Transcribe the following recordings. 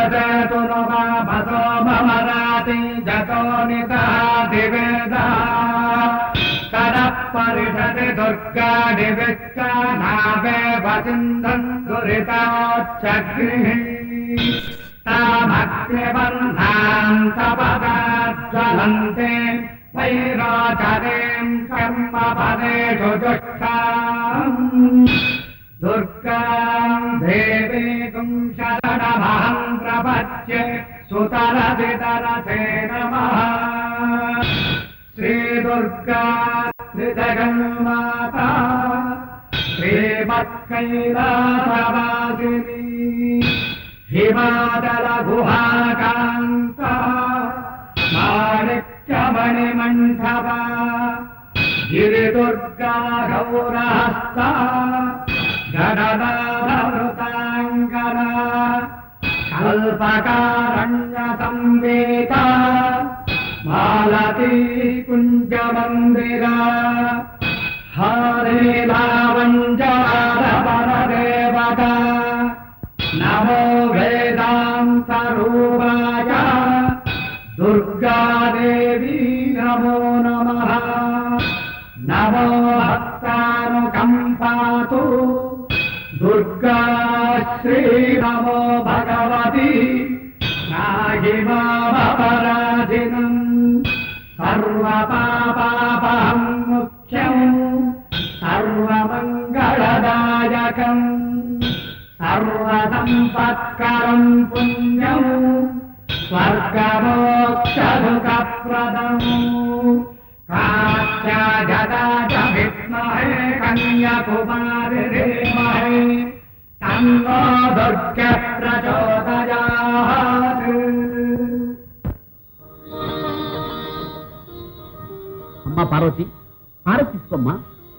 విభజతు నభసో మమరాతి జతో నిదాదివేద కర పరిషది దుర్గాడి విక్కనావే వసింధం దురితోచ్చగ్ని తామగ్నిబంధాంతపదాజ్వలంతే వైరోచరీం కర్మపదేషు దుష్టాం దుర్గాం దేవీకుం శరణమహం ప్రపద్యే సుతరసితరసే నమః శ్రీదుర్గా శ్రీజగన్మాతా శ్రీమత్కైలాసవాసిని హిమాచల గుహాకాంత మాణిక్యమణిమంఠవ గిరిదుర్గా గౌరహస్త గణనాభృతాంగన కల్పకారణ్య సంవేత మాలతీ కుంజ మందిర హరే లావంజారవరదేవత నమో వేదాంత రూపాయ దుర్గాదేవి నమో నమః నమో భక్తానుకంపాతు దుర్గా శ్రీ నమో భగవతి నాగిమాపరాధినం సర్వపాపాపహం ముఖ్యం సర్వమంగళదాయకం సర్వసంపత్కరం పుణ్యం స్వర్గమోక్షసుఖప్రదం కాచ్యజదాచ విద్మహే కన్యకుమారి ధీమహి తన్నో దుర్గ ప్రచోదయాత్ అమ్మా పార్వతి హారతి తీసుకోమ్మా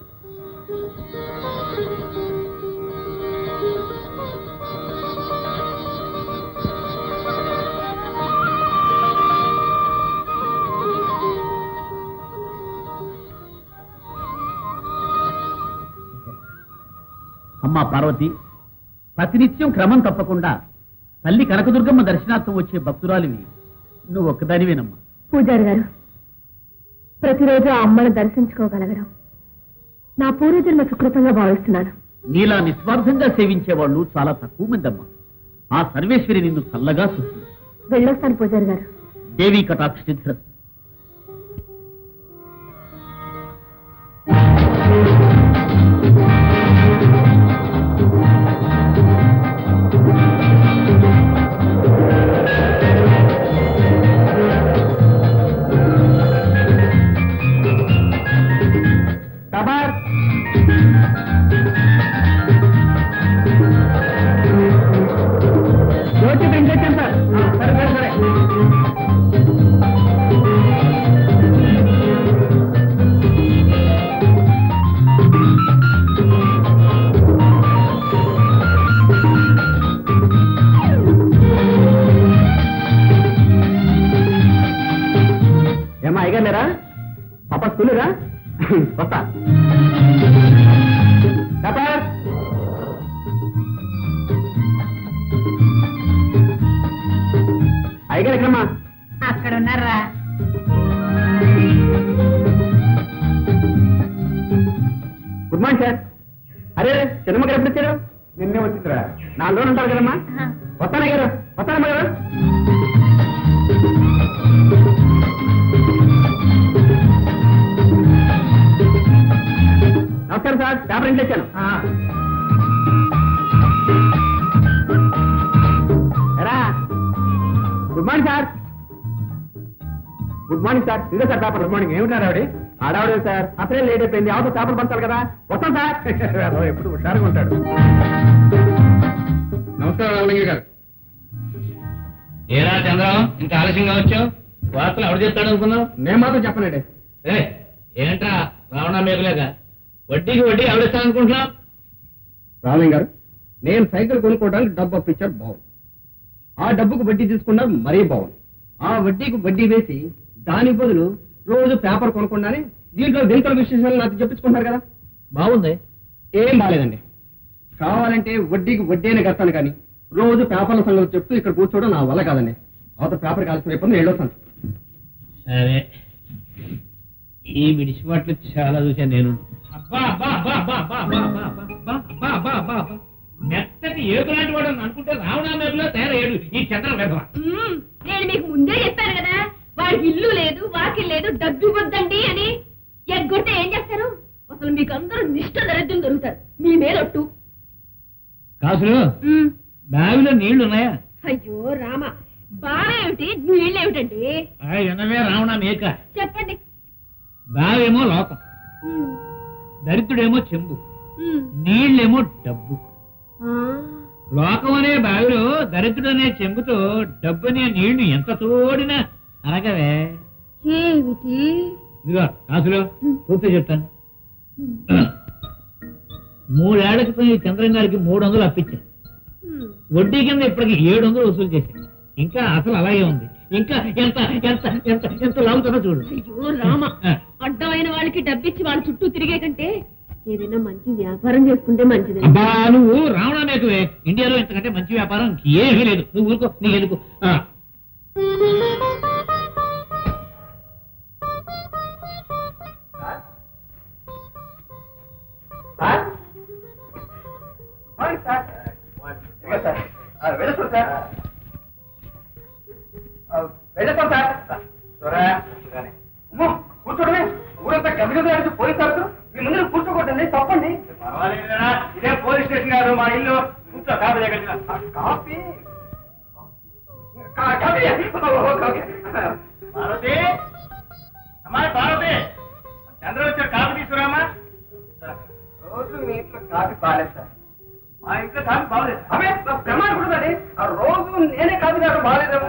అమ్మా పార్వతి ప్రతినిత్యం క్రమం తప్పకుండా తల్లి కనకదుర్గమ్మ దర్శనార్థం వచ్చే భక్తురాలివి నువ్వు ఒక్కదానివేనమ్మా పూజారి గారు ప్రతిరోజు ఆ అమ్మను దర్శించుకోగలగడం నా పూర్వజన్మ సుకృతంగా భావిస్తున్నాను నీలా నిస్వార్థంగా సేవించే వాళ్ళు చాలా తక్కువ మంది అమ్మా ఆ సర్వేశ్వరి నిన్ను చల్లగా చూస్తుంది వెళ్ళొస్తాను పూజారి గారు దేవీ కటాక్ష సిద్ధిరస్తు ఖబర్ జ్యోతి వెంకటేశం సార్ సరే సరే సరే ఏమా అయ్యగారులేరా పాప స్కూలేరా వస్తా ఖబర్ అయ్యగారు ఎక్కడమ్మా అక్కడ ఉన్నారా గుడ్ మార్నింగ్ సార్ అరే చిన్నమ్మ గారు ఎప్పుడు వచ్చారు నిన్నే వచ్చిందిరా నాలుగు రోజులు ఉంటారు కదమ్మా వస్తానా గారు వస్తానమ్మా గారు నమస్కారం సార్ పేపర్ ఇంట్లో ఇచ్చాను ఎరా good morning sir good morning sir ఇదే సార్ పేపర్ గుడ్ మార్నింగ్ ఏమిటారు ఆవిడ ఆడవాడే సార్ అసలే లేట్ అయిపోయింది అవతల పేపర్ పంచాలి కదా వస్తాం సార్ ఎప్పుడు హుషారుగా ఉంటాడు నమస్కారం రామలింగ గారు ఏరా చంద్రం ఇంత ఆలస్యంగా వచ్చావు వార్తలు ఎవడు చెప్తాడు అనుకున్నావు నేను మాత్రం చెప్పనండి ఏ ఏంట్రా రావణ మేకలేక వడ్డీకి వడ్డీ ఎవడిస్తాను అనుకుంటున్నావు రామలింగ గారు నేను సైకిల్ కొనుక్కోవడానికి డబ్బు అప్పించారు బాగుంది ఆ డబ్బుకు వడ్డీ తీసుకున్నారు మరీ బాగుంది ఆ వడ్డీకి వడ్డీ వేసి దాని బదులు రోజు పేపర్ కొనుక్కుండానే దీంట్లో వింతల విశేషాలు నాకు చెప్పించుకుంటారు కదా బాగుంది ఏం బాలేదండి కావాలంటే వడ్డీకి వడ్డీ అని కడతాను కానీ రోజు పేపర్ల సంగతి చెప్తూ ఇక్కడ కూర్చోవడం నా వల్ల కాదండి అవతల పేపర్ కాల్సిన అయిపోయింది వెళ్ళొస్తాను సరే ఈ విడిచిపాట్లు చాలా చూశాను నేను అబ్బా అబ్బా అబ్బా అబ్బా అబ్బా అబ్బా అబ్బా అబ్బా అబ్బా అబ్బా అబ్బా అబ్బా మెత్తటి ఏడు లాంటి వాడు అని అనుకుంటే రావణా మేపులో తయారయ్యాడు ఈ చంద్ర వెధవ మ్మ్. నేను మీకు ముందే చెప్పాను కదా వాడికి ఇల్లు లేదు వాకిల్ లేదు డబ్బు ఇవ్వద్దండి అని ఎగ్గొడితే ఏం చేస్తారు అసలు మీకు అందరూ నిష్ట దరిద్రం దొరుకుతారు మీ మేలొట్టు కాసులు మ్మ్. బావిలో నీళ్లు ఉన్నాయా అయ్యో రామ బావేమిటి నీళ్ళేమిటండి ఆ ఎనవే రావణా మేక చెప్పండి బావేమో లోకం మ్మ్. దరిద్రుడేమో చెంబు మ్మ్. నీళ్ళేమో డబ్బు ఆ. లోకం అనే బావిలో దరిద్రుడు అనే చెంబుతో డబ్బు అనే నీళ్లు ఎంత తోడినా అనగవే ఏమిటి ఇదిగో కాసులు పూర్తి చెప్తాను మూడేళ్ల క్రితం ఈ చంద్రం గారికి మూడు వందలు అప్పించాను మ్మ్. వడ్డీ కింద ఇప్పటికి ఏడు వందలు వసూలు చేశాను ఇంకా అసలు అలాగే ఉంది ఇంకా ఎంత ఎంత ఎంత ఎంత లాగుతుందో చూడు అయ్యో రామ ఆ. అడ్డమైన వాళ్ళకి డబ్బిచ్చి వాళ్ళ చుట్టూ తిరిగే కంటే ఏదైనా మంచి వ్యాపారం చేసుకుంటే మంచిది అబ్బా నువ్వు రావణా మేకువే ఇండియాలో ఇంతకంటే మంచి వ్యాపారం ఏమీ లేదు నువ్వు ఊరుకో నీ ఎందుకు ఆ. సార్ మార్నింగ్ సార్ ఇదిగో సార్ ఆ, వెళ్ళొస్తాను సార్ ఆ, వెళ్ళొస్తాను సార్ చూరా అమ్మో, కూర్చోడమే ఊరంతా గదిగది అడిగి పోలీస్ సార్ మీ ముందు కూర్చోకూడదండి తప్పండి ఇదే పోలీస్ స్టేషన్ కాదు మా ఇల్లు కూర్చో కాపీ దగ్గర కాపీ కా- కాపీ ఓకే, ఓకే. పార్వతి అమ్మాయి పార్వతి చంద్ర వచ్చారు కాపీ తీసుకురామా రోజు మీ ఇంట్లో కాఫీ బాగాలేదు సార్ మా ఇంట్లో కాఫీ బాగాలేదు అవే ప్రమాణం ఉంటుందండి ఆ రోజు నేనే కాఫీ తాగడం బాగాలేదేమో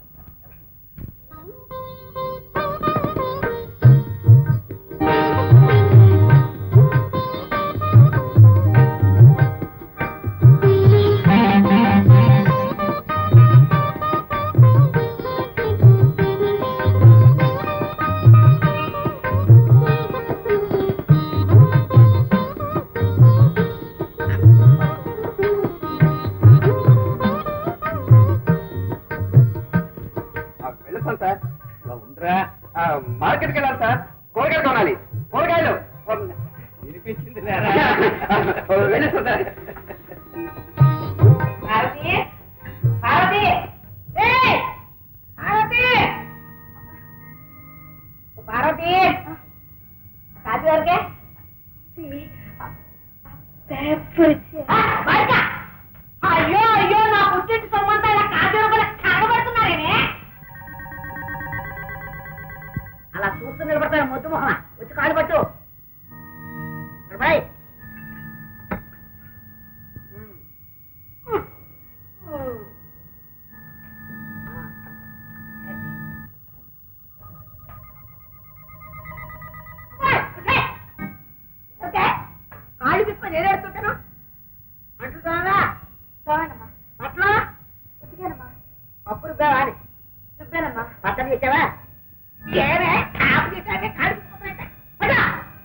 వెళ్తాను సార్ ఉండరా మార్కెట్కి వెళ్ళాలి సార్ కూరగాయలు కొనాలి కూరగాయలు వినిపించింది వెళ్ళేస్తాను సార్ పార్వతి పార్వతి ఏయ్! పార్వతి పార్వతి కాఫీ వరకే అయ్యో అయ్యో నా పుట్టింటి సొమ్మంతా ఇలా కాఫీ రూపాయలు కనబడుతున్నారేనే అలా చూస్తూ నిలబడతాను మొద్దు మొహమ వచ్చి కాలు పట్టు బాయ్ కాళ్ళు తిప్ప నేను ఎడుతుంటాను అంటున్నావా అట్లా అప్పుడు బేవాలి రుబ్బానమ్మా పక్కన చేసావా ఏమే కాపు చేసావే కాళ్ళు తిప్పుతున్నాయంటే పదా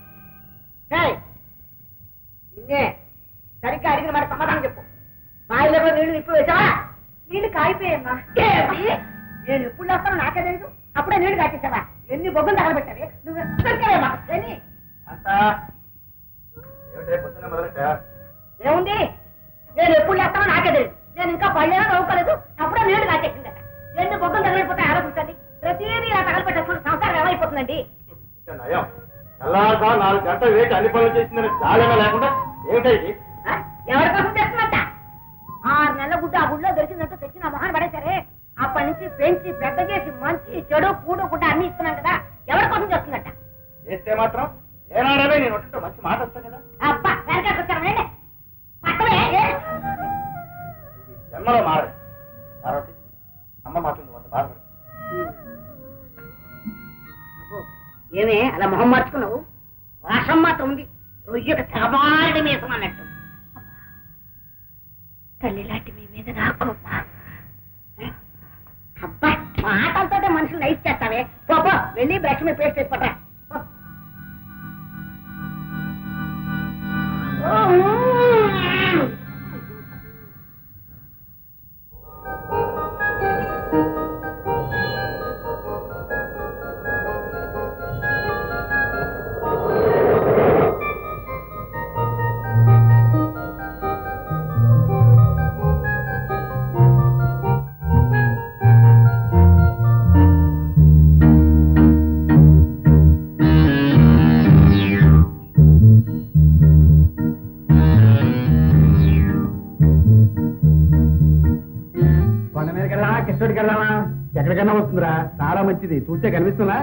నిన్నే సరిగ్గా అడిగిన మాట సమాధానం చెప్పు బావిలో కూడా నీళ్లు నిప్పు వేసావా నీళ్లు కాయిపోయమ్మా నేను ఎప్పుడు వస్తానో నాకే తెలియదు అప్పుడే నీళ్లు కాచేసావా ఎన్ని బొగ్గులు తగలబెట్టావే నువ్వు దొరికావేమా ఎన్ని ఏముంది నేను ఎప్పుడు లేస్తానో నాకే తెలియదు నేను ఇంకా పళ్ళేనా నవ్వుకోలేదు అప్పుడే నీళ్లు కాచేసిందట ఎన్ని బొగ్గులు తగలిపోతే ఆలోచించండి ప్రతిదీ ఇలా తగలబెట్టేసుకుని సంసారం ఏమైపోతుందండి తెల్లారుతా నాలుగు గంటలు వేసి అన్ని పనులు చేసిందని జాలేమో లేకుండా ఏమిటైంది ఆ? ఎవరి కోసం చేస్తున్నట్ట ఆరు నెలల గుడ్డ ఆ గుడ్లో దొరికిందంటూ తెచ్చి నా మొహాన్ని పడేసరే అప్పటి నుంచి పెంచి పెద్ద చేసి మంచి చెడు కూడు గుడ్డ అన్ని ఇస్తున్నాం కదా ఎవరి కోసం చేస్తున్నట్ట చేస్తే మాత్రం ఏనాడమే నేను ఒంటితో మంచి మాట వస్తా కదా అబ్బా వెనకాలకు వచ్చాను రండి. పక్కనే ఏ? ఈ జన్మలో మారదు పార్వతి అమ్మ మాట్లాడింది వంద బాధపడి అబ్బో, ఏమే అలా మొహం మార్చుకున్నావు వాషం మాత్రం ఉంది రొయ్యకు తెగబాడి మీసం అన్నట్టు తల్లి లాంటి మీ మీద నాకు అబ్బా మాటలతోటే మనుషులు లైఫ్ చేస్తావే పో పో, వెళ్ళి బ్రష్ మీద పేస్ట్ వేసి పట్టరా పో. కన్నా వస్తుందిరా చాలా మంచిది చూస్తే కనిపిస్తుందా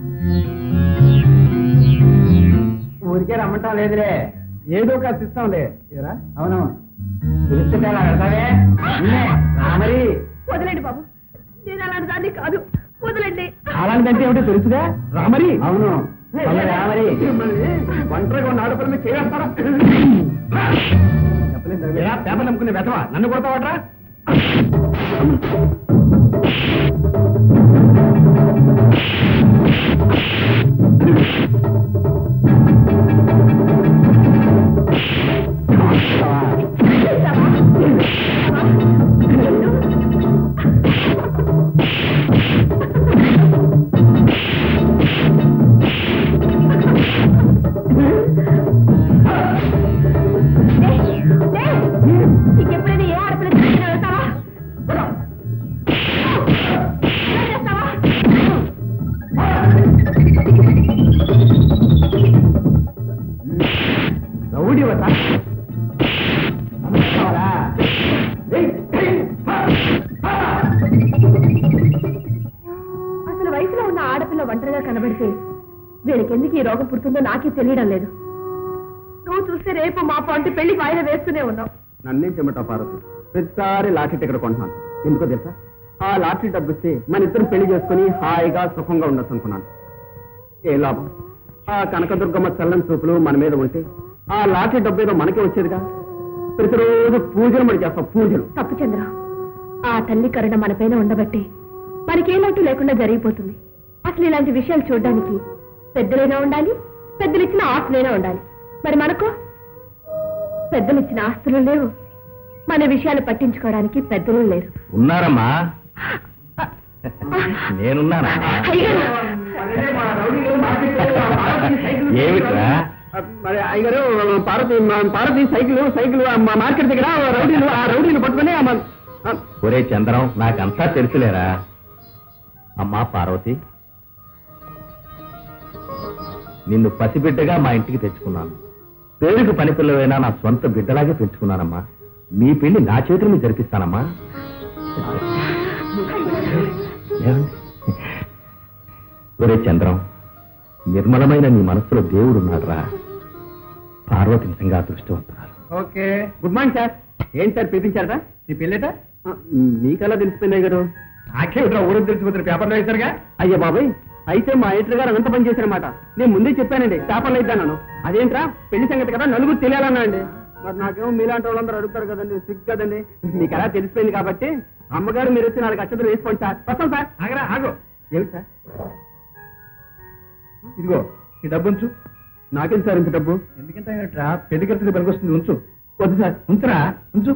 ఊరికే రమ్మంటాం లేదులే ఏదో ఒక ఇస్తాంలే ఏరా అవునవును పిలుస్తుంటే అలా వెళ్తావే నిన్నే, రా మరి వదలండి బాబు నేను అలాంటి దాన్ని కాదు వదలండి అలాంటిదంటే ఏమిటో తెలుసుగా రామరి అవును రామరి ఒంటరిగా ఉన్న ఆడపిల్ల మీద చేస్తారా పేపర్ నమ్ముకునే వెతవా నన్ను కొడతావాట్రా ఇంకెప్పుడైనా ఏ ఆడపిల్ల తీసుకుని వెళ్తావా చేస్తావా? రౌడీ వత అసలు వయసులో ఉన్న ఆడపిల్ల ఒంటరిగా కనబడితే వీడికెందుకు ఈ రోగం పుడుతుందో నాకే తెలియడం లేదు నువ్వు చూస్తే రేపు మా పంట పెళ్లి వాయిదా వేస్తూనే ఉన్నావు నన్నే చెమట పారదు ప్రతిసారి లాటరీ టికెట్ కొంటున్నాను ఎందుకో తెలుసా ఆ లాటరీ డబ్బు ఇస్తే మన ఇద్దరం పెళ్లి చేసుకుని హాయిగా సుఖంగా ఉండొచ్చు అనుకున్నాను ఏ లాభం ఆ కనకదుర్గమ్మ చల్లని చూపులు మన మీద ఉంటే ఆ లాటరీ డబ్బు ఏదో మనకే వచ్చేదిగా ప్రతిరోజు పూజలు మరి చేస్తాం పూజలు తప్పు చంద్ర ఆ తల్లి కరుణ మన పైన ఉండబట్టి మనకే లోటు లేకుండా జరిగిపోతుంది అసలు ఇలాంటి విషయాలు చూడడానికి పెద్దలైనా ఉండాలి పెద్దలు ఇచ్చిన ఆస్తులైనా ఉండాలి మరి మనకు పెద్దలు ఇచ్చిన ఆస్తులు లేవు మన విషయాలు పట్టించుకోవడానికి పెద్దలు లేరు ఉన్నారమ్మా నేనున్నానా ఏమిట్రా మరి అయ్యగారు పార్వతి పార్వతి సైకిల్ సైకిల్ మా మార్కెట్ దగ్గర రౌడీలు ఆ రౌడీలు పట్టుకుని ఆ మన- ఆ, ఒరే చంద్రం నాకంతా తెలుసులేరా అమ్మా పార్వతి నిన్ను పసిబిడ్డగా మా ఇంటికి తెచ్చుకున్నాను పేరుకు పని పిల్లవైనా నా సొంత బిడ్డలాగే పెంచుకున్నానమ్మా మీ పెళ్లి నా చేతుల మీద జరిపిస్తానమ్మా ఏమండి? ఒరే చంద్రం నిర్మలమైన నీ మనసులో దేవుడున్నాడురా పార్వతి నిజంగా అదృష్టవంతురాలు ఓకే గుడ్ మార్నింగ్ సార్ ఏంటి సార్ పిలిపించారట నీ పెళ్ళేట మీకలా తెలిసిపోయినాయి గారు నాకే ఊరు తెలిసిపోతున్న పేపర్లో వేశారుగా అయ్యా బాబాయ్ అయితే మా ఎయిటర్ గారు అంత పని చేశారన్నమాట నేను ముందే చెప్పానండి పేపర్లో ఇద్దాను అదేంట్రా పెళ్లి సంగతి కదా నలుగురు తెలియాలన్నా అండి మరి నాకేమో మీలాంటి వాళ్ళందరూ అడుగుతారు కదండి సిగ్గు కదండి మీకు ఎలా తెలిసిపోయింది కాబట్టి అమ్మగారు మీరు వచ్చి నాలుగు అక్షతలు వేసుకోండి సార్ వస్తాం సార్ ఆగరా ఆగు ఏమిటి సార్ ఇదిగో ఈ డబ్బు ఉంచు నాకేం సార్ ఇంత డబ్బు ఎందుకంటే పెళ్లి ఖర్చుకు పనికొస్తుంది ఉంచు వద్దు సార్ ఉంచరా ఉంచు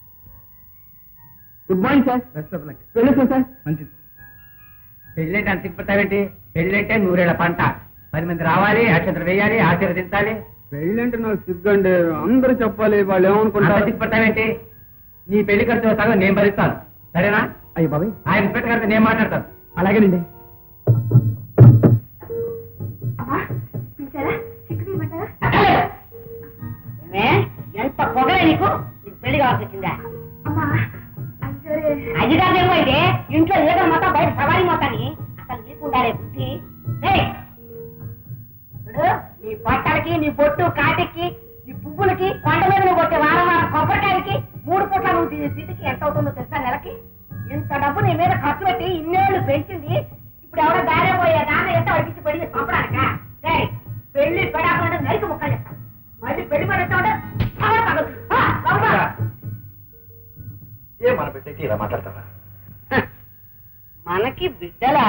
good morning sir best of luck వెళ్ళొస్తాం సార్ మంచిది పెళ్ళంటే అంత తిప్పుతావేంటి పెళ్ళంటే నూరేళ్ల పంట పది మంది రావాలి అక్షంతలు వేయాలి ఆశీర్వదించాలి పెళ్ళి అంటే నాకు సిగ్గండి అందరూ చెప్పాలి వాళ్ళు అంత ఏమనుకుంటారు తిప్పుతావేంటి నీ పెళ్లి ఖర్చు సగం నేను భరిస్తాను సరేనా అయ్యి బాబాయ్ ఆయన ఇన్స్పెక్టర్ గారితో నేను మాట్లాడతాను అలాగేనండి ఎంత పొగలే నీకు నీకు పెళ్లి కావాల్సి వచ్చిందా అది కాదేమో అయితే ఇంట్లో ఏదో మొత్తం బయట సవారీ మొత్తాన్ని అసలు నీకుండాలే బుద్ధి ఏయ్! చూడు నీ బట్టలకి నీ బొట్టు కాటికి నీ పువ్వులకి కొండ మీద నువ్వు కొట్టే వారం వారం కొబ్బరికాయలకి మూడు పూట్ల నువ్వు తినే స్థితికి ఎంత అవుతుందో తెలుసా నెలకి ఇంత డబ్బు నీ మీద ఖర్చు పెట్టి ఇన్నేళ్ళు పెంచింది ఇప్పుడు ఎవరో దారే పోయే దాన్ని ఎంత అడిగించి పెళ్లి పంపడానిక సరే పెళ్లి పెడాకుండా నరికి ముక్కలు చేస్తాను మళ్ళీ పెళ్లి పడతా ఉంటే చాలా తగదు. ఆ, బాబా. ఏ మన బిడ్డకి ఇలా మాట్లాడతావా మనకి బిడ్డలా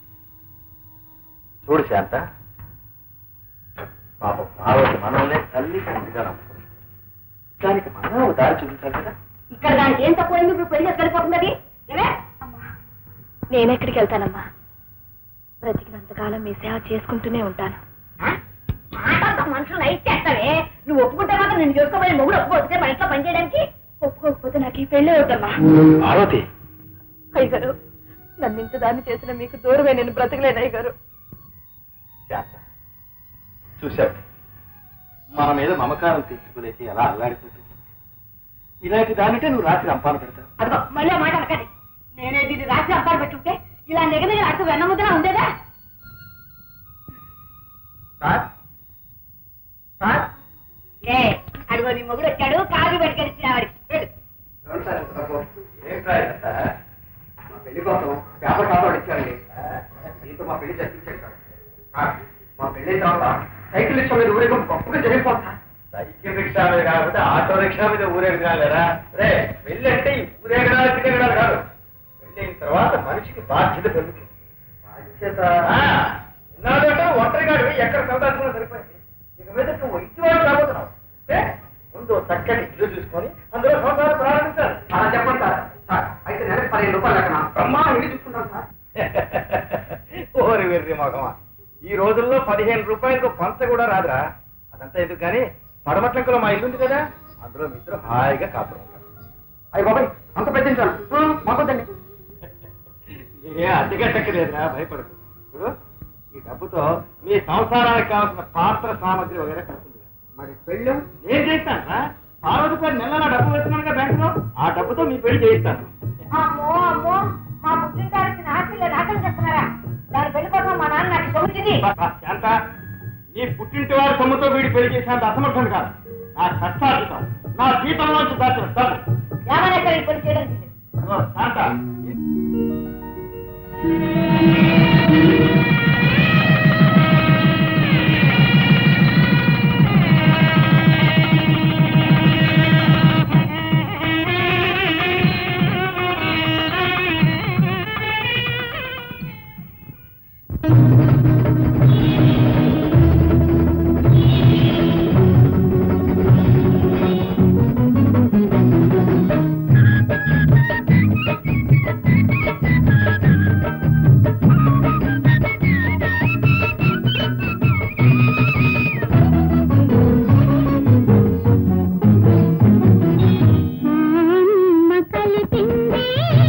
చూడు శాంత పాపం పార్వతి మనల్నే తల్లి తండ్రిగా నమ్ముకుంది దానికి మనం ఒక దారి చూపించాలి కదా ఇక్కడ దానికి ఏం తక్కువ ఎందుకు ఇప్పుడు పెళ్లి వెళ్ళిపోతున్నది ఏమే? నేనెక్కడికి వెళ్తానమ్మా బ్రతికినంతకాలం మీ సేవ చేసుకుంటూనే ఉంటాను ఆ? మాటలతో మనుషులు లైట్ చేస్తావే నువ్వు ఒప్పుకుంటే మాత్రం నేను చేసుకోబోయే మొగుడు ఒప్పుకోవద్దే మా ఇంట్లో పని చేయడానికి ఒప్పుకోకపోతే నాకు ఈ పెళ్ళే అవుతమ్మా పార్వతి అయ్యగారు నన్ను ఇంత దాన్ని చేసిన మీకు దూరమే నేను బ్రతకలేను అయ్యగారు శాంత చూశావు మన మీద మమకారం తెచ్చుకోలేక ఎలా అల్లాడిపోతుంది ఇలాంటి దానికే నువ్వు రాత్రి అంపాలు పెడతావు అదిగో మళ్ళీ ఆ మాట అనకండి నేనే దీన్ని రాత్రి అబ్బాయి పెట్టుంటే ఇలా నిగనిగ అటు వెన్నముద్దలా ఉండేదా సార్ సార్ ఏ అడుగు నీ మొగుడు వచ్చాడు కాఫీ పట్టుకెళ్ళి ఆవిడికి వెళ్ళు. మా పెళ్లి కోసం పేపర్ కాపాడు ఇచ్చారండి దీంతో మా పెళ్లి జరిపించాడు సార్. సార్ మా పెళ్లి అయిన తర్వాత సైకిల్ ఇష్టం మీద ఊరేగం గొప్పగా జరిగిపోతా సైకిల్ రిక్షా మీద కాకపోతే ఆటో రిక్షా మీద ఊరేగడాలేరా రే పెళ్ళి అంటే ఈ ఊరేగడాలు తిరగడాలు కాదు పెళ్ళి అయిన తర్వాత మనిషికి బాధ్యత పెరుగుతుంది బాధ్యత ఇన్నాళ్ళంటే ఒంటరిగాడు ఎక్కడ సౌదాల్సిన సరిపోయింది ఇక మీద నువ్వు ఇంటివాడు రాబోతున్నావు ఏ? ముందు చక్కటి ఇల్లు చూసుకొని అందులో సంసారం ప్రారంభించాలి అలా చెప్పండి సార్ సార్ అయితే నెలకు పదిహేను రూపాయలు లెక్కన బ్రహ్మాండం ఇల్లు చూసుకుంటాను సార్ ఓరి వెర్రి మగమా ఈ రోజుల్లో పదిహేను రూపాయలకు పంచ కూడా రాదురా అదంతా ఎందుకు కానీ పడమట్లంకలో మా ఇల్లు ఉంది కదా అందులో మీ ఇద్దరు హాయిగా కాపురం ఉంటారు అయ్యి బాబాయ్ అంత పెంచాను మాకొద్దండి ఏ అడ్డుగట్టక్కర్లేదురా భయపడదు చూడు ఈ డబ్బుతో మీ సంసారానికి కావాల్సిన పాత్ర సామాగ్రి వగేరా కలుపుతుంది మరి పెళ్ళి నేను చేస్తాను రా పార్వతి పేరు నెల నా డబ్బు వేస్తున్నాను బ్యాంకులో ఆ డబ్బుతో మీ పెళ్లి చేయిస్తాను అమ్మో అమ్మో మా పుట్టినటానికి నాటిలో నాటలు చేస్తున్నారా దాని పెళ్లి కోసం మా నాన్న నాకు సొమ్ముచింది బా, బా, శాంత నీ పుట్టింటి వారి సొమ్ముతో వీడి పెళ్లి చేసేంత అసమర్థం కాదు నా కష్టార్జితం నా జీతంలోంచి దాచిన డబ్బు ఏమైనా ఇక్కడ ఈ పెళ్లి చేయడానికి అదిగో, శాంత అమ్మ కలిపింది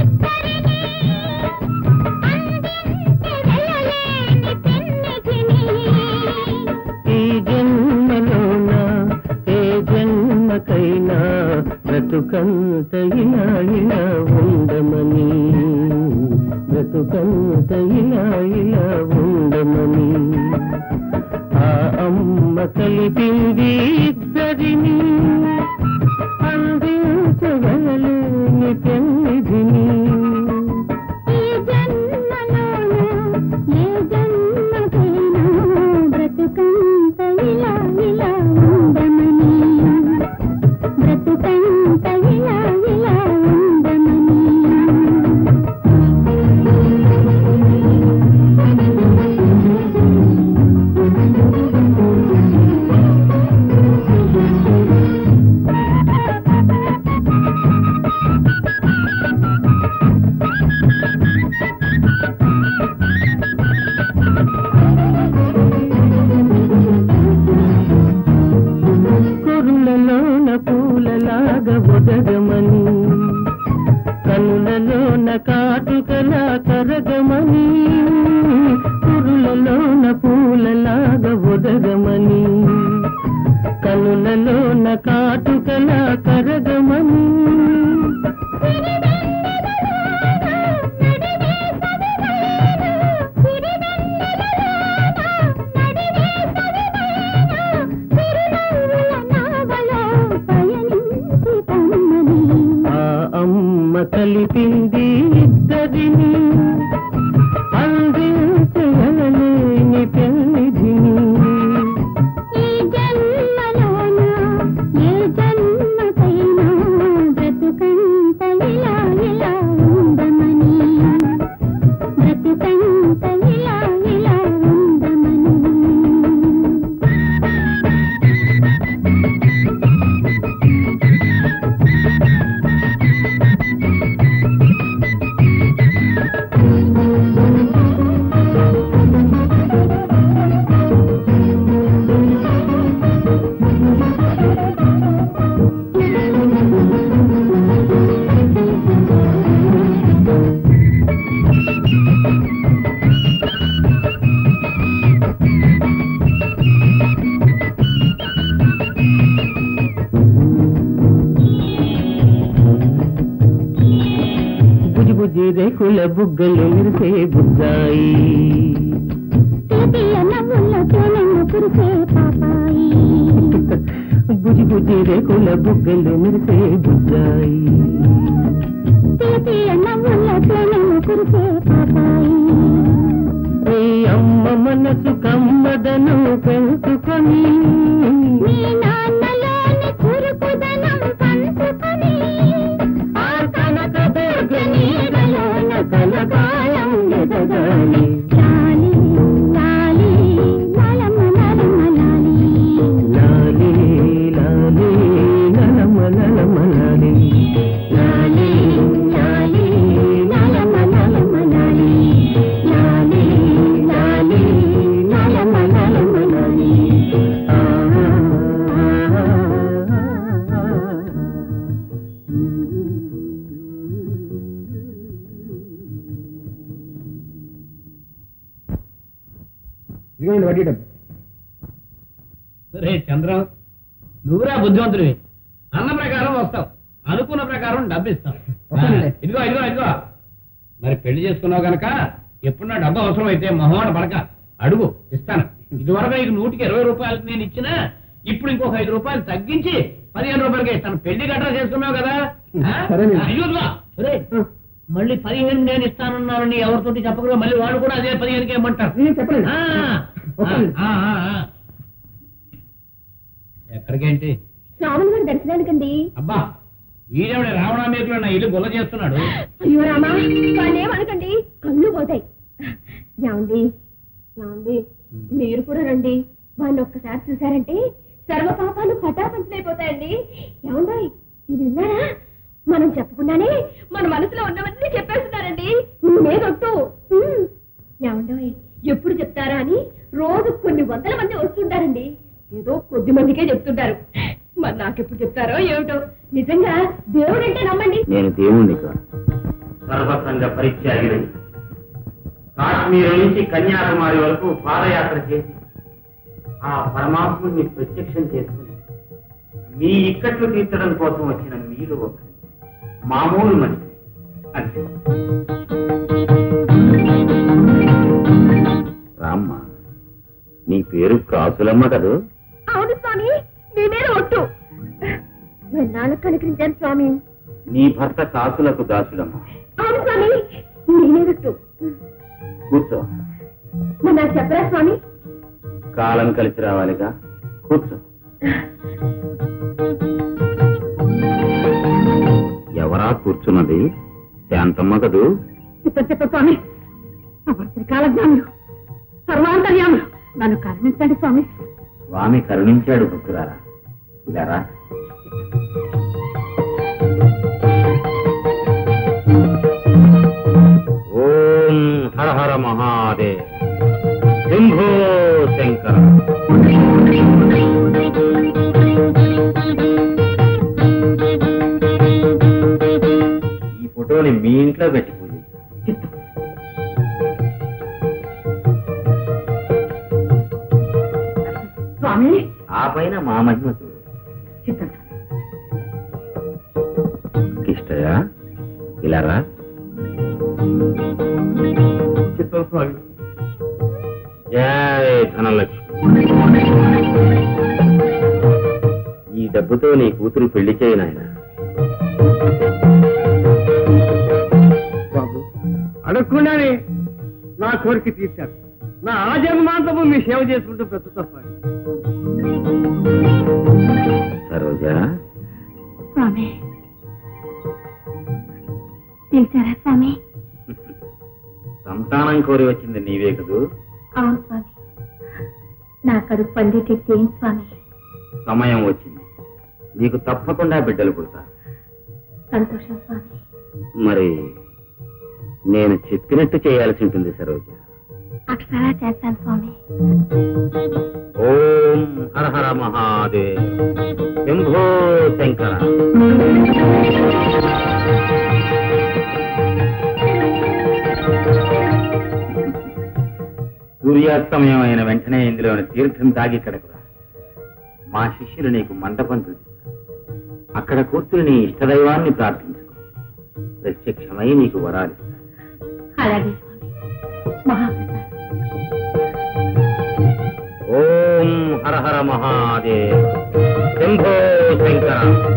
ఈ జన్మలోన ఏ జన్మకైనా బ్రతుకంత ఇలా ఇలా ఉండమని బ్రతుకంత ఇలా ఇలా ఉండమని ఆ అమ్మ కలిపింది ఇద్దరిని అందించగలేని పెన్నిధిని ఈ జన్మలోన ఏ జన్మకైనా బ్రతుకంత ఇలా ఇలా ఉండమని బ్రతుకంత ఇలా ఇలా ఉండమని కొరులలోన పూలలాగా ఒదగమని కనులలోన కాటుకలా కరగమని కురులలోన పూలలాగా ఒదగమని కనులలోన కాటుకలా కరగమని ఆ అమ్మ కలిపింది ఇద్దరిని అందించగలేని పెన్నిధిని ఈ జన్మలోన ఏ జన్మకైనా బ్రతుకంత ఇలా ఇలా ఉండమని బ్రతుకంత ఇలా ఇలా ఉండమని రేకుల బుగ్గలు మెరిసే బుజ్జాయి తీపియ నవ్వుల్లో తేనెలు కురిసే పాపాయి బుజి బుజి రేకుల బుగ్గలు మెరిసే బుజ్జాయి తీపియ నవ్వుల్లో తేనెలు కురిసే పాపాయి ఈ అమ్మ మనసు కమ్మదను పెంచుకొని మీ నాన్నలోని చురుకుదనం పంచుకొని ఆ కనక దుర్గ నీడలోన కలకాలం ఎదగాలి లాలి లాలి లాలమ్మ లాలమ్మ లాలి లాలి లాలి నలమ నలమ లాలి లాలి లాలి నలమ నలమ లాలి లాలి లాలి నలమ నలమ లాలి ఆ, ఆ, ఇదిగోండి వడ్డీ డబ్బు రే చంద్రం నువ్వురా బుద్ధివంతుడివి అన్న ప్రకారం వస్తావు అనుకున్న ప్రకారం డబ్బు ఇస్తాం వస్తానులే. ఇదిగో ఇదిగో ఇదిగో మరి పెళ్లి చేసుకున్నావు గనక ఎప్పుడు నా డబ్బు అవసరం అయితే మొహమాట పడక అడుగు ఇస్తాను ఇదివరకు నీకు నూటికి ఇరవై రూపాయలకు నేను ఇచ్చినా ఇప్పుడు ఇంకొక ఐదు రూపాయలు తగ్గించి పదిహేను రూపాయలకి ఇస్తాను పెళ్లి గట్రా చేసుకున్నావు కదా ఆ? సరేనండి. అయ్యో, ఇదిగో. ఒరేయ్, మళ్ళీ పదిహేను నేను ఇస్తానన్నానని ఎవరితోటి చెప్పకుండా మళ్ళీ వాడు కూడా అదే పదిహేనుకి ఇవ్వమంటారు నేను చెప్పలేదు ఆ, వస్తాను. ఆ, ఆ, ఆ. ఎక్కడికేంటి రాముల గారి దర్శనానికండి అబ్బా వీడెవడే రావణామేకులో నా ఇల్లు గొల్ల చేస్తున్నాడు అయ్యో రామా వాడిని ఏమనకండి కళ్ళు పోతాయి ఏమండి ఏమండి మీరు కూడా రండి వాడిని ఒక్కసారి చూసారంటే సర్వ పాపాలు పటాపంచలైపోతాయండి ఏమండో ఇది విన్నారా మనం చెప్పకుండానే మన మనసులో ఉన్నవన్నీ చెప్పేస్తున్నారండి మీదొట్టు ఏమండో ఎప్పుడు చెప్తారా అని రోజు కొన్ని వందల మంది వస్తుంటారండి ఏదో కొద్ది మందికే చెప్తుంటారు మరి నాకెప్పుడు చెప్తారో ఏమిటో నిజంగా దేవుడంటే నమ్మండి నేను దేవుణ్ణి కాదు సర్వసంగ పరిత్యాగిని కాశ్మీరు నుంచి కన్యాకుమారి వరకు పాదయాత్ర చేసి ఆ పరమాత్ముడిని ప్రత్యక్షం చేసుకుని మీ ఇక్కట్లు తీర్చడం కోసం వచ్చిన మీరు ఒకరు మామూలు మనిషి అంతే రామ్మ నీ పేరు క్రాసులమ్మ కదూ అవును స్వామి మీ మీద ఒట్టు ఎన్నాళ్ళు కనికరించాను స్వామి నీ భర్త కాసులకు దాసులమ్మ అవును స్వామి మీ మీద ఒట్టు కూర్చో మరి నాకు చెప్పరా స్వామి కాలం కలిసి రావాలిగా కూర్చో ఎవరా కూర్చున్నది శాంతమ్మ కదూ చెప్ప చెప్ప స్వామి శ్రీకాల జ్ఞానులు సర్వాంతర్యాములు నన్ను కరుణించండి స్వామి స్వామి కరుణించాడు భక్తురారా ఇలారా ఓం హర హర మహాదేవ్ శంభో శంకర ఈ ఫోటోని మీ ఇంట్లో పెట్టి పూజించు స్వామి ఆ పైన మా మహిమ చూడు చిత్తం కిష్టయ్య ఇలా రా జయ ధనలక్ష్మి ఈ డబ్బుతో నీ కూతురు పెళ్లి చేయి నాయన బాబు అడగకుండానే నా కోరిక తీర్చారు నా ఆజన్మాంతము మీ సేవ చేసుకుంటూ బ్రతుకుతా స్వామి సరోజా స్వామి పిలిచారా స్వామి సంతానం కోరి వచ్చింది నీవే కదూ అవును స్వామి నా కడుపు పండితే స్వామి సమయం వచ్చింది నీకు తప్పకుండా బిడ్డలు పుడతారు సంతోషం స్వామి మరి నేను చెప్పినట్టు చేయాల్సి ఉంటుంది సరోజ అక్షరా చేస్తాను స్వామి ఓం హర హర మహాదేవ్ శంభో శంకర సూర్యాస్తమయం అయిన వెంటనే ఇందులోని తీర్థం తాగి ఇక్కడకు రా మా శిష్యులు నీకు మండపం చూపిస్తారు అక్కడ కూర్చుని నీ ఇష్టదైవాన్ని ప్రార్థించుకో ప్రత్యక్షమై నీకు వరాలిస్తారు అలాగే మహాప్రసాద్ ఓం హర హర మహాదేవ్ శంభో శంకర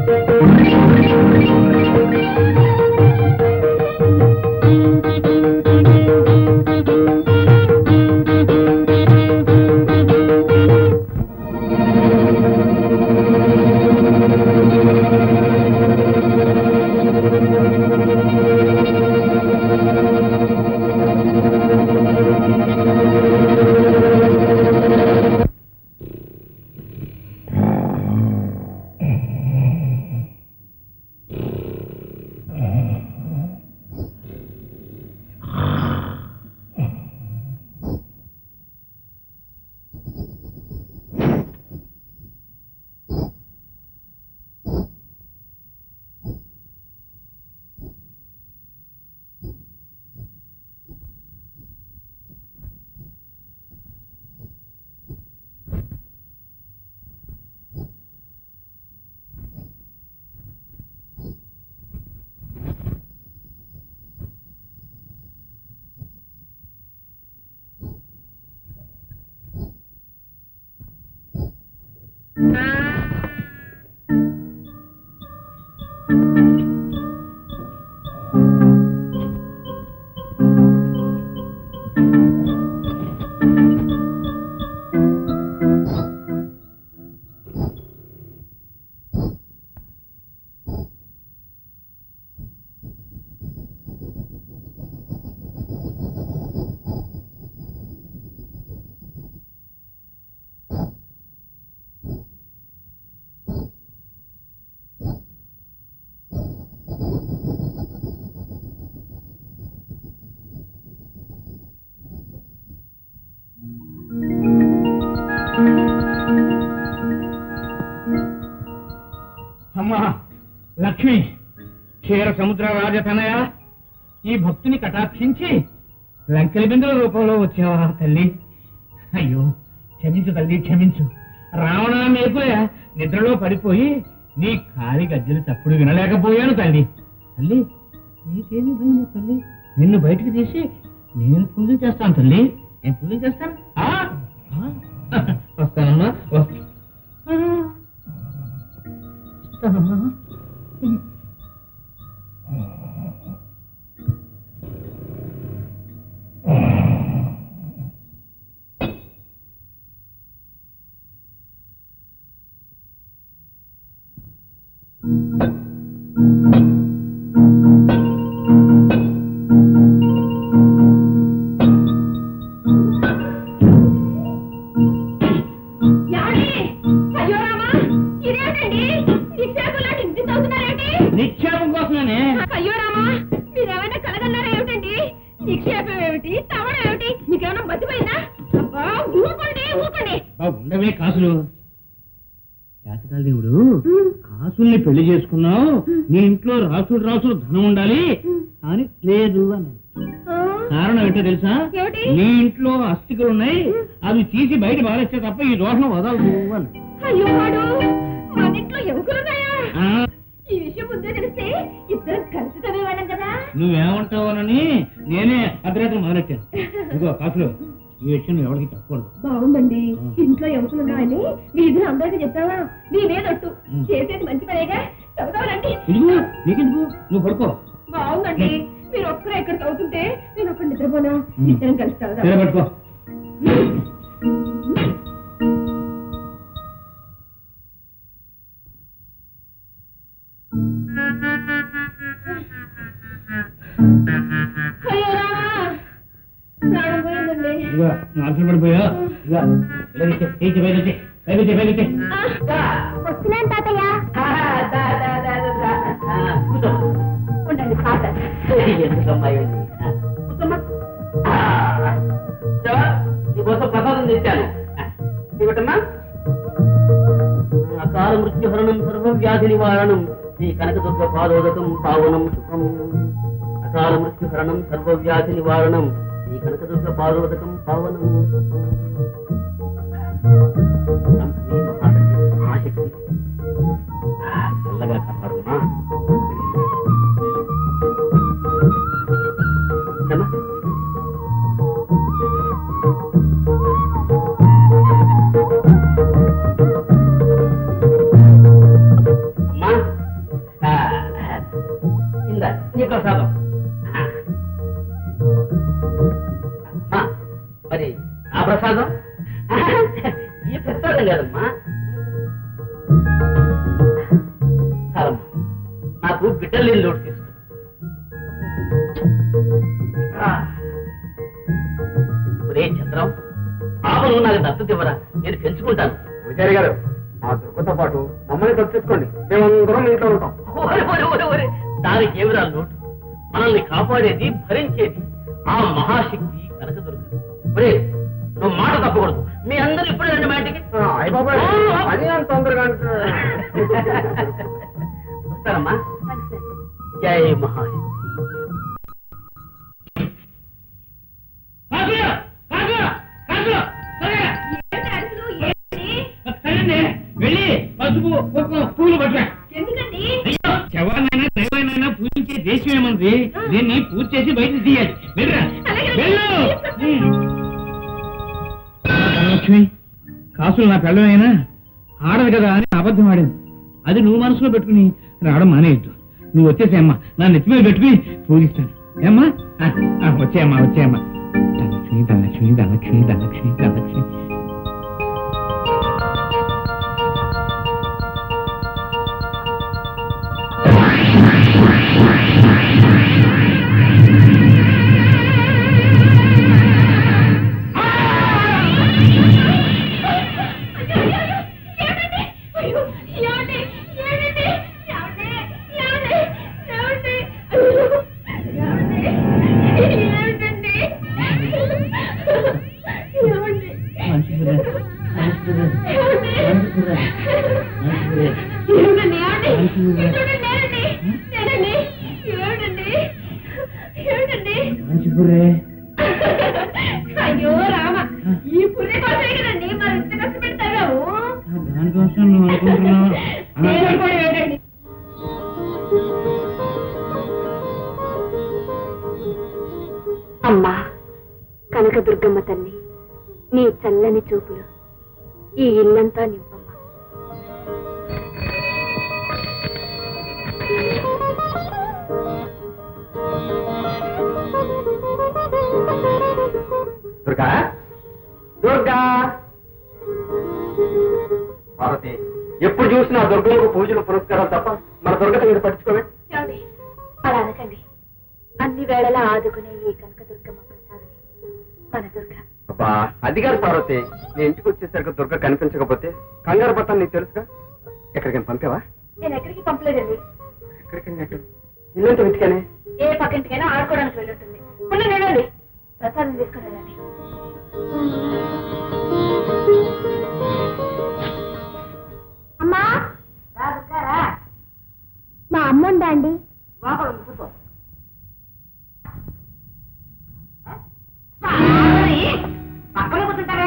అమ్మా లక్ష్మి క్షీర సముద్ర రాజతనయ ఈ భక్తుని కటాక్షించి లంకెల బిందుల రూపంలో వచ్చావా తల్లి అయ్యో క్షమించు తల్లి క్షమించు రావణ మేకులే నిద్రలో పడిపోయి నీ కాలి గజ్జలు తప్పుడు వినలేకపోయాను తల్లి తల్లి నీకేమి భయం లేదు తల్లి నిన్ను బయటికి తీసి నేను పూజ చేస్తాను తల్లి నేను పూజ చేస్తాను ఆ? ఆ? వస్తానమ్మా వస్తా ఆ. వస్తానమ్మా ఏమండి? అయ్యో రామా ఇదేమిటండి నిక్షేపంలో ఇంటి చదువుతున్నారేంటి నిక్షేపం కోసమేనే అయ్యో రామా మీరేమైనా కలగన్నారా ఏమిటండి నిక్షేపం ఏమిటి తవడం ఏమిటి మీకేమైనా మర్చిపోయిందా అబ్బా ఊరుకోండి ఊరుకోండి ఆ ఉండవే కాసులు జాతకాల దేవుడు కాసుల్ని పెళ్లి చేసుకున్నావు నీ ఇంట్లో రాసుడు రాసుడు ధనం ఉండాలి అని లేదు అని ఆ, కారణం ఏంటో తెలుసా ఏమిటి? నీ ఇంట్లో అస్థికలు ఉన్నాయి అవి తీసి బయట పారేస్తే తప్ప ఈ దోషం వదలదు అని అయ్యో వాడు మన ఇంట్లో ఎముకలున్నాయా ఆ, ఈ విషయం ముందే తెలిస్తే ఇద్దరం కలిసి చదివేవాళ్ళం కదా నువ్వేమంటావోనని నేనే అర్ధరాత్రి మొదలెట్టాను ఇదిగో కాసులు ఈ విషయం నువ్వు ఎవరికి చెప్పకూడదు బాగుందండి ఇంట్లో ఎముకలున్నాయని వీధిలో అందరికీ చెప్తావా నీ మీదొట్టు ఉం. చేసేది మంచి పనేగా చదువుతావులండి ఇదిగో నీకెందుకు నువ్వు పడుకో బాగుందండి మీరు ఒక్కరే ఎక్కడ చదువుతుంటే నేను ఒక్కడ నిద్రపోనా ఉం. ఇద్దరం కలిసి సరే చదువుదాం పట్టుకో అయ్యో రామా ప్రాణం పోయిందండి ఇదిగో నువ్వు అలసలు పడిపోయా ఇదిగో ఇలా తెచ్చే, తెచ్చే, పైకి తెచ్చే, పైకి తెచ్చే, పైకి తెచ్చే. వస్తున్నాను తాతయ్య ఉండండి తాత నీకోసం ప్రసాదం తెచ్చాను ఇవ్వటమ్మా అకాల మృత్యుహరణం సర్వ వ్యాధి నివారణం శ్రీ కనకదుర్గ పాదోదకం పావనం సుఖం అకాల మృత్యుహరణం సర్వ వ్యాధి నివారణం శ్రీ కనకదుర్గ పాదోదకం పావనం సుఖం సంపదే మహాశక్తి మహాశక్తి చల్లగా కాపాడుమా ఈ ప్రసాదం కాదమ్మా చాలమ్మా నాకు బిడ్డలు లేని లోటు తీసుకో ఒరే చంద్రం పాపను నాకు దత్తత ఇవ్వరా నేను పెంచుకుంటాను విజయ్ గారు మా దుర్గతో పాటు మమ్మల్ని తెచ్చుకోండి మేమందరం ఇంట్లో ఉంటాం ఓరే, ఓరే, ఓరే, ఓరే. దానికి ఏమిరా లోటు మనల్ని కాపాడేది భరించేది ఆ మహాశక్తి కనకదుర్గ ఒరే నువ్వు మాట తప్పకూడదు మీ అందరూ ఇప్పుడే రండి మా ఇంటికి అయ్య బాబాయ్ పని అంత తొందరగా అంటే వస్తారమ్మా జై మహాశక్తి కాకు కాకు కాకు త్వరగా ఏంటి అరుపులు? ఏంటి? సరేండి వెళ్ళి పసుపు కుంకుమ పూలు పట్టురా ఎందుకండి అయ్యో శవాన్నైనా దైవాన్నైనా పూజించే దేశం ఏముంది దీన్ని పూజ చేసి బయటకు తీయాలి వెళ్ళరా అలాగే. వెళ్ళు ఉమ్. ధనలక్ష్మి కాసులు నా పెళ్ళమైనా ఆడదు కదా అని అబద్ధం ఆడింది అది నువ్వు మనసులో పెట్టుకుని రావడం మానేయద్దు నువ్వు వచ్చేసేమ్మా నా నెత్తి మీద పెట్టుకుని పూజిస్తాను ఏమ్మా ఆ, ఆ, వచ్చేయమ్మా వచ్చేయమ్మా ధనలక్ష్మి ధనలక్ష్మి ధనలక్ష్మి ధనలక్ష్మి ధనలక్ష్మి అయ్యో, ఏమండి? ఏమండి? ఏమండి? ఏమండి? ఏమండి? అయ్యో, ఏమండి? ఏమిటండి? ఏమండి? మంచిదిరా, మంచిదిరా, మంచిదిరా, మంచిదిరా. ఏమిటండి? ఏమండి? మంచిదిరా. చూడండి, ఏమండి? ఏమండి? ఏమిటండి? ఏమిటండి? మంచిగురే. అయ్యో రామ ఈ పుణ్య కోసమే కదండి మరి ఇంత కష్టపెడతావు ఆ, దానికోసం నువ్వు అనుకుంటున్నావు నేను కూడా ఏమిటండి అమ్మా కనకదుర్గమ్మ తల్లి నీ చల్లని చూపులు ఈ ఇల్లంతా నింపమ్మా దుర్గా దుర్గా పార్వతి ఎప్పుడు చూసినా దుర్గమ్మకు పూజలు పురస్కారాలు తప్ప మన దుర్గ సంగతి పట్టించుకోవే ఏమండి? అలా అనకండి అన్ని వేళలా ఆదుకునే ఈ కనకదుర్గమ్మ ప్రసాదమే మన దుర్గ అబ్బా అది కాదు పార్వతి నీ ఇంటికి వచ్చేసరికి దుర్గ కనిపించకపోతే కంగారు పడతాను నీకు తెలుసుగా ఎక్కడికైనా పంపావా నేను ఎక్కడికి పంపలేదండి ఎక్కడికైనా ఎక్కడ ఇల్లంతా వెతికానే ఏ పక్కింటికైనా ఆడుకోవడానికి వెళ్ళుంటుంది ఉన్న వెళ్ళండి ప్రసాదం తీసుకుని వెళ్ళండి అమ్మా మా అమ్మ ఉందా అండి పక్కన కూర్చుంటారే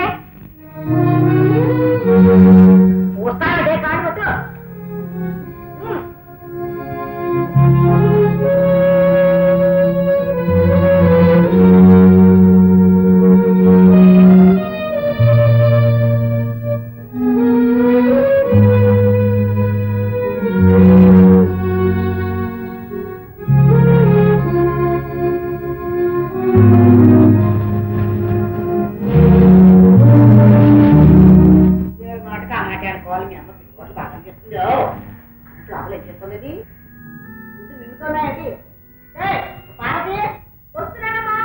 వస్తాడే కాడు కొట్టు మాటగా మాట్లాడుకోవాలి మీ అమ్మ పిల్లలు బాగా చేస్తుందో లోపల ఏం చేస్తుంది ఇది? ముందు మిగుతున్నాయండి పార్వతి వస్తున్నానమ్మా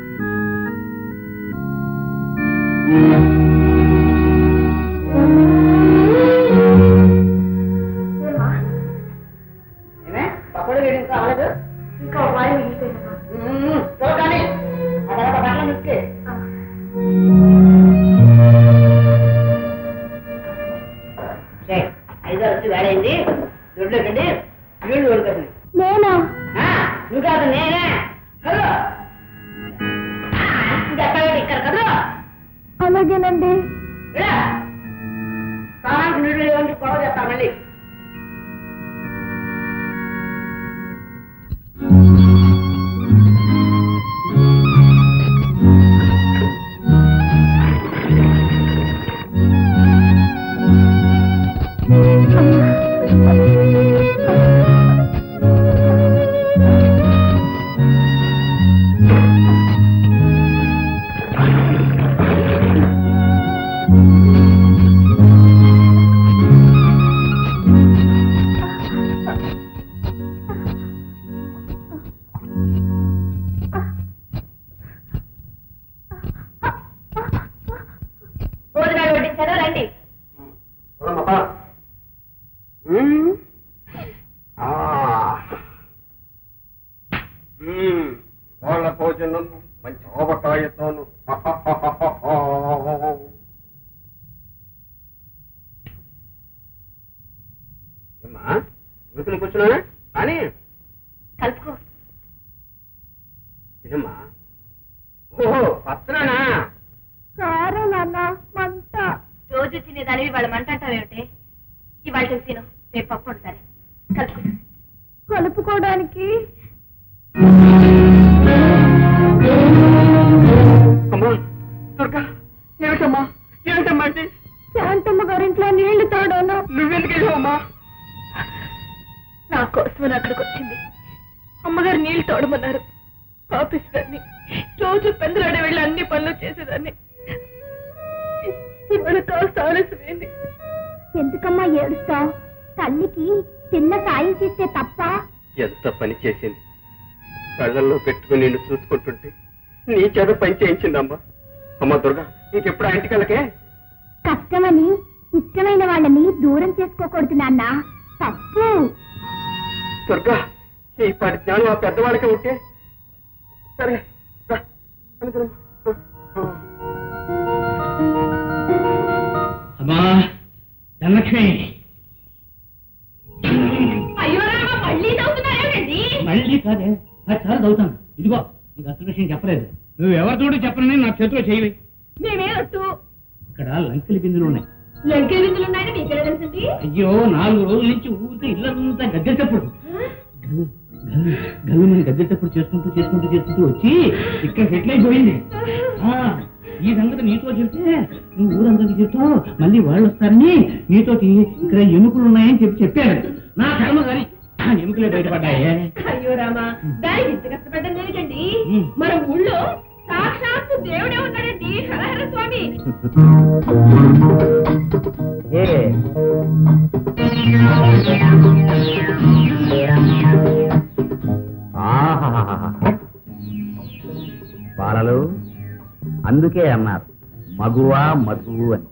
ఏమే పకోడీ వేడి ఇంకా అవ్వలేదు ఇంకా ఒక వాయి మిగిలిపోయిందమ్మా చూడగానే ఆ తర్వాత బట్టలు నిక్కి ఐదారు వచ్చి వేడైంది దొడ్లోకండి నీళ్లు కొనుక్కోండి నేనా నువ్వు కాదు నేనే హలో ఇంకా ఇక్కడ కదా అలాగేనండి ఇలా స్నానానికి నీళ్లు లేవండి గొడవ చేస్తాను మళ్ళీ ఆ రండి వాళ్ళ భోజనం మంచి ఆవకాయతోను ఏమ్మా ఉరుకుని కూర్చున్నానా కానీ కలుపుకో ఇదమ్మా ఓహో పచ్చరానా కారం నాన్న మంట రోజు తినేదానివి వాళ్ళ మంట అంటావేమిటే ఇవాళ తిను రేపు పప్పు ఉంటారు కలుపుకో కలుపుకోవడానికి అమ్మా దుర్గా ఏమిటమ్మా ఏమిటమ్మా అంటే శాంతమ్మ గారింట్లో నీళ్లు తాడాను నువ్వెందుకు వెళ్ళావమ్మా నా కోసం అక్కడికి వచ్చింది అమ్మగారు నీళ్లు తోడమన్నారు పాపిస్తాన్ని రోజు పెందలాడే వెళ్ళి అన్ని పనులు చేసేదాన్ని ఇవాళ కాస్త ఆలస్యమైంది ఎందుకమ్మా ఏడుస్తావు తల్లికి చిన్న సాయం చేస్తే తప్ప ఎంత పని చేసింది కళ్ళల్లో పెట్టుకుని నిన్ను చూసుకుంటుంటే నీ చేత పని చేయించిందమ్మా అమ్మా దుర్గా ఇంకెప్పుడు ఆ ఇంటికలకే కష్టమని ఇష్టమైన వాళ్ళని దూరం చేసుకోకూడదు నాన్న తప్పు దుర్గా ఈ పది జ్ఞానం ఆ పెద్దవాళ్ళకే ఉంటే సరే రా, అనుకురమ్మా. అమ్మా ధనలక్ష్మి అయ్యో రామ మళ్ళీ చదువుతున్నారేమిటండి మళ్ళీ కాదే అది చాలా చదువుతాను ఇదిగో నీకు అసలు విషయం చెప్పలేదు నువ్వు ఎవరి తోడు చెప్పనని నా చేతిలో చేయవి మేమేనట్టు ఇక్కడ లంకెలి బిందులు ఉన్నాయి లంకే విందులు ఉన్నాయని మీకెలా తెలుసండి అయ్యో నాలుగు రోజుల నుంచి ఊరికే ఇల్లంతా గద్దెటప్పుడు గల్లుమని గద్దెటప్పుడు చేసుకుంటూ చేసుకుంటూ చేసుకుంటూ వచ్చి ఇక్కడ సెటిల్ అయిపోయింది ఆ, ఈ సంగతి నీతో చెప్తే నువ్వు ఊరందరికి చెప్తావు మళ్ళీ వాళ్ళు వస్తారని నీతోటి ఇక్కడ ఎముకలు ఉన్నాయని చెప్పి చెప్పారు నా కర్మ కానీ ఆ ఎముకలే బయటపడ్డాయే అయ్యో రామ దానికి ఇంత కష్టపడ్డం దేనికండి ఉమ్. మన ఊళ్ళో సాక్షాత్తు దేవుడే ఉన్నాడండి హరహర స్వామి బాలలు అందుకే అన్నారు మగువా మధువు అని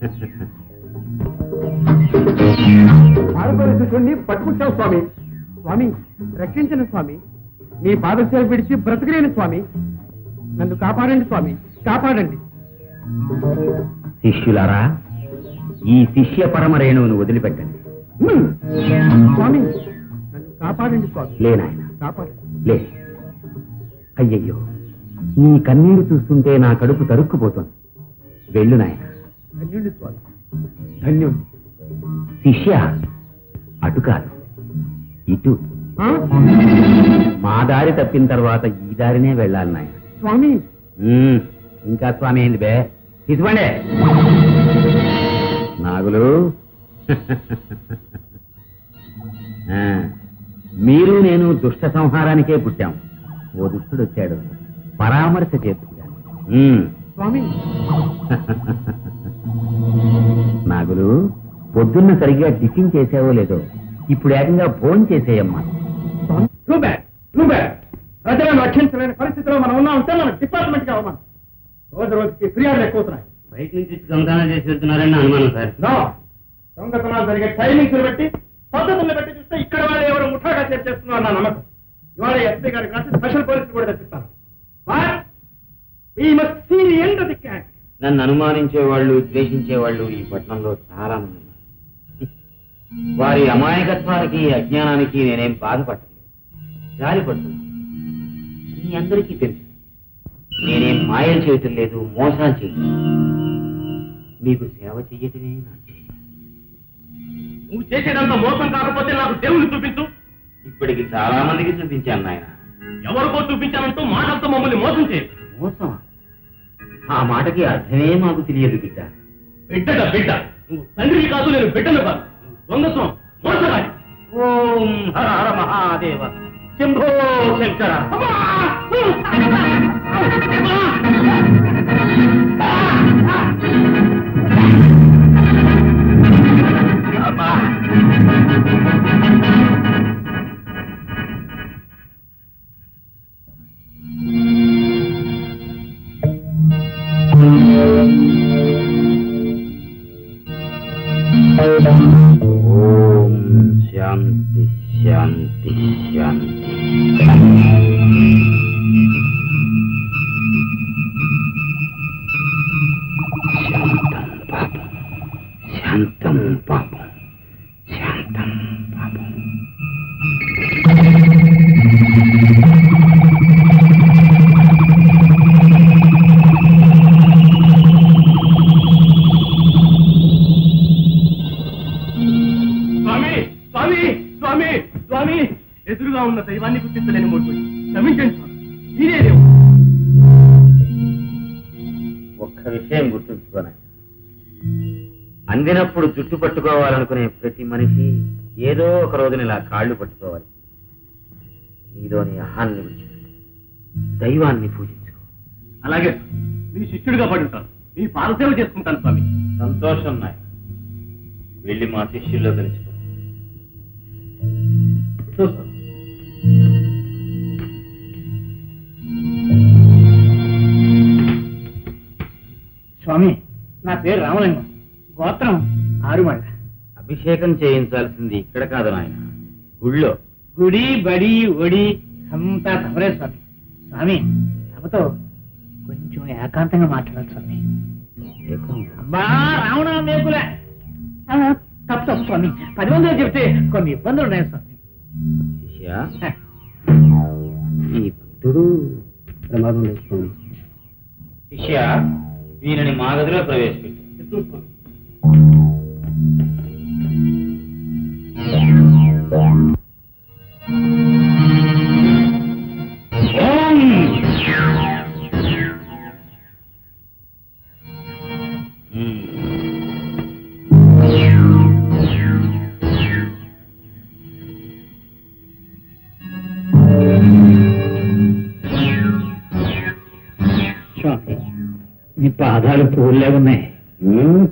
పారిపోయిన శిష్యుణ్ణి పట్టుకుంటావు స్వామి స్వామి రక్షించిన స్వామి మీ పాదసేవ విడిచి బ్రతకలేని స్వామి నన్ను కాపాడండి స్వామి కాపాడండి శిష్యులారా ఈ శిష్య పరమరేణువును వదిలిపెట్టండి హ్మ్. స్వామి నన్ను కాపాడండి స్వామి లేనాయన కాపాడండి లే అయ్యయ్యో నీ కన్నీరు చూస్తుంటే నా కడుపు తరుక్కుపోతుంది వెళ్ళు నాయన ధన్యుడి స్వామి ధన్యుడి శిష్య అటు కాదు ఇటు ఆ? మా దారి తప్పిన తర్వాత ఈ దారినే వెళ్ళాలి నాయన స్వామి ఉమ్, ఇంకా స్వామి ఏంది బే తీసుకోండి నాగులు ఆ, మీరు నేను దుష్ట సంహారానికే పుట్టాం ఓ దుష్టుడు వచ్చాడు పరామర్శ చేస్తున్నాను స్వామి నాగులు పొద్దున్న సరిగ్గా టిఫిన్ చేసావో లేదో ఇప్పుడు ఏకంగా ఫోన్ చేసేయమ్మా టూ బ్యాడ్ టూ బ్యాడ్ ప్రజలను రక్షించలేని పరిస్థితిలో మనం ఉన్నామంటే మన డిపార్ట్మెంట్ గా అవమానం రోజు రోజుకి ఫిర్యాదులు ఎక్కువతున్నాయి బయట నుంచి దొంగతనం చేసి వెళ్తున్నారని అనుమానం సార్ నో దొంగతనాలు జరిగే టైమింగ్స్ బట్టి పద్ధతుల్ని బట్టి చూస్తే ఇక్కడ వాళ్ళు ఎవరు ముఠాగా చేస్తున్నారు నా నమ్మకం ఇవాళ ఎస్పీ గారికి రాసి స్పెషల్ పోలీసులు కూడా తెప్పిస్తాను ఈ must see the end of the cat నన్ను అనుమానించే వాళ్ళు ద్వేషించే వాళ్ళు ఈ పట్టణంలో చాలా మంది ఉన్నారు వారి అమాయకత్వానికి అజ్ఞానానికి నేనేం బాధపడలేదు జాలిపడుతున్నాను మీ అందరికీ తెలుసు నేనేం మాయలు చేయటం లేదు మోసాలు చేయటం లేదు. మీకు సేవ చెయ్యటమే నా ధ్యేయం. నువ్వు చేసేదంతా మోసం కాకపోతే నాకు దేవుని చూపించు ఇప్పటికి చాలా మందికి చూపించాను నాయన ఎవరికో చూపించానంటూ మాటలతో మమ్మల్ని మోసం చేయు మోసం ఆ మాటకి అర్థమే మాకు తెలియదు బిడ్డ బిడ్డట బిడ్డ నువ్వు తండ్రివి కాదు నేను బిడ్డను కాదు నువ్వు దొంగత్వం మోసగాడి ఓం హర హర మహాదేవ శంభో శంకర ఓం శాంతి శాంతి శాంతి శాంతం పాపం శాంతం పాపం శాంతం పాపం స్వామి స్వామి స్వామి స్వామి ఎదురుగా ఉన్న దైవాన్ని గుర్తించలేని మూడు క్షమించండి స్వామి మీరే దేవుడు ఒక్క విషయం గుర్తుంచుకోన అందినప్పుడు జుట్టు పట్టుకోవాలనుకునే ప్రతి మనిషి ఏదో ఒక రోజున ఇలా కాళ్ళు పట్టుకోవాలి నీలోని అహాన్ని విడిచిపెట్టి దైవాన్ని పూజించు అలాగే మీ శిష్యుడిగా పడి ఉంటాను మీ పాదసేవ చేసుకుంటాను స్వామి సంతోషం నాయ వెళ్ళి మా శిష్యుల్లో కలిసిపో చూస్తాను స్వామి నా పేరు రామలింగం గోత్రం ఆరుమళ్ళ అభిషేకం చేయించాల్సింది ఇక్కడ కాదు నాయన గుళ్ళో గుడి బడి ఒడి అంతా తమరే స్వామి స్వామి తమతో కొంచెం ఏకాంతంగా మాట్లాడాలి స్వామి ఏకం. అబ్బా రావణ మేకులే ఆ, తప్పు తప్పు స్వామి పది మందిలో చెప్తే కొన్ని ఇబ్బందులు ఉన్నాయి స్వామి శిష్య ఈ భక్తుడు ప్రమాదం వేసుకోండి శిష్య వీరిని మా గదిలో ప్రవేశపెట్టు ఓం! స్వామి మీ పాదాలు పువ్వులే ఉన్నాయి ఉమ్.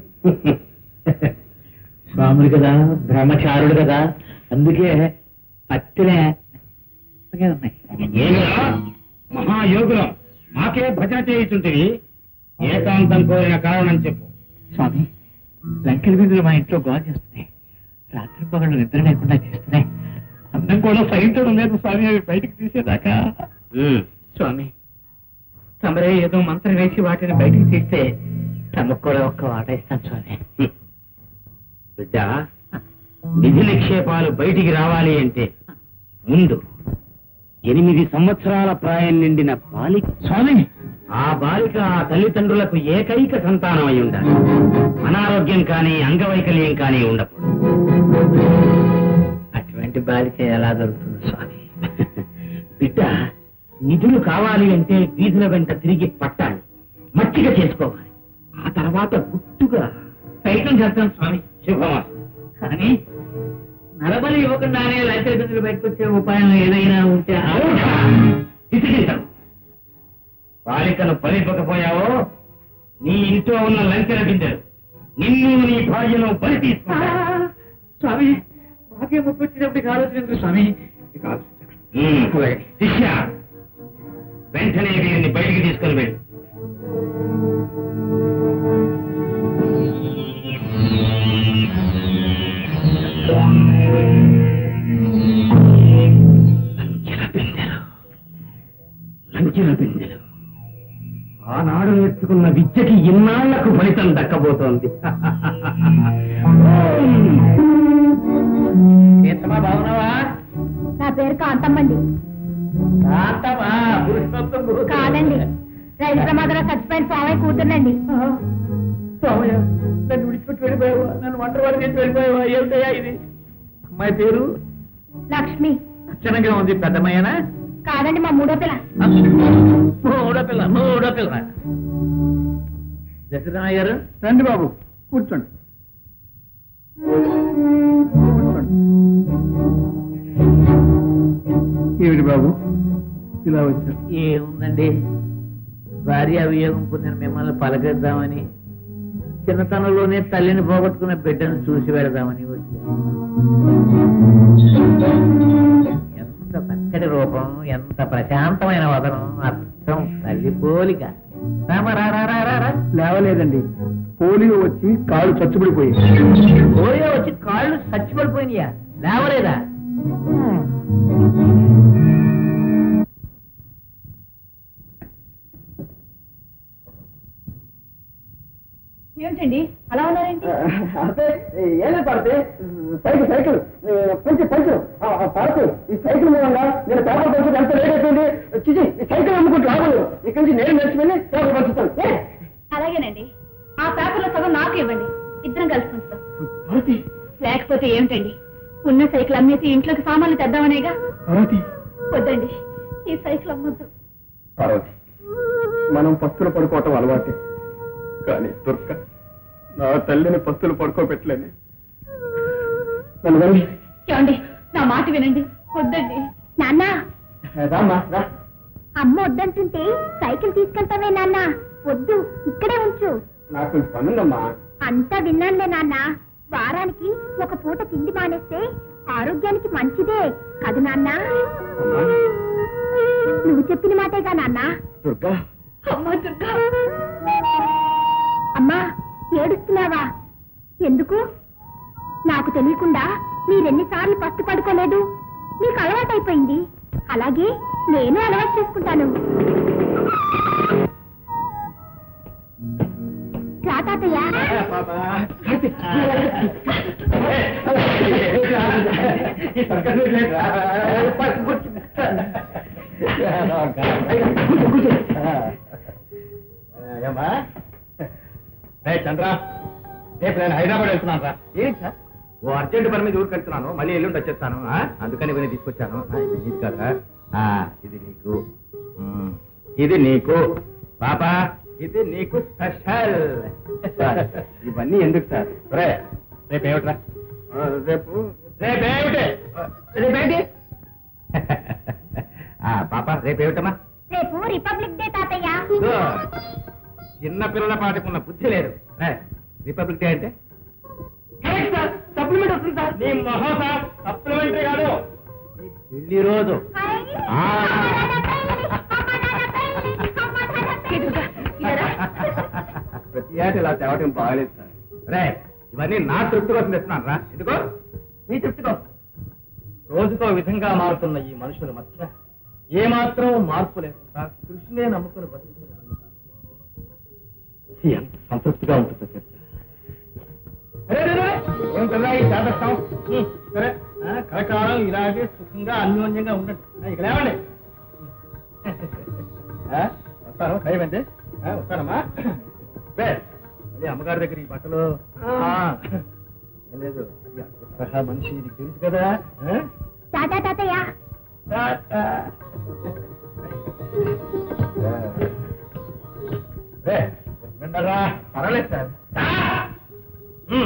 స్వాములు కదా బ్రహ్మచారుడు కదా అందుకే పత్తిలే మెత్తగా ఉన్నాయి ఏమిరా మహాయోగులం మాకే భజన చేయుచుంటివి ఏకాంతం కోరిన కారణం చెప్పు స్వామి లంకెల బిందులు మా ఇంట్లో గోల చేస్తున్నాయి రాత్రి పగళ్ళు నిద్ర లేకుండా చేస్తున్నాయి అన్నం కూడా సహించడం లేదు స్వామి అవి బయటికి తీసేదాకా ఉమ్. స్వామి తమరే ఏదో మంత్రం వేసి వాటిని బయటికి తీస్తే తమకు కూడా ఒక్క వాట ఇస్తాను స్వామి బిడ్డ నిధి నిక్షేపాలు బయటికి రావాలి అంటే ముందు ఎనిమిది సంవత్సరాల ప్రాయం నిండిన బాలిక స్వామి ఆ బాలిక ఆ తల్లిదండ్రులకు ఏకైక సంతానం అయి ఉండాలి అనారోగ్యం కానీ అంగవైకల్యం కానీ ఉండకూడదు అటువంటి బాలిక ఎలా దొరుకుతుంది స్వామి బిడ్డ నిధులు కావాలి అంటే వీధుల వెంట తిరిగి పట్టాలి మచ్చిక చేసుకోవాలి ఆ తర్వాత గుట్టుగా ప్రయత్నం చేస్తాను స్వామి శుభమస్తు కానీ నరబలి ఇవ్వకుండానే లంకెల బిందులు బయటకు వచ్చే ఉపాయం ఏదైనా ఉంటే మూఢ! విసిగించకు. బాలికను బలిపకపోయావో నీ ఇంట్లో ఉన్న లంకెల బిందెలు నిన్ను నీ భార్యను బలి తీసుకుంటా స్వామి మాకే ముప్పు వచ్చినప్పటికి ఆలోచన ఎందుకు స్వామి ఇక ఆలోచించకండి. శిష్య వెంటనే వీరిని బయటికి తీసుకుని వెళ్ళు లంకెల బిందెలు లంకెల బిందెలు ఆనాడు నేర్చుకున్న విద్యకి ఇన్నాళ్లకు ఫలితం దక్కబోతోంది ఏంటమ్మా బాగున్నావా నా పేరు కాంతమ్మండి కాంతమ్మా పురుషోత్తం గురు. కాదండి రైలు ప్రమాదంలో చచ్చిపోయిన స్వామి కూతుర్నండి స్వామయ్య నన్ను విడిచిపెట్టి వెళ్ళిపోయావా నన్ను ఒంటరి చేసి వెళ్ళిపోయావా ఏమిటయ్యా ఇది అమ్మాయి పేరు లక్ష్మి లక్షణంగా ఉంది పెద్దమ్మయ్యనా కాదండి మా మూడో పిల్ల మూడో పిల్ల మూడో పిల్ల దశరథమయ్య గారు రండి బాబు కూర్చోండి ఏమిటి బాబు ఇలా వచ్చారు ఏముందండి భార్య అవియోగం పొందిన మిమ్మల్ని పలకరిద్దామని చిన్నతనంలోనే తల్లిని పోగొట్టుకున్న బిడ్డను చూసి వెళదామని వచ్చాను ఎంత చక్కటి రూపం ఎంత ప్రశాంతమైన వదనం అర్థం తల్లి పోలిక రామ రా రా రా రా రా. లేవలేదండి పోలియో వచ్చి కాళ్ళు చచ్చుబడిపోయి పోలియో వచ్చి కాళ్ళు చచ్చిపడిపోయినాయా లేవలేదా ఏమిటండి అలా ఉన్నారేంటి అంటే ఏలే పడితే సైకిల్ సైకిల్ పంచి పంచు పడకు ఈ సైకిల్ మూలంగా నేను పేపర్ పంచు ఎంత లేట్ అయిపోయింది చిచి ఈ సైకిల్ అమ్ముకుంటూ రాబోదు ఇక్కడి నుంచి నేను నడిచిపోయి పేపర్ పంచుతాను ఏ? అలాగేనండి ఆ పేపర్లో సగం నాకు ఇవ్వండి ఇద్దరం కలిసి ఉంచుతాం పార్వతి లేకపోతే ఏమిటండి ఉన్న సైకిల్ అమ్మేసి ఇంట్లోకి సామాన్లు తెద్దామనేగా పార్వతి వద్దండి ఈ సైకిల్ అమ్మొద్దు పార్వతి మనం పస్తులు పడుకోవటం అలవాటే కానీ దుర్గ నా తల్లిని పస్తులు పడుకోబెట్టలేని నన్ను వెళ్ళి ఏమండి నా మాట వినండి వద్దండి నాన్న రామ్మా రా అమ్మ వద్దంటుంటే సైకిల్ తీసుకెళ్తావే నాన్న వద్దు ఇక్కడే ఉంచు నాకు కొంచెం పనుందమ్మా అంతా విన్నానులే నాన్న వారానికి ఒక పూట తిండి మానేస్తే ఆరోగ్యానికి మంచిదే కాదు నాన్న అమ్మా నువ్వు చెప్పిన మాటేగా నాన్న దుర్గా అమ్మా దుర్గా అమ్మా ఏడుస్తున్నావా ఎందుకు నాకు తెలియకుండా మీరెన్నిసార్లు పస్తు పడుకోలేదు నీకు అలవాటైపోయింది అలాగే నేను అలవాటు చేసుకుంటాను రా తాతయ్య ఏమ్మా రే చంద్ర రేపు నేను హైదరాబాద్ వెళ్తున్నాను రా ఏంటి సార్ ఓ అర్జెంట్ పని మీద ఊరికి వెళ్తున్నాను మళ్ళీ ఎల్లుండి వచ్చేస్తాను ఆ? అందుకని ఇవన్నీ తీసుకొచ్చాను ఆ, ఇది నీకు కదా ఆ, ఇది నీకు మ్మ్. ఇది నీకు పాపా ఇది నీకు స్పెషల్ ఇవన్నీ ఎందుకు సార్ రే రేపు ఏమిట్రా రేపు రేపు ఏమిటి రేపేంటి పాప రేపు ఏమిటమ్మా రేపు రిపబ్లిక్ డే తాతయ్య Good. చిన్న పిల్లల పాటకున్న బుద్ధి లేదు ఏ, రిపబ్లిక్ డే అంటే సప్లిమెంట్ వస్తుంది సార్ నీ మొహం సార్ సప్లిమెంటరీ కాదు నీ పెళ్లి రోజు ఆ. ప్రతి ఏట ఇలా తేవటం బాగలేదు సార్ రే ఇవన్నీ నా తృప్తి కోసం తెస్తున్నాను రా ఎందుకో నీ తృప్తి కోసం రోజుకో విధంగా మారుతున్న ఈ మనుషుల మధ్య ఏమాత్రం మార్పు లేకుండా కృషినే నమ్ముకుని బతుకుతున్న ఎంత సంతృప్తిగా ఉంటుందో తెలుసా అరే, అరే, అరే, ఏం కదా ఈ చేదస్తాం ఉం, సరే ఆ, కరకాలం ఇలాగే సుఖంగా అన్యోన్యంగా ఉండండి ఆ, ఇక్కడ ఏమండి ఆ, వస్తాను టైం ఏంటి ఆ, వస్తానమ్మా రే, మళ్ళీ అమ్మగారి దగ్గర ఈ బట్టలు ఆ, ఏం లేదు అది అగ్రహ మనిషి నీకు తెలుసు కదా ఆ? టాటా తాతయ్య రే, విన్నారా? పర్వాలేదు సార్ ఉమ్.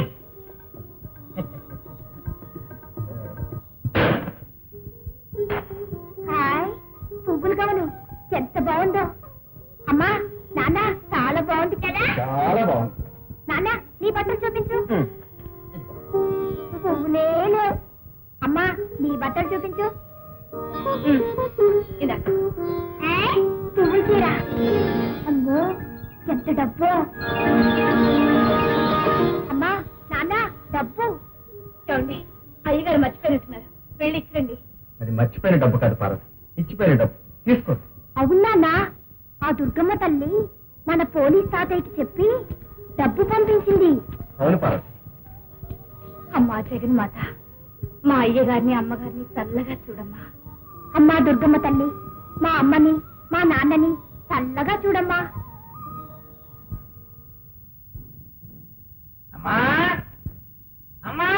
హాయ్ పువ్వులు కవను ఎంత బాగుందో అమ్మా నాన్న చాలా బాగుంది కదా చాలా బాగుంది నాన్న నీ బట్టలు చూపించు ఉమ్. పువ్వులే లేవు అమ్మా నీ బట్టలు చూపించు ఇదా పువ్వులు చీర అమ్మో ఎంత డబ్బు అమ్మా నాన్న డబ్బు చూడండి అయ్యగారు మర్చిపోయినట్టున్నారు వెళ్ళి ఇచ్చండి అది మర్చిపోయిన డబ్బు కాదు పార్వతి ఇచ్చిపోయిన డబ్బు తీసుకో అవునా ఆ దుర్గమ్మ తల్లి మన పోలీస్ తాతయ్యకి చెప్పి డబ్బు పంపించింది అవును పార్వతి అమ్మా జగన్మాత మా అయ్యగారిని అమ్మగారిని చల్లగా చూడమ్మా అమ్మా దుర్గమ్మ తల్లి మా అమ్మని మా నాన్నని చల్లగా చూడమ్మా అమ్మా అమ్మా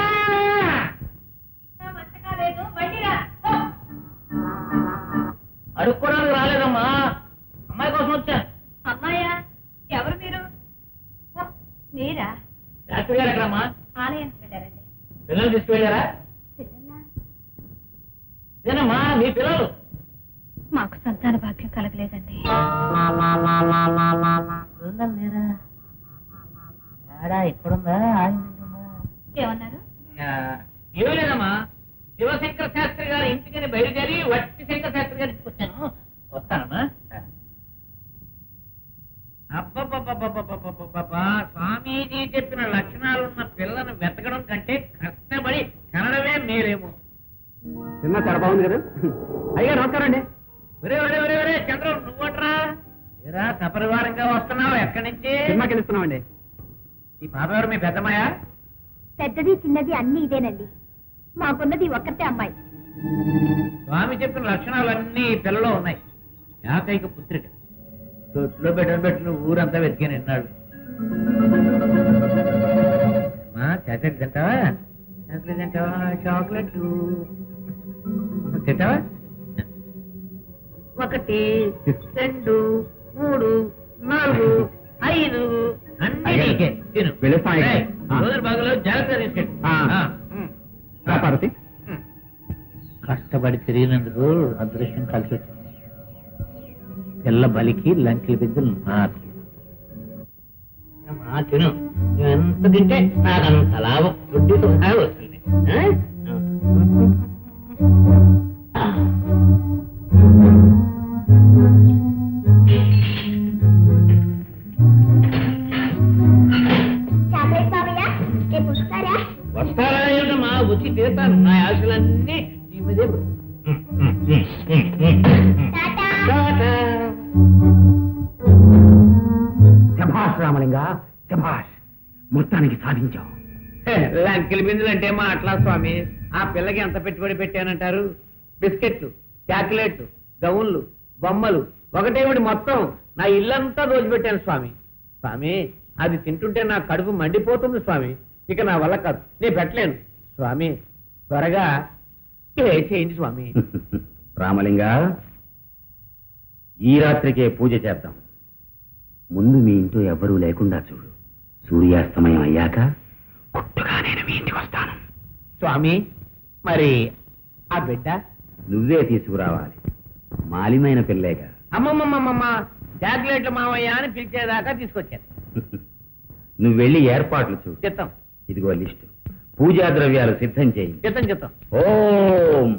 అడుక్కోడానికి రాలేదమ్మా అమ్మాయి కోసం వచ్చా అమ్మాయా ఎవరు మీరు మీరా డాక్టర్ గారు ఎక్కడమ్మా ఆలయానికి వెళ్ళారండి పిల్లలు తీసుకువెళ్ళారా ఇదేనమ్మా మీ పిల్లలు మాకు సంతాన భాగ్యం కలగలేదండి పిల్లలు లేరా ఏడా ఇక్కడుందా ఆగిందా ఏమన్నారు ఏమీ లేదమ్మా శివశంకర శాస్త్రి గారి ఇంటికని బయలుదేరి వట్టి శంకర శాస్త్రి గారి ఇంటికి వచ్చాను వస్తానమ్మా అబ్బబ్బబ్బబ్బబ్బబ్బబ్బబ్బా స్వామీజీ చెప్పిన లక్షణాలున్న పిల్లను వెతకడం కంటే కష్టపడి కనడమే మేలేమో సినిమా చాలా బాగుంది కదా అయ్యా నమస్కారం అండి ఒరే ఒరే ఒరే ఒరే చంద్రం నువ్వట్రా ఏరా సపరివారంగా వస్తున్నావు ఎక్కడి నుంచి సినిమాకి వెళ్తున్నామండి ఈ పాప ఎవరు మీ పెద్దమ్మాయా పెద్దది చిన్నది అన్ని ఇదేనండి మాకున్నది ఒక్కతే అమ్మాయి స్వామి చెప్పిన లక్షణాలన్నీ ఈ పిల్లలో ఉన్నాయి ఏకైక పుత్రిక తొట్లో పెట్టని పెట్టిన ఊరంతా వెతికాను ఎన్నాడు మా చాక్లెట్ తింటావా చాక్లెట్ తింటావా చాక్లెట్ తింటావా ఒకటి రెండు మూడు నాలుగు ఐదు అన్ని అయ్యగారు, నీకే. తిను వెళ్ళొస్తాం అయ్యగారు. ఏయ్, ఆ. రోజుల బాగులో జాగ్రత్త తీసుకెళ్ళి ఆ. ఆ, ఉమ్. రా, పార్వతి కష్టపడి తిరిగినందుకు అదృష్టం కలిసి వచ్చింది పిల్ల బలికి లంకెల బిద్దులు నాకు అమ్మా, తిను నువ్వు ఎంత తింటే నాకు అంత లాభం వడ్డీతో సహా వస్తుంది ఆ? ఆ. చాక్లెట్ బాబయ్య రేపు వస్తారా వస్తారా ఏమిటమ్మా వచ్చి తీరుతాను నా ఆశలన్నీ నీ మీదే పడు. ఉమ్, ఉమ్, ఉమ్, ఉమ్, ఉమ్, ఉమ్. టాటా టాటా. శభాష్ రామలింగ శభాష్ మొత్తానికి సాధించావు హే, లంకెల బిందులు అంటే మా అట్లా స్వామి ఆ పిల్లకి ఎంత పెట్టుబడి పెట్టానంటారు బిస్కెట్లు చాక్లెట్లు గౌన్లు బొమ్మలు ఒకటేమిటి మొత్తం నా ఇల్లంతా దోచిపెట్టాను స్వామి స్వామి అది తింటుంటే నా కడుపు మండిపోతుంది స్వామి ఇక నా వల్ల కాదు నేను పెట్టలేను స్వామి త్వరగా ఏ చేయండి స్వామి రామలింగ ఈ రాత్రికే పూజ చేద్దాం ముందు మీ ఇంట్లో ఎవ్వరూ లేకుండా చూడు సూర్యాస్తమయం అయ్యాక గుట్టుగా నేను మీ ఇంటికి వస్తాను స్వామి మరి ఆ బిడ్డ నువ్వే తీసుకురావాలి మాలిమైన పిల్లేగా అమ్మమ్మమ్మమ్మ చాక్లెట్లు మావయ్య అని పిలిచేదాకా తీసుకొచ్చాను నువ్వు వెళ్ళి ఏర్పాట్లు చూడు చిత్తం ఇదిగో లిస్టు పూజా ద్రవ్యాలు సిద్ధం చేయి చిత్తం చిత్తం ఓం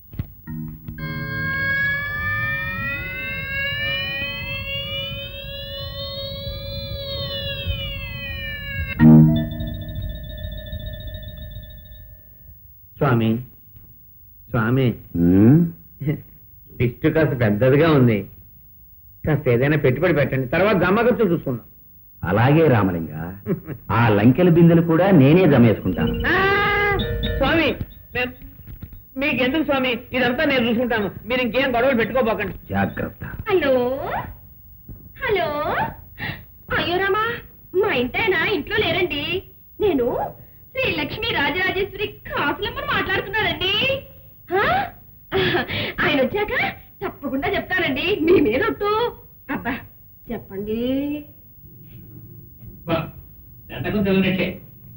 స్వామి స్వామి ఉమ్, లిస్టు కాస్త పెద్దదిగా ఉంది కాస్త ఏదైనా పెట్టుబడి పెట్టండి తర్వాత గమ్మగచ్చు చూసుకుందాం అలాగే రామలింగ ఆ లంకెల బిందెలు కూడా నేనే జమేసుకుంటాను ఆ, స్వామి నేను మీకెందుకు స్వామి ఇదంతా నేను చూసుకుంటాను మీరు ఇంకేం గొడవలు పెట్టుకోబోకండి జాగ్రత్త హలో హలో అయ్యో రామా మా ఇంటైనా ఇంట్లో లేరండి నేను శ్రీ లక్ష్మీ రాజరాజేశ్వరి కాసులమ్మని మాట్లాడుతున్నానండి ఆ? ఆయన వచ్చాక తప్పకుండా చెప్తానండి మీ మీద ఒట్టు అబ్బా చెప్పండి దండకం చదివినట్టే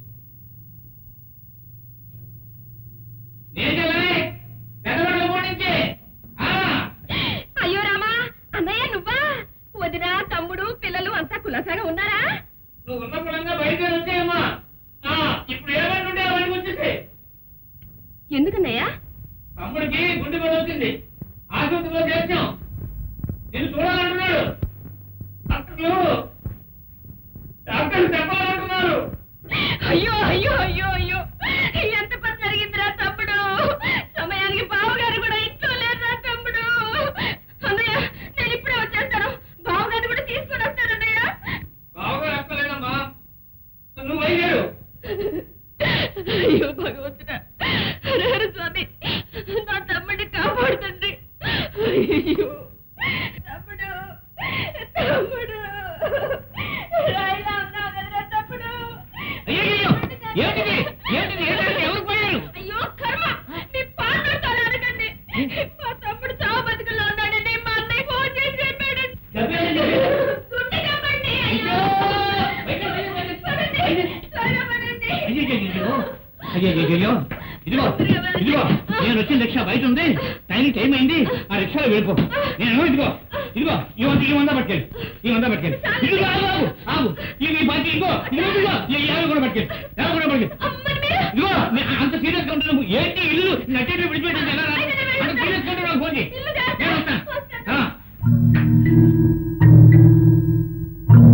అయ్యో రామా అన్నయ్య నువ్వా వదిన తమ్ముడు పిల్లలు అంతా కులసాగా ఉన్నారా నువ్వు ఉన్న పొలంగా బయలుదేరి వచ్చాయమ్మా ఆ, ఇప్పుడు ఏమంటుంటే అవన్నీ వచ్చేసి ఎందుకన్నయ్య తమ్ముడికి గుండె పడి వచ్చింది ఆసుపత్రిలో చేర్చాం నేను చూడాలంటున్నాడు డాక్టర్లు డాక్టర్లు చెప్పాలంటున్నారు అయ్యో అయ్యో అయ్యో అయ్యో ఎంత పని జరిగిందిరా తమ్ముడు సమయానికి బావగారు కూడా ఇంట్లో లేరురా తమ్ముడు అన్నయ్య నేను ఇప్పుడే వచ్చేస్తాను బావగారిని కూడా తీసుకొని వస్తాను అన్నయ్య బాగా ఎక్కలేదమ్మా నువ్వు బయలుదేరు అయ్యో భగవంతుడా హర స్వామి నా తమ్ముడిని కాపాడుతండి అయ్యో తమ్ముడు తమ్ముడు రాయిలా ఉన్నావు కదరా తమ్ముడు అయ్యయ్యో, ఏమిటిది? ఏమిటిది? ఏమిటి? ఎవరు పోయారు? అయ్యో కర్మ మీ పాటలు అనకండి మా తమ్ముడు చావు బతుకుల్లో ఉన్నాడని మా అన్నయ్య ఫోన్ చేసి చెప్పాడు చెప్పేది చెప్పు. గుండె కప్పండి అయ్యో బయట, బయట, బయట. పడండి, త్వరగా పడండి. అయ్యయ్యయ్యో. అయ్యయ్యయ్యో. ఇదిగో ఇదిగో నేను వచ్చిన రిక్షా బయట ఉంది టైం టైం అయింది ఆ రిక్షాలో వెళ్ళిపో నేను ఇదిగో ఇదిగో ఈ వంద ఈ వంద పట్టుకెళ్ళి ఈ వంద పట్టుకెళ్ళి ఇదిగో ఆగు ఆగు ఆగు ఈ ఈ బాకీ ఇదిగో ఇదిగో ఇదిగో ఈ యాభై కూడా పట్టుకెళ్ళి యాభై కూడా పట్టుకెళ్ళి అమ్మని మీరు ఇదిగో నే- అంత సీరియస్ గా ఉంటాను ఏంటి ఇల్లు నచ్చేటి విడిచిపెట్టి ఎలా రాదు? అంత సీరియస్ గా ఉంటాను ఫోన్ చేయి నేను వస్తాను. ఆ.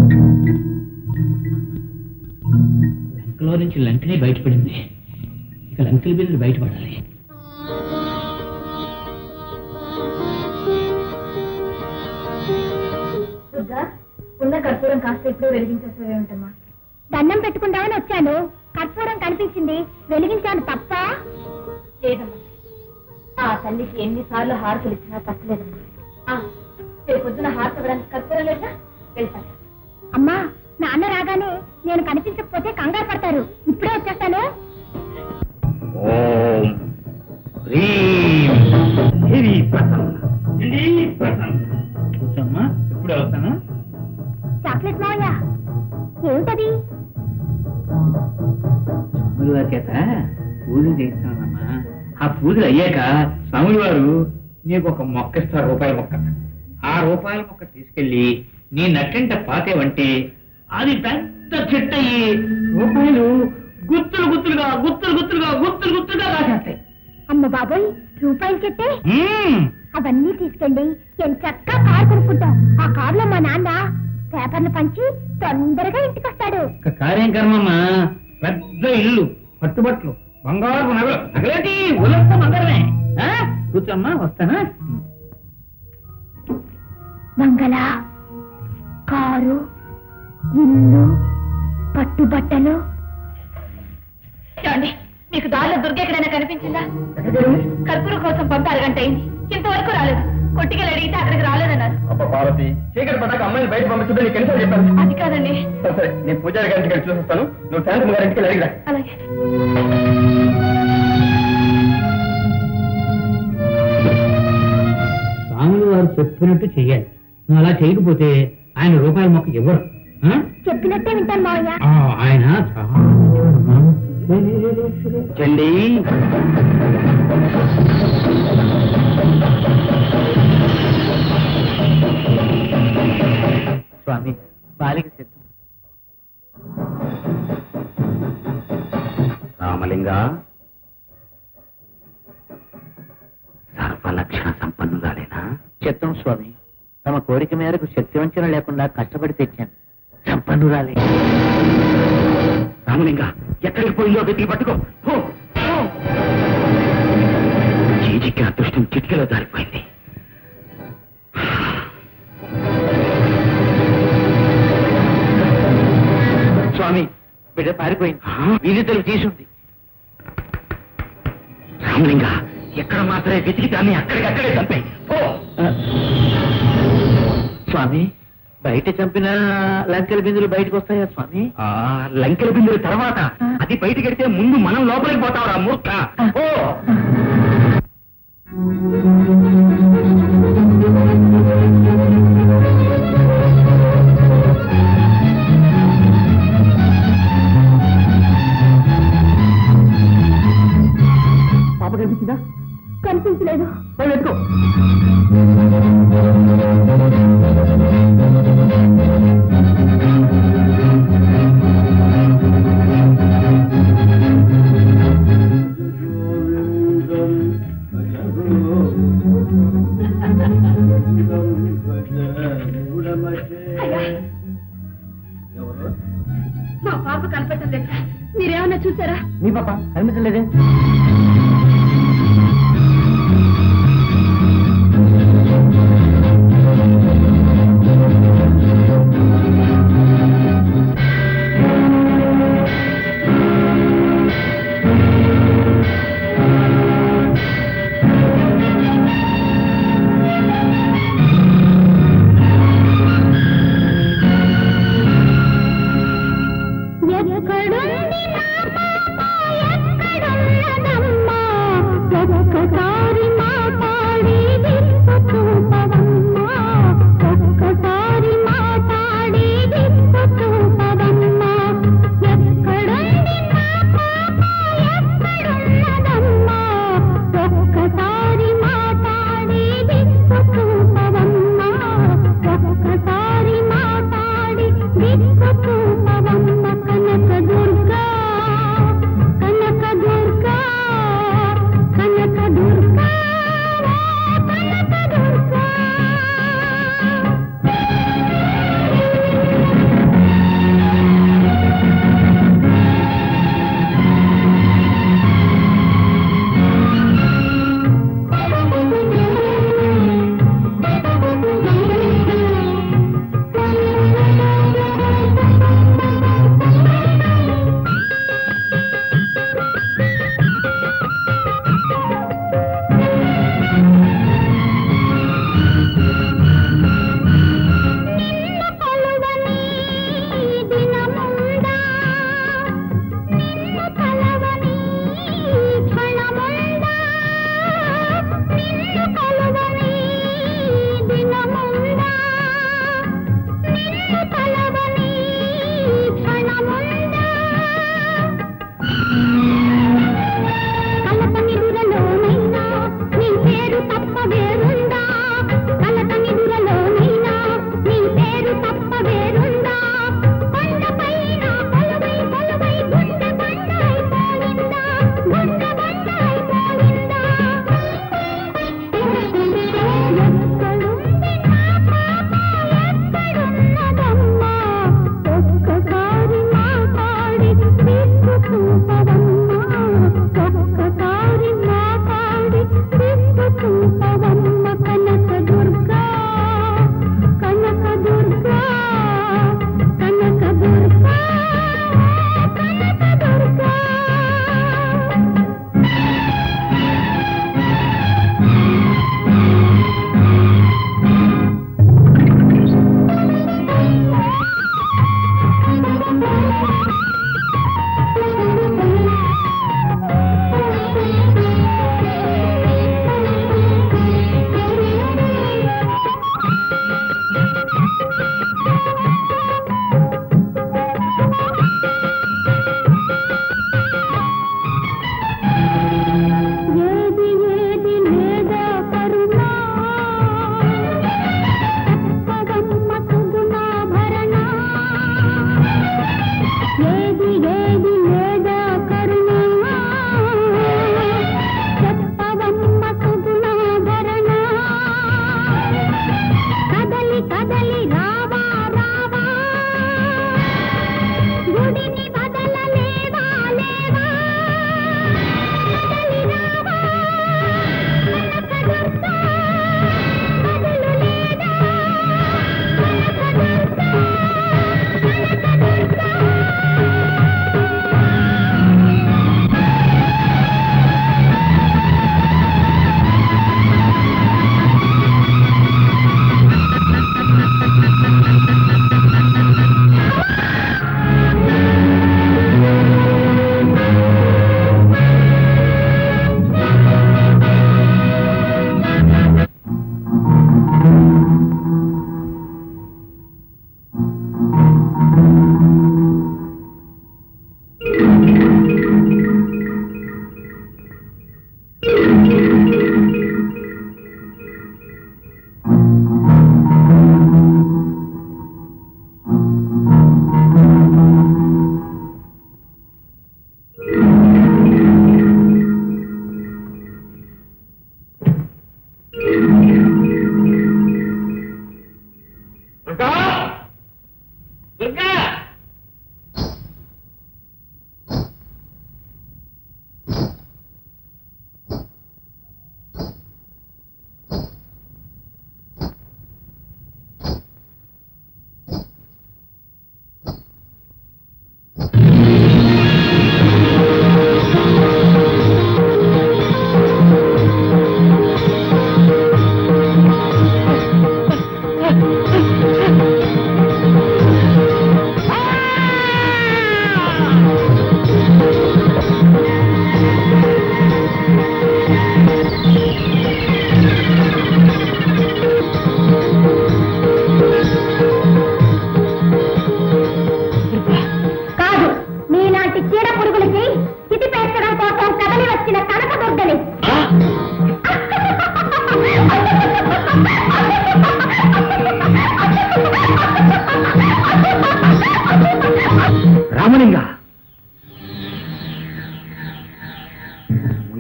వచ్చిన లంకనే బయటపడింది ఇక లంకెల బిందులు బయటపడాలి దుర్గా ఉన్న కర్పూరం కాస్త ఇప్పుడు వెలిగించేసేవే ఉంటమ్మా దండం పెట్టుకుందామని వచ్చాను కర్పూరం కనిపించింది వెలిగించాను తప్ప లేదమ్మా ఆ తల్లికి ఎన్నిసార్లు హారతులు ఇచ్చినా తప్పలేదమ్మా ఆ, రేపు పొద్దున హారతి ఇవ్వడానికి కర్పూరం లేదా వెళ్తాను అమ్మా నాన్న రాగానే నేను కనిపించకపోతే కంగారు పడతారు ఇప్పుడే వచ్చేస్తాను ఓం హ్రీం దేవి ప్రసన్న కూర్చోమ్మా ఇప్పుడే వస్తాను చాక్లెట్ మావయ్య ఏమిటది స్వాముల వారి చేత పూజలు చేయిస్తానమ్మా ఆ పూజలు అయ్యాక స్వాముల వారు నీకు ఒక మొక్క ఇస్తారు రూపాయల మొక్క ఆ రూపాయల మొక్క తీసుకెళ్లి నీ నట్టంట పాతేవంటే అది పెద్ద చెట్టు అయ్యి రూపాయలు గుత్తులు గుత్తులుగా గుత్తులు గుత్తులుగా గుత్తులు గుత్తులుగా రాసేస్తాయి అమ్మ బాబోయ్ రూపాయలు చెట్టే మ్మ్. అవన్నీ తీసుకెళ్ళి ఎంత చక్కగా కారు కొనుక్కుంటాం ఆ కారులో మా నాన్న పేపర్లు పంచి తొందరగా ఇంటికి వస్తాడు ఒక కార్యం కర్మమ్మా పెద్ద ఇల్లు పట్టుబట్లు బంగారు నగలు నగలేటి ఉలంత బంగారమే ఆ? కూర్చోమ్మా వస్తానా బంగళా కారు ఇల్లు పట్టుబట్టలు చూడండి మీకు దారిలో దుర్గ ఎక్కడైనా కనిపించిందా కర్పూరం కోసం పంప అరగంట అయింది ఇంతవరకు రాలేదు కొట్టికెళ్ళి అడిగితే అక్కడికి రాలేదన్నారు అబ్బా పార్వతి చీకటి పడ్డాక అమ్మాయిని బయట పంపించుంటే నీకు ఎన్నిసార్లు చెప్పాను అది కాదండి సరే సరే నేను పూజారి గారింటికి వెళ్ళి చూసొస్తాను నువ్వు శాంతమ్మ గారింటికి వెళ్ళి అడిగిరా అలాగే స్వాములు వారు చెప్పినట్టు చెయ్యాలి నువ్వు అలా చేయకపోతే ఆయన రూపాయల మొక్క ఇవ్వరు ఆ? చెప్పినట్టే వింటాను మావయ్య ఆ, ఆయన చాలా మంచివాడమ్మా. చండి స్వామి బాలిక సిద్ధం రామలింగ సర్వలక్షణ సంపన్నురాలేనా చిత్తం స్వామి తమ కోరిక మేరకు శక్తి వంచన లేకుండా కష్టపడి తెచ్చాను సంపన్నురాలే రామలింగ ఎక్కడికి పోయిందో వెతికి పట్టుకో పో, పో. చీచిక్కిన అదృష్టం చిటికలో జారిపోయింది స్వామి బిడ్డ పారిపోయింది వీధి తలుపు తీసుంది రామలింగ ఎక్కడ మాత్రమే వెతికి దాన్ని అక్కడికక్కడే చంపాయి పో స్వామి బయట చంపిన లంకెల బిందులు బయటకు వస్తాయా స్వామి ఆ లంకెల బిందుల తర్వాత అది బయటకెడితే ముందు మనం లోపలికి పోతావురా మూర్ఖ ఓ పాప కనిపించిందా కనిపించలేదు పోయి వెతుకో మా పాప కనపడటం లేదు మీరేమన్నా చూసారా నీ పాప కనిపించలేదే ఎక్కడుంది నా పాప ఎక్కడున్నదమ్మా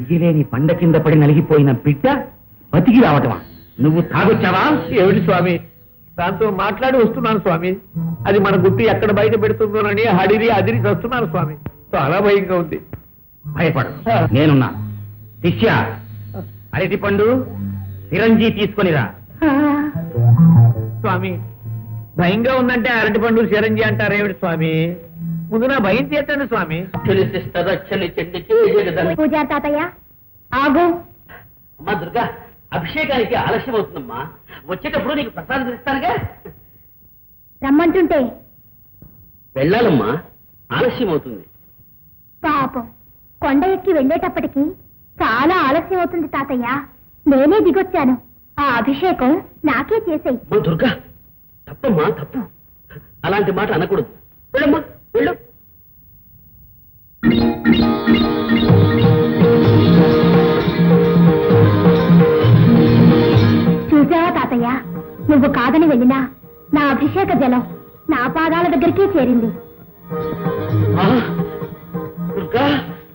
విధిలేని పండ కింద పడి నలిగిపోయిన బిడ్డ బతికి రావటమా నువ్వు తాగొచ్చావా ఏమిటి స్వామి దాంతో మాట్లాడి వస్తున్నాను స్వామి అది మన గుట్టు ఎక్కడ బయట పెడుతుందోనని హడిరి అదిరి వస్తున్నాను స్వామి చాలా భయంగా ఉంది భయపడు నేనున్నా శిష్య అరటి పండు చిరంజీ తీసుకొనిరా స్వామి భయంగా ఉందంటే అరటి పండు చిరంజి అంటారేమిటి స్వామి ముందు నా భయం తీర్చండి స్వామి పూజా తాతయ్య ఆగు అమ్మా దుర్గా అభిషేకానికి ఆలస్యం అవుతుందమ్మా వచ్చేటప్పుడు నీకు ప్రసాదం ఇస్తానుగా రమ్మంటుంటే వెళ్ళాలమ్మా ఆలస్యం అవుతుంది పాపం కొండ ఎక్కి వెళ్ళేటప్పటికి చాలా ఆలస్యం అవుతుంది తాతయ్య నేనే దిగొచ్చాను ఆ అభిషేకం నాకే చేసేయి అమ్మా దుర్గా తప్పమ్మా తప్పు అలాంటి మాట అనకూడదు వెళ్ళమ్మా వెళ్ళు చూసావా తాతయ్య నువ్వు కాదని వెళ్ళినా నా అభిషేక జలం నా పాదాల దగ్గరికే చేరింది ఆ, దుర్గా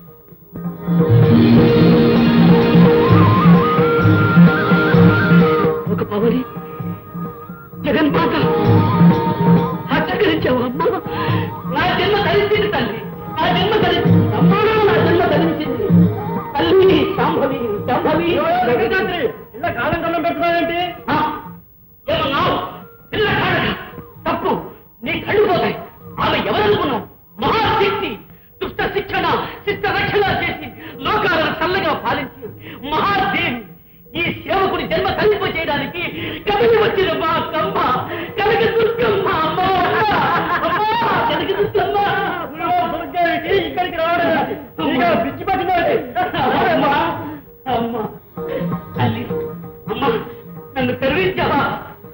ఒక పవరి జగన్మాత హత్యకరించావు అమ్మా నా జన్మ ధరించింది తల్లి నా జన్మ ధరించింది అమ్మా నా జన్మ ధరించింది తల్లి శాంభవి శాంభవి ఇలా కాలం కళ్ళం పెట్టుకోవాలంటే ఆ, ఏమన్నావు పిల్ల కాడక తప్పు నీ కళ్ళు పోతాయి ఆమె ఎవరనుకున్నావు మహాశక్తి దుష్ట శిక్షణ శిష్ట రక్షణ చేసి లోకాలను చల్లగా పాలించి మహాదేవి ఈ సేవకుని జన్మ కలిప చేయడానికి కదిలి వచ్చిన మా కమ్మ కనక దుర్గమ్మ అమ్మ అమ్మ, కనక దుర్గమ్మ ఇక్కడికి రావడం ఇక పిచ్చి పట్టినది అమ్మా అమ్మా తల్లి అమ్మా నన్ను కరుణించావా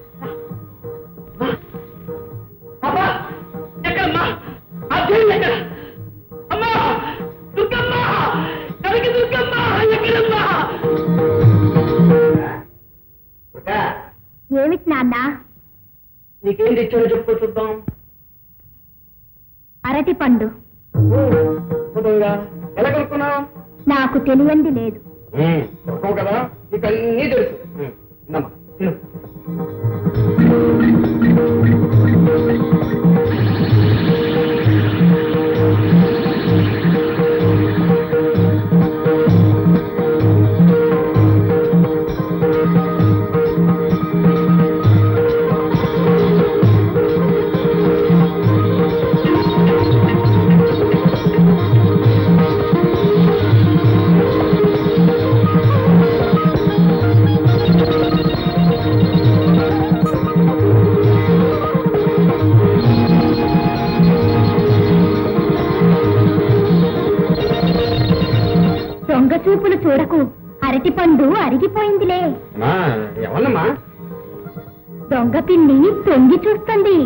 అమ్మా ఎక్కడమ్మా అర్థం ఎక్కడ అమ్మా దుర్గమ్మ కనక దుర్గమ్మ ఎక్కడమ్మా ఏమిటి నాన్న నీకేం తెచ్చారో చెప్పుకో చూద్దాం అరటి పండు అద్భుతంగా ఎలా కనుక్కున్నావు నాకు తెలియంది లేదు దొరకవు కదా నీకు అన్నీ తెలుసు ఇందమ్మా, తిను. దొంగ చూపులు చూడకు అరటి పండు అరిగిపోయిందిలే అమ్మా, ఎవరమ్మా దొంగ పిల్లి తొంగి చూస్తుంది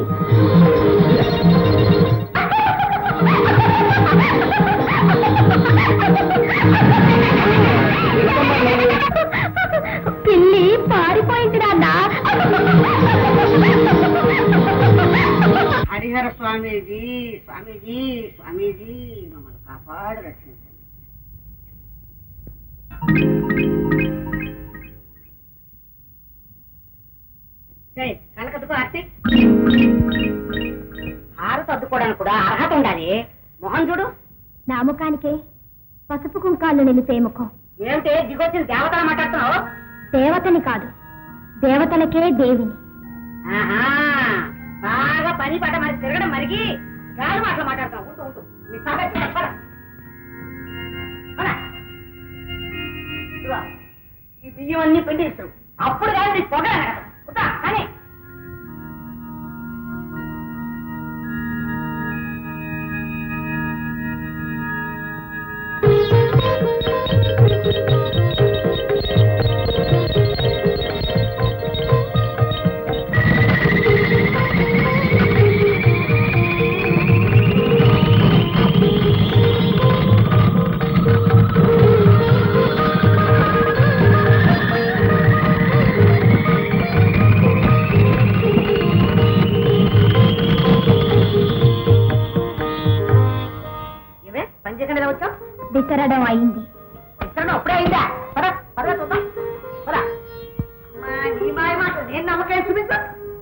పిల్లి పారిపోయింది నాన్న హరిహర స్వామీజీ స్వామీజీ స్వామీజీ మమ్మల్ని కాపాడు రక్షించండి ఏయ్, కళ్ళకద్దుకో ఆర్తి ఆరు తద్దుకోవడానికి కూడా అర్హత ఉండాలి మొహం చూడు నా ముఖానికే పసుపు కుంకాలు నిలిపే ముఖం ఏమిటి దిగొచ్చిన దేవతల మాట్లాడుతున్నావు దేవతని కాదు దేవతలకే దేవిని ఆహా బాగా పని పడ్డ మరి తిరగడం మరిగి గాలి మాటలు మాట్లాడతావు ఉంటూ ఉంటూ నీ సంగతి చెప్పు, పద. పద. ఇదిగో, ఈ బియ్యం అన్ని పిండి ఇస్తాం అప్పుడు కానీ నీ పొగ అనగదు. కుట్టా, కానీ ఇవే పని చేయకుండా వచ్చావు విసరడం అయింది చిత్రం అప్పుడే అయిందా పద పద చూద్దాం పద అమ్మా నీ మాయ మాట నేను నమ్మకం చూపించు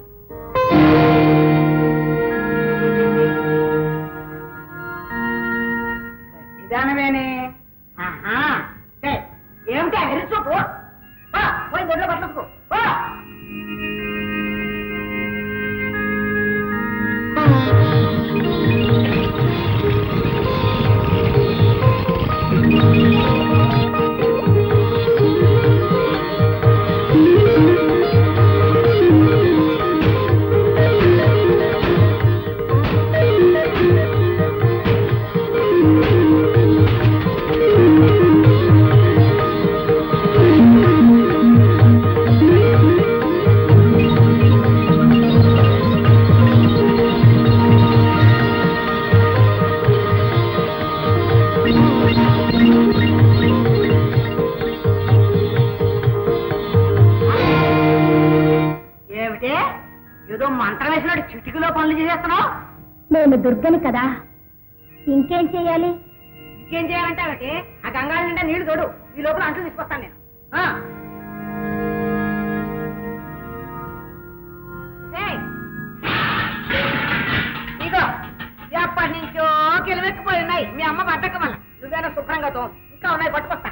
నిదానమేనే ఆహా ఏ, ఏమిటి ఎరుచోపు పోయి దొడ్లో పట్టుకో పో. ఏమిటి ఏదో మంత్రం వేసినట్టు చిటికలో పనులు చేసేస్తున్నావు నేను దుర్గని కదా ఇంకేం చెయ్యాలి ఇంకేం చేయాలంటే ఆ గంగా నిండా నీళ్లు తోడు ఈ లోపల అంట్లు తీసుకొస్తాను నేను ఆ. ఏయ్. ఇగో ఎప్పటి నుంచో కిలమెక్కిపోయి ఉన్నాయి మీ అమ్మ బద్దక వల్ల నువ్వేనా శుభ్రంగా తో ఇంకా ఉన్నాయి పట్టుకొస్తా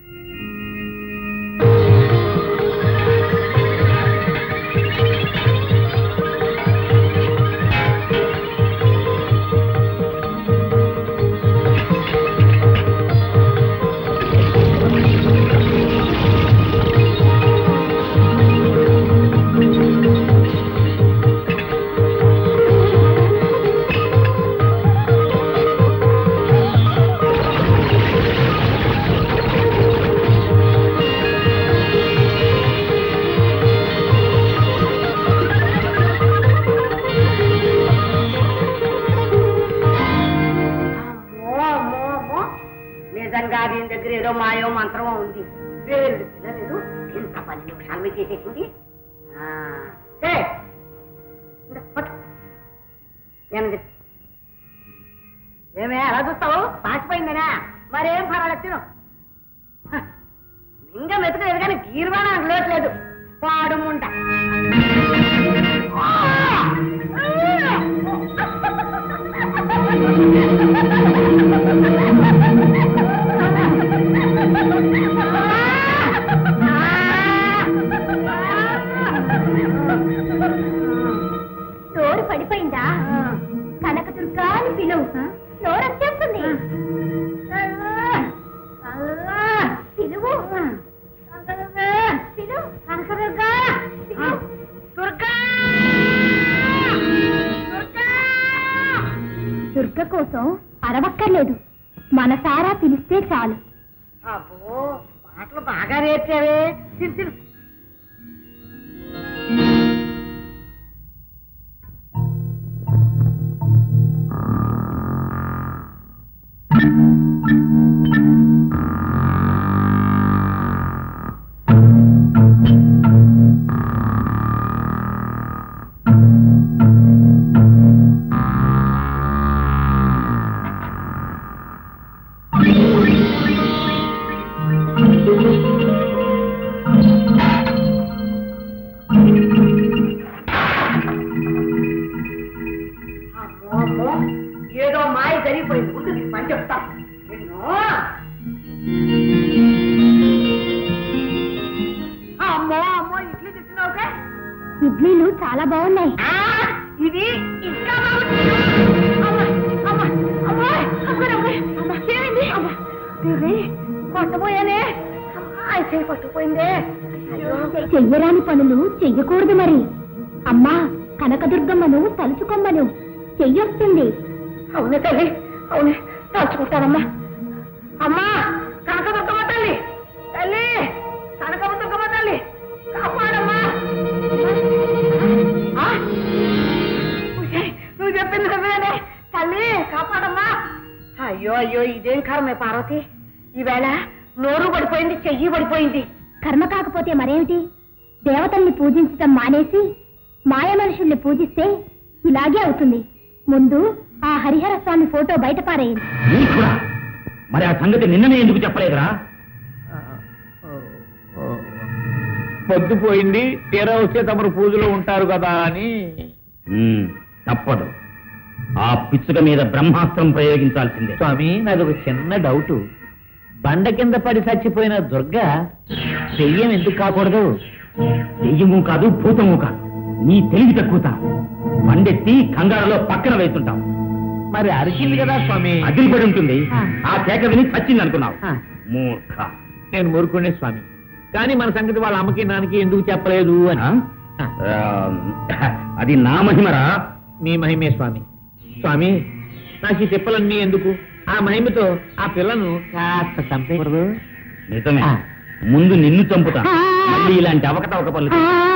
అమ్మో, అమ్మో, అమ్మో. నిజంగా దీని దగ్గర ఏదో మాయో మంత్రమో ఉంది వేరు పిల్లలేదు ఇంత పది నిమిషాలు మీద చేసేసింది ఆ, ఏయ్, ఇందా, పట్టు. ఏమంది? ఏమే అలా చూస్తావు పాసిపోయిందనా మరేం పర్వాలేదు తిను హ, ఇంకా మెతుకలేదు కానీ గీర్వాణ లేట్లేదు పాడు ముంట నోరు పడిపోయిందా కనకదుర్గ అని పిలువు నోరు వచ్చేస్తుంది పిలువు పిలువు కనకదుర్గ పిలువు. దుర్గ కోసం అరవక్కర్లేదు మనసారా పిలిస్తే చాలు అబ్బో పాటలు బాగా నేర్చావే తిను తిను అమ్మో అమ్మో ఏదో మాయ జరిగిపోయింది ముందు నీకు పని చెప్తా నిన్ను అమ్మో అమ్మో ఇడ్లీ తిట్టినావుగా ఇడ్లీలు చాలా బాగున్నాయి ఆ, ఇది ఇంకా బాగుంది. అమ్మ, అమ్మ, అమ్మాయ్, అమ్మగారు, అమ్మాయ్, అమ్మ, ఏమైంది? అమ్మ, ఇది కొట్టబోయానే అమ్మాయ్, చేయి పట్టుకుపోయిందే అయ్యో. చెయ్యరాని పనులు చెయ్యకూడదు మరి అమ్మా కనకదుర్గమ్మను తలుచుకొమ్మను చెయ్యొస్తుంది అవునే తల్లి అవునే తలుచుకుంటానమ్మా అమ్మా కనకదుర్గమ్మ తల్లి తల్లి కనకదుర్గమ్మ తల్లి కాపాడమ్మా ఆ? ఉషే, నువ్వు చెప్పింది నిజమేనే తల్లి కాపాడమ్మా అయ్యో అయ్యో ఇదేం కరమే పార్వతి ఈవేళ నోరు పడిపోయింది చెయ్యి పడిపోయింది కర్మ కాకపోతే మరేమిటి దేవతల్ని పూజించటం మానేసి మాయ మనుషుల్ని పూజిస్తే ఇలాగే అవుతుంది ముందు ఆ హరిహర స్వామి ఫోటో బయట పారేయండి నీకురా మరి ఆ సంగతి నిన్ననే ఎందుకు చెప్పలేదురా పొద్దుపోయింది తీరా వచ్చే తమరు పూజలో ఉంటారు కదా అని ఉమ్, తప్పదు ఆ పిచ్చుక మీద బ్రహ్మాస్త్రం ప్రయోగించాల్సిందే స్వామి నాదొక చిన్న డౌట్ బండ కింద పడి చచ్చిపోయిన దుర్గ దెయ్యం ఎందుకు కాకూడదు దెయ్యము కాదు భూతము కాదు నీ తెలివి తక్కువ పండెత్తి కంగారులో పక్కన వేస్తుంటాం మరి అరిచింది కదా స్వామి అదిరిపడి ఉంటుంది ఆ కేక విని చచ్చింది అనుకున్నావు ఆ. మూర్ఖ నేను మూరుకునే స్వామి కానీ మన సంగతి వాళ్ళ అమ్మకి నాన్నకి ఎందుకు చెప్పలేదు అని ఆ? ఆ, అది నా మహిమరా మీ మహిమే స్వామి స్వామి నాకు ఈ తిప్పలన్నీ ఎందుకు ఆ మహిమతో ఆ పిల్లను కాస్త చంపకూడదు నిజమే ఆ. ముందు నిన్ను చంపుతా మళ్ళీ ఇలాంటి అవకతవక పనులు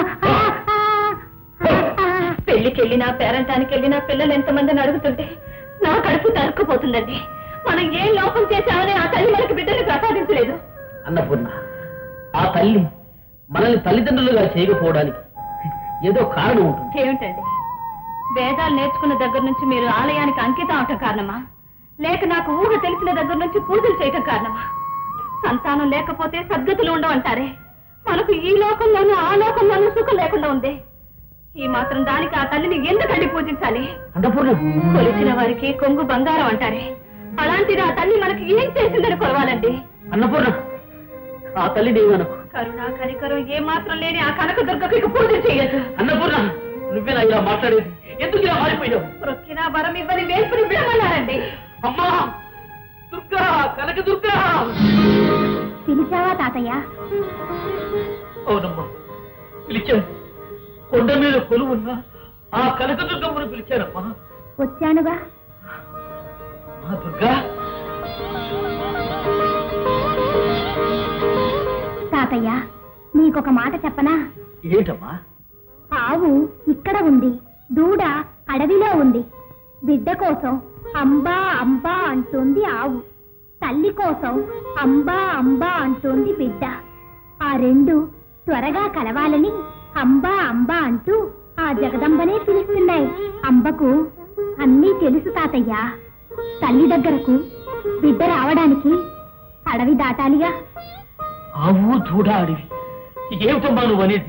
పెళ్లికి వెళ్ళినా పేరంటానికి వెళ్ళినా పిల్లలు ఎంతమందిని అడుగుతుంటే నా కడుపు తరుక్కుపోతుందండి మనం ఏం లోపం చేశామని ఆ తల్లి మనకి బిడ్డని ప్రసాదించలేదు అన్నపూర్ణ ఆ తల్లి మనల్ని తల్లిదండ్రులుగా చేయకపోవడానికి ఏదో కారణం ఉంటుంది ఏమిటండి వేదాలు నేర్చుకున్న దగ్గర నుంచి మీరు ఆలయానికి అంకితం అవటం కారణమా లేక నాకు ఊహ తెలిసిన దగ్గర నుంచి పూజలు చేయటం కారణమా సంతానం లేకపోతే సద్గతులు ఉండవంటారే మనకు ఈ లోకంలోనూ ఆ లోకంలోనూ సుఖం లేకుండా ఉంది ఈ మాత్రం దానికి ఆ తల్లిని ఎందుకండి పూజించాలి అన్నపూర్ణ కొలిచిన వారికి కొంగు బంగారం అంటారే అలాంటిది ఆ తల్లి మనకి ఏం చేసిందని కొలవాలండి అన్నపూర్ణ ఆ తల్లి నీవనకు కరుణ కనికరం ఏ మాత్రం లేని ఆ కనక దుర్గకు ఇక పూజ చేయొద్దు అన్నపూర్ణ నువ్వేనా ఇలా మాట్లాడేది ఎందుకు ఇలా మారిపోయావు రొక్కినా వరం ఇవ్వని వేసుకుని విడమన్నారండి అమ్మా దుర్గా కనక దుర్గా పిలిచావా తాతయ్య అవునమ్మా పిలిచాను కొండ మీద కొలువున్న ఆ కనక దుర్గమ్మను పిలిచానమ్మా వచ్చానుగా మా దుర్గా తాతయ్య నీకొక మాట చెప్పనా ఏంటమ్మా ఆవు ఇక్కడ ఉంది దూడ అడవిలో ఉంది బిడ్డ కోసం అంబా అంబా అంటుంది ఆవు తల్లి కోసం అంబా అంబా అంటుంది బిడ్డ ఆ రెండు త్వరగా కలవాలని అంబా అంబా అంటూ ఆ జగదంబనే పిలుస్తున్నాయి అంబకు అన్నీ తెలుసు తాతయ్య తల్లి దగ్గరకు బిడ్డ రావడానికి అడవి దాటాలిగా ఆవు దూడ అడివి ఏమిటమ్మా నువ్వు అనేది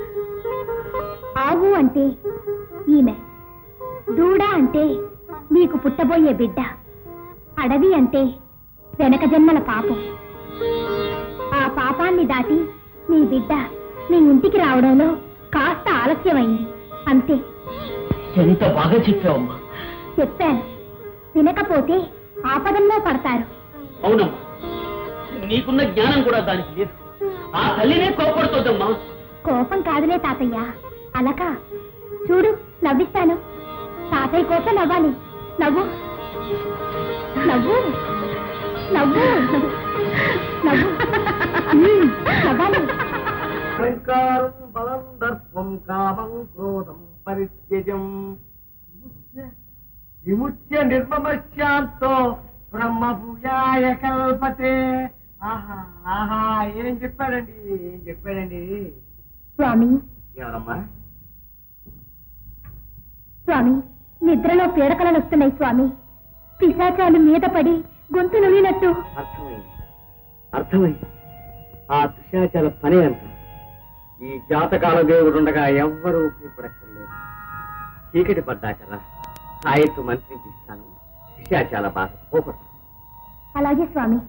ఆవు అంటే ఈమె దూడ అంటే నీకు పుట్టబోయే బిడ్డ అడవి అంటే వెనక జన్మల పాపం ఆ పాపాన్ని దాటి నీ బిడ్డ నీ ఇంటికి రావడంలో కాస్త ఆలస్యమైంది అంతే ఎంత బాగా చెప్పావమ్మా చెప్పాను వినకపోతే ఆపదల్లో పడతారు అవునమ్మా నీకున్న జ్ఞానం కూడా దానికి లేదు ఆ తల్లినే కోపడుతోందమ్మా కోపం కాదులే తాతయ్య అలక చూడు నవ్విస్తాను తాతయ్య కోసం నవ్వాలి నవ్వు నవ్వు నవ్వు నవ్వు ఉమ్, నవ్వాలి అహంకారం బలం దర్పం కామం క్రోధం పరిత్యజం విముచ్య నిర్మమశాంతో బ్రహ్మభూయాయ కల్పతే ఆహా ఆహా ఏం చెప్పాడండి ఏం చెప్పాడండి స్వామి ఎవరమ్మా స్వామి నిద్రలో పీడకలలు వస్తున్నాయి స్వామి పిశాచాలు మీద పడి గొంతు నులినట్టు అర్థమైంది అర్థమైంది ఆ పిశాచాల పని అంత ఈ జాతకాల దేవుడు ఉండగా ఎవ్వరూ భయపడక్కర్లేదు చీకటి పడ్డాకరా సాయత్తు మంత్రించి ఇస్తాను పిశాచాల బాధ పోకూడదు అలాగే స్వామి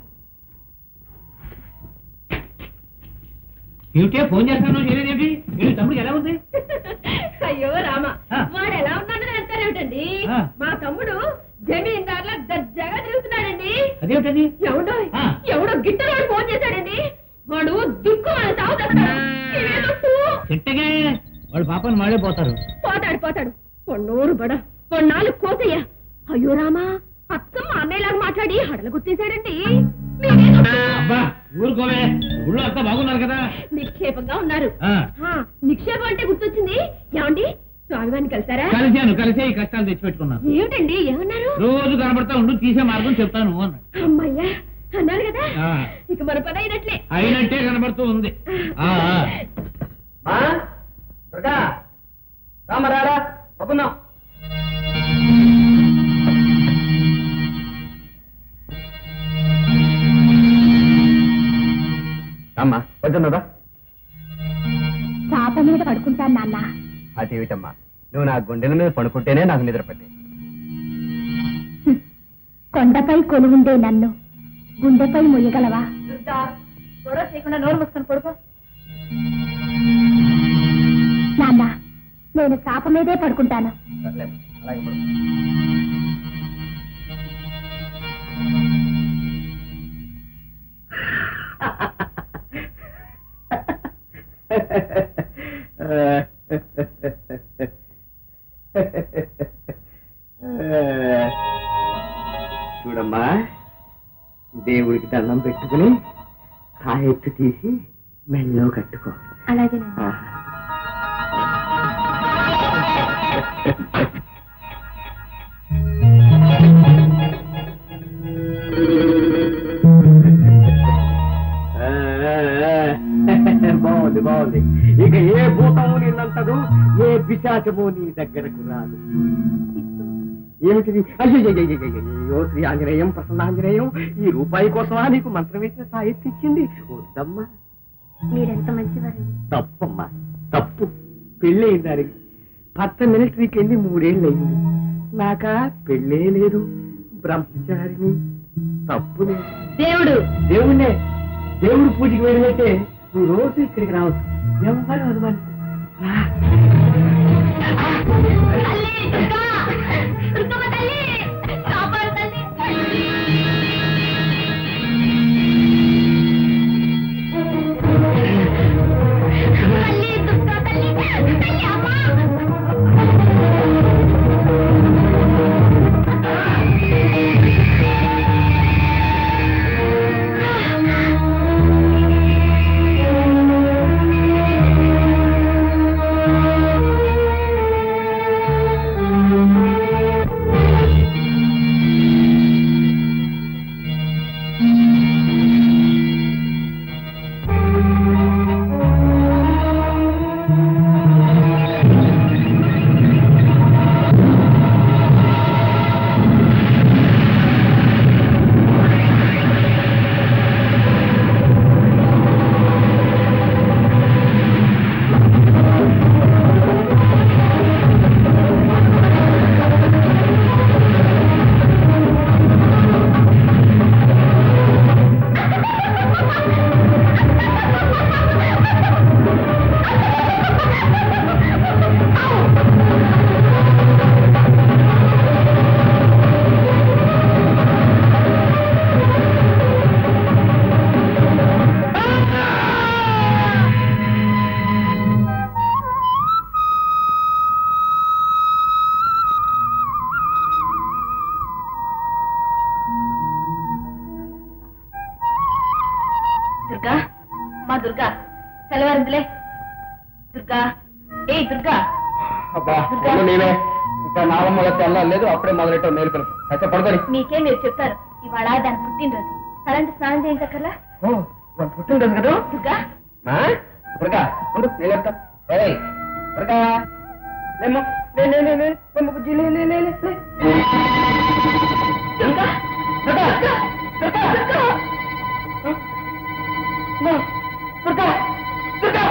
ఏమిటే ఫోన్ చేస్తాను చేయలేదేంటి ఏంటి తమ్ముడు ఎలా ఉంది అయ్యో రామ ఆ. వాడు ఎలా ఉన్నాడని అంటారేమిటండి ఆ. మా తమ్ముడు జమీందార్లా దర్జాగా తిరుగుతున్నాడండి అదేమిటది ఎవడో ఆ. ఎవడో గిట్టరాడు ఫోన్ చేశాడండి వాడు దిక్కు మన తాగుతాడు చెట్టగే వాడు పాపని మాడే పోతారు పోతాడు పోతాడు కొన్నూరు బడ కొన్నాళ్ళు కోసయ్య అయ్యో రామా అత్తమ్మ అన్నయ్యలాగా మాట్లాడి హడలు గుర్తేశాడండి అబ్బా ఊరుకోవే ఊళ్ళో అంతా బాగున్నారు కదా నిక్షేపంగా ఉన్నారు ఆ. ఆ, నిక్షేపం అంటే గుర్తొచ్చింది ఏమండి స్వామివారిని కలిసారా కలిశాను కలిసే ఈ కష్టాలు తెచ్చిపెట్టుకున్నాను ఏమిటండి ఏమన్నారు రోజు కనబడతా ఉండు తీసే మార్గం చెప్తాను అన్నాడు అమ్మయ్యా అన్నారు కదా ఆ. ఇక మన పని అయినట్లే అయినట్టే కనబడుతూ ఉంది ఆ, ఆ. మా దుర్గా రామరారా ఒప్పున్నాం అమ్మా వద్దన్నదా మీద పడుకుంటాను నాన్న అదేమిటమ్మా నువ్వు నా గుండెల మీద పడుకుంటేనే నాకు నిద్ర పట్టే హ్మ్. కొండపై కొలువుండే నన్ను గుండెపై మొయ్యగలవా గొడవ చేయకుండా నోరు మూసుకొని పడుకో నాన్న నేను చాప మీదే పడుకుంటాను సర్లేమ్మా, అలాగే పడుకో. చూడమ్మా దేవుడికి దండం పెట్టుకుని ఆ ఎత్తు తీసి మెల్లో కట్టుకో అలాగే బాగుంది బాగుంది ఇక ఏ భూతము నిన్నంతదు ఏ పిశాచము నీ దగ్గరకు రాదు ఏమిటిది అయ్యో శ్రీ ఆంజనేయం ప్రసన్నాంజనేయం ఈ రూపాయి కోసమా నీకు మంత్రం వేసిన సాహిత్యం ఇచ్చింది వద్దమ్మా మీరెంత మంచివారు తప్పమ్మా తప్పు పెళ్ళయింది దానికి భర్త మిలిటరీకి వెళ్ళి మూడేళ్ళు అయింది నాకా పెళ్ళే లేదు బ్రహ్మచారిని తప్పు లేదు దేవుడు దేవుణ్ణే దేవుడు పూజకి వెళ్ళినట్టే నువ్వు రోజు ఇక్కడికి రావచ్చు ఎవరు అనుమాని దుర్గా మా దుర్గా తెల్లవారిందిలే దుర్గా ఏ దుర్గా అబ్బా ఒళ్ళు నీవే ఇంకా నాలమ్మ తెల్లలేదు అప్పుడే మొదలెట్టావు మేలు పిలుపు అయితే పడుకొని మీకే మీరు చెప్పారు ఇవాళ దాని పుట్టినరోజు అలాంటి స్నానం చేయించక్కర్లా ఓ వాడు పుట్టినరోజు కదా దుర్గా దుర్గా ఉండు నీళ్ళెత్తా ఏయ్ దుర్గా లేమ్మా లే లే లే లే లేమ్మ బుజ్జి లే లే లే లే లే దుర్గా దుర్గా దుర్గా దుర్గా మా, దుర్గా దుర్గా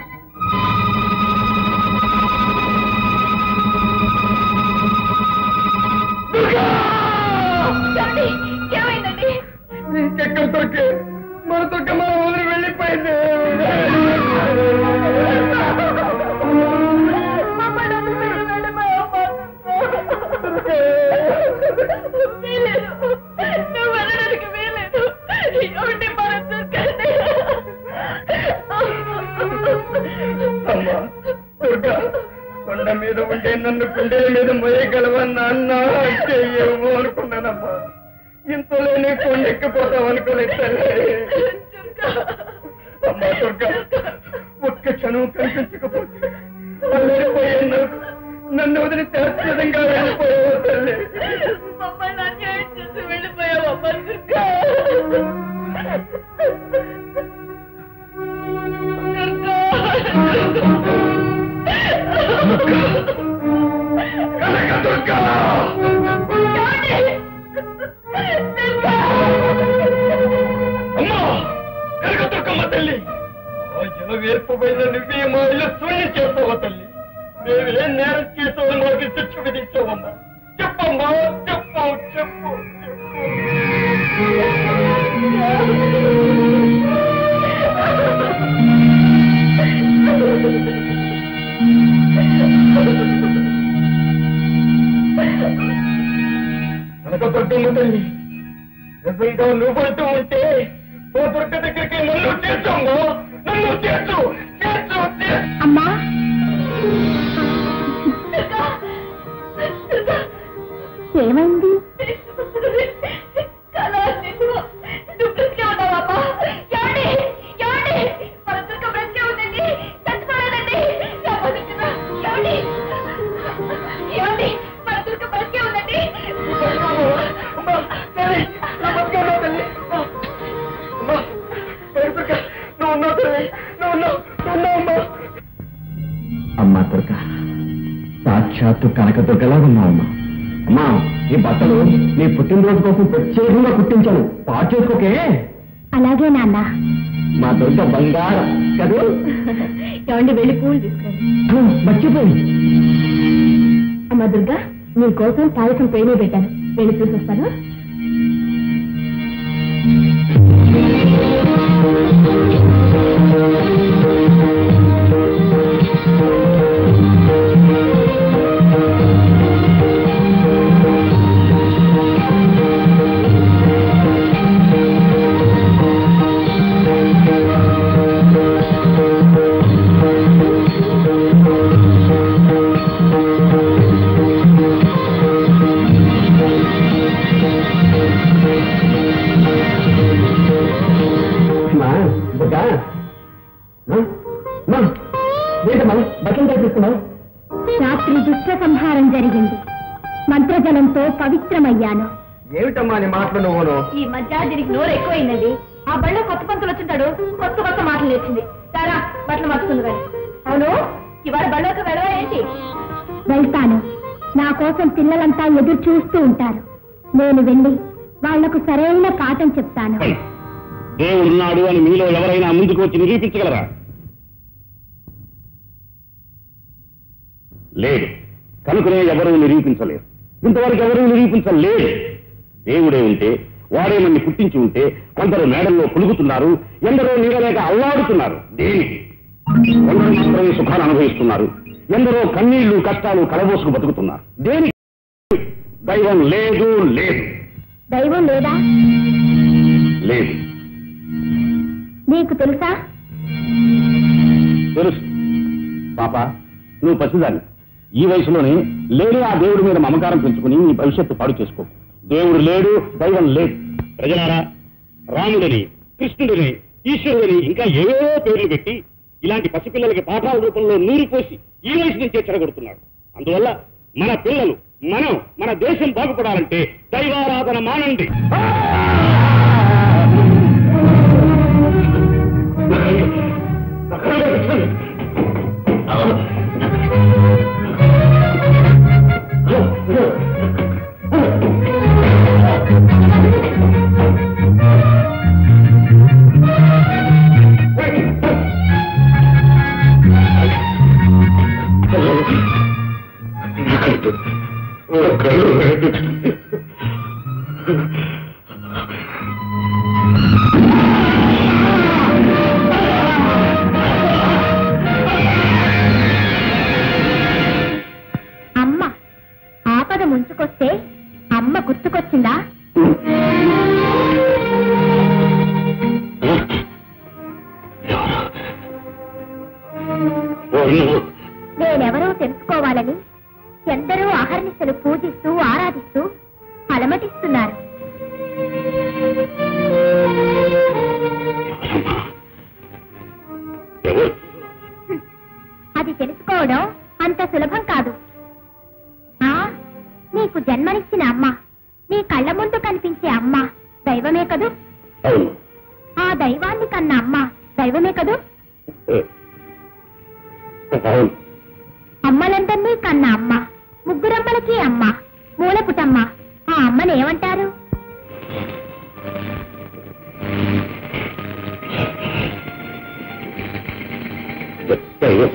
ఏమండి? ఏమైందండి నీకెక్కడ దొరికే మన దొక్క మన ఊరి వెళ్ళిపోయింది మమ్మల్ని వదిలిపెట్టి వెళ్ళిపోయావమ్మా. వీలేదు. నువ్వు వెళ్ళడానికి వీలేదు. ఏమండి మన దుర్గని? అమ్మా దుర్గా కొండ మీద ఉంటే నన్ను కుండేల మీద మోయగలవా నాన్న అంటే ఏమో అనుకున్నానమ్మా ఇంతలోనే కొండెక్కిపోతావు అనుకోలేదు తల్లి అమ్మా దుర్గా ఒక్క క్షణం కనిపించకపోతే వెళ్ళిపోయాను నాకు నన్ను వదిలి శాశ్వతంగా వెళ్ళిపోయావు తల్లి మమ్మల్ని అన్యాయం చేసి వెళ్ళిపోయావమ్మా దుర్గా. కనక దుర్గా అమ్మా కనక దుర్గమ్మ తల్లి ఆ జల వేర్పుపోయిన నువ్వే మా ఇల్లు శూన్యం చేస్తావా తల్లి మేమేం నేరం చేసావు మాకు శిక్ష విధించావమ్మా చెప్పమ్మా చెప్పు చెప్పు కనకపడ్డమ్మ తల్లి నిజంగా నువ్వంటూ ఉంటే ఓ దుర్గ దగ్గరికి నన్ను చేర్చమ్మా నన్ను చేర్చు చేర్చు చేర్చు అమ్మా ఏమైంది అమ్మా తల్లి నమస్కారం తల్లి అమ్మా పేరు దుర్గ నువ్వు ఉన్నావు తల్లి నువ్వు ఉన్నావు నువ్వు ఉన్నావు అమ్మా అమ్మా దుర్గ సాక్షాత్తు కనకదుర్గలా ఉన్నావమ్మా అమ్మా ఈ బట్టలు నీ పుట్టినరోజు కోసం ప్రత్యేకంగా కుట్టించాను పాటు చేసుకోకే అలాగే నాన్న మా దుర్గ బంగారం కదూ ఏమండి వెళ్ళి పూలు తీసుకురండి మర్చిపోయి అమ్మ దుర్గా నీ కోసం పాయసం పేనే పెట్టాను వెళ్ళి చూసొస్తాను మా దుర్గ మా, మా, ఏంటమ్మా బట్టలు తెప్పిస్తున్నావు రాత్రి దుష్ట సంహారం జరిగింది మంత్రజలంతో పవిత్రమయ్యాను ఏమిటమ్మా నీ మాటలు నువ్వును ఈ మధ్య దీనికి నోరు ఎక్కువైందండి ఆ బళ్ళో కొత్త పంతులు వచ్చింటాడు కొత్త కొత్త మాటలు నేర్చింది సారా బట్టలు మార్చుకుంది కానీ అవును ఇవాళ బళ్ళోకి వెళ్ళవా ఏంటి వెళ్తాను నా కోసం పిల్లలంతా ఎదురు చూస్తూ ఉంటారు నేను వెళ్ళి వాళ్లకు సరైన పాఠం చెప్తాను దేవుడున్నాడు అని మీలో ఎవరైనా ముందుకు వచ్చి నిరూపించగలరా లేదు కనుకనే ఎవరూ నిరూపించలేరు ఇంతవరకు ఎవరూ నిరూపించలేరు దేవుడే ఉంటే వాడే మన్ని పుట్టించి ఉంటే కొందరు మేడల్లో పులుగుతున్నారు ఎందరో నీడలేక అల్లాడుతున్నారు దేనికి కొందరు మాత్రమే సుఖాలు అనుభవిస్తున్నారు ఎందరో కన్నీళ్లు కష్టాలు కలబోసుకు బతుకుతున్నారు దేనికి దైవం లేదు లేదు దైవం లేదా లేదు నీకు తెలుసా తెలుసు పాప నువ్వు పసిదాన్ని ఈ వయసులోనే లేని ఆ దేవుడి మీద మమకారం పెంచుకుని నీ భవిష్యత్తు పాడు చేసుకో దేవుడు లేడు దైవం లేదు ప్రజలారా రాముడిని కృష్ణుడిని ఈశ్వరుడిని ఇంకా ఏవో పేర్లు పెట్టి ఇలాంటి పసిపిల్లలకి పాఠాల రూపంలో నూరి పోసి ఈ వయసు నుంచే చెడగొడుతున్నాడు అందువల్ల మన పిల్లలు మనం మన దేశం బాగుపడాలంటే దైవారాధన మానండి అమ్మ ఆపద ముంచుకొస్తే అమ్మ గుర్తుకొచ్చిందా నేనెవరో తెలుసుకోవాలని ఎందరో అహర్నిశలు పూజిస్తూ ఆరాధిస్తూ అలమటిస్తున్నారు ఎవరు అది తెలుసుకోవడం అంత సులభం కాదు ఆ నీకు జన్మనిచ్చిన అమ్మ నీ కళ్ళ ముందు కనిపించే అమ్మ దైవమే కదూ అవును ఆ దైవాన్ని కన్న అమ్మ దైవమే కదూ అవును అమ్మలందరినీ కన్న అమ్మ ముగ్గురమ్మలకి అమ్మ మూలపుటమ్మ ఆ అమ్మని ఏమంటారు దైవం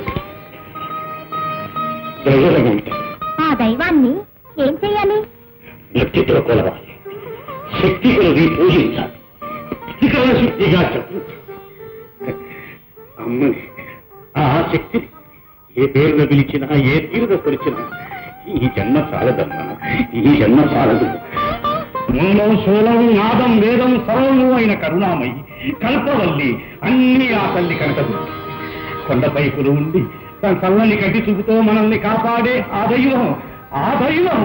దైవం ఉంటాయి ఆ దైవాన్ని ఏం చెయ్యాలి వ్యక్తిత్వ కొలవాలి శక్తి కొలది పూజించాలి ఇతర శక్తిగా చెప్పు అమ్మని ఆ శక్తిని ఏ పేరుగా పిలిచినా ఏ తీరుగా కొలిచినా ఈ జన్మ చాలదమ్మా ఈ జన్మ చాలదు మూలం శూలం నాదం వేదం సర్వము అయిన కరుణామయి కల్పవల్లి అన్ని ఆ తల్లి కనకదు కొండపైపులు ఉండి తన చల్లని కంటి చూపుతో మనల్ని కాపాడే ఆ దైవం ఆ దైవం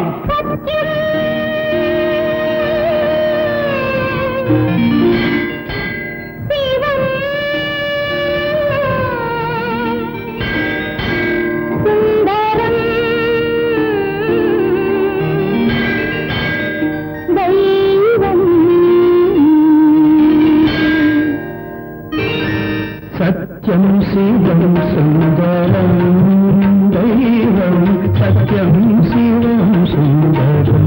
సుందరం దైవం సత్యం శివం సుందరం దైవం సత్యం శివం సుందరం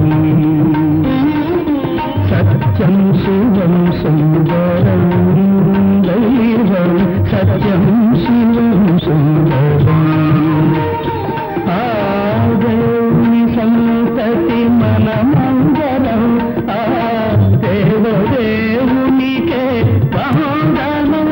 సత్యం శివం సుందరం దైవం సత్యం శివం సుందరం ఆ దేవుని సంతతి మనమందరం ఆ దేవదేవునికే వందనం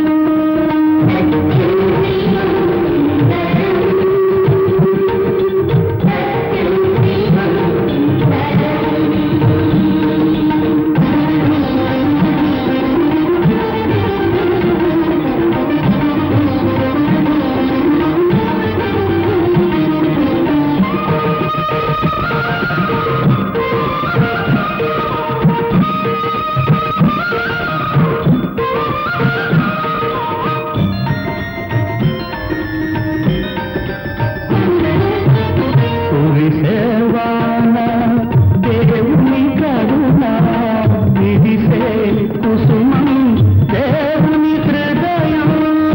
కురిసేవాన దేవుని కరుణ విరిసే కుసుమం దేవుని హృదయం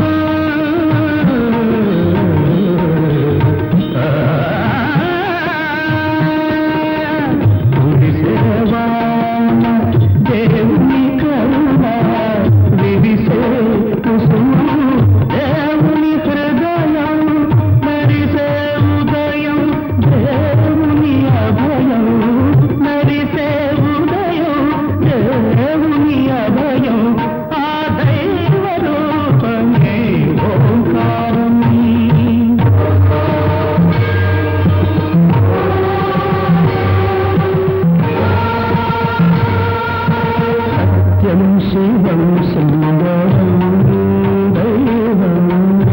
కురిసేవాన దేవుని కరుణ విరిసే కుసుమం దేవుని హృదయం మరిసే ఉదయం దేవుని అభయం మరిసే ఉదయం దేవుని అభయం ఆ దైవ రూపమే ఓంకారం సత్యం శివం సుందరం దైవం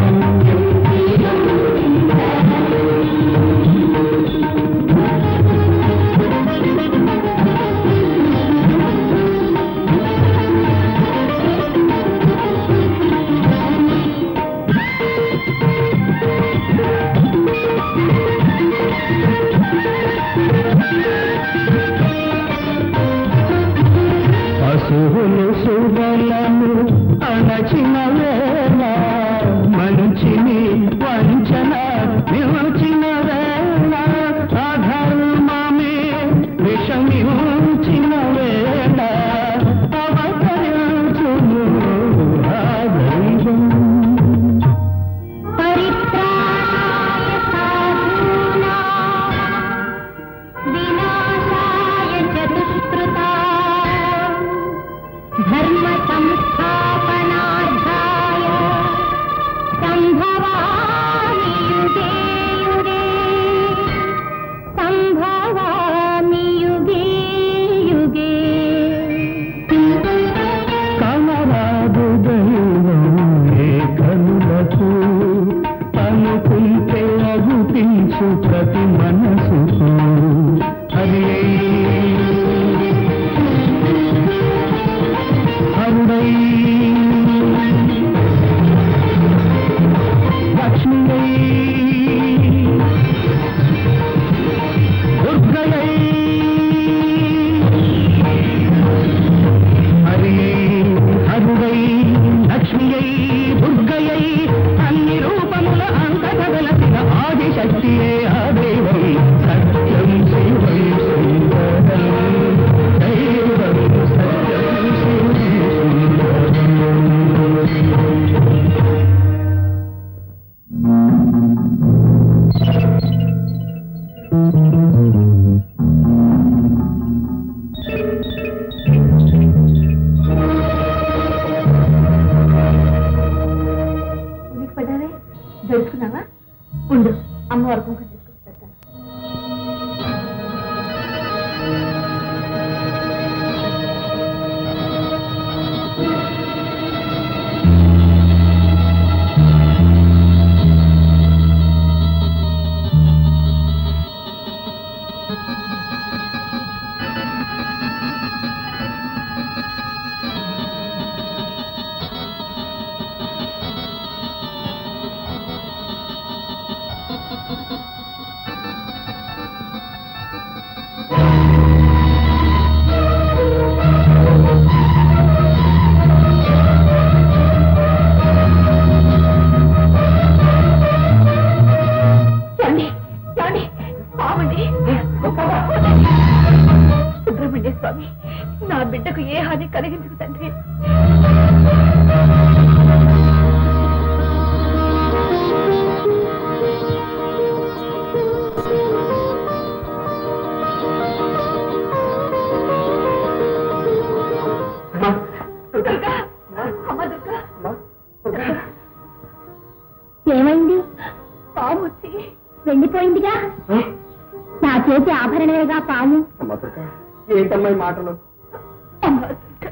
పశువులు సుబలను అణచిన వేళ మంచిని వంచన నిలిచిన వేళ అధర్మమే విషమించిన వేళ అవతరించును ఆ దైవం పరిత్రాణాయ సాధూనా వినాశాయ చతుష్కృతా ధర్మ సంస్థాపనార్థాయ సంభవామి యుగే యుగే సంభవామి యుగే యుగే కమరాదు దైవం ఏ కనులకు అనుకుంటే అగుపించు ప్రతి మనసుకు హరి హరుడై లక్ష్మీ దుర్గయై హరియై హరుడై లక్ష్మియై దుర్గయై అన్ని రూపముల అంతట వెలసిన ఆదిశక్తియే ఆ దైవం సత్యం శివం సుందరం దైవం సత్యం శివం సుందరం ఏమైంది పాము వచ్చి వెళ్ళిపోయిందిగా నా చేతి ఆభరణమేగా పాము అమ్మా దుర్గా ఏంటమ్మా ఈ మాటలు అమ్మ దుర్గా.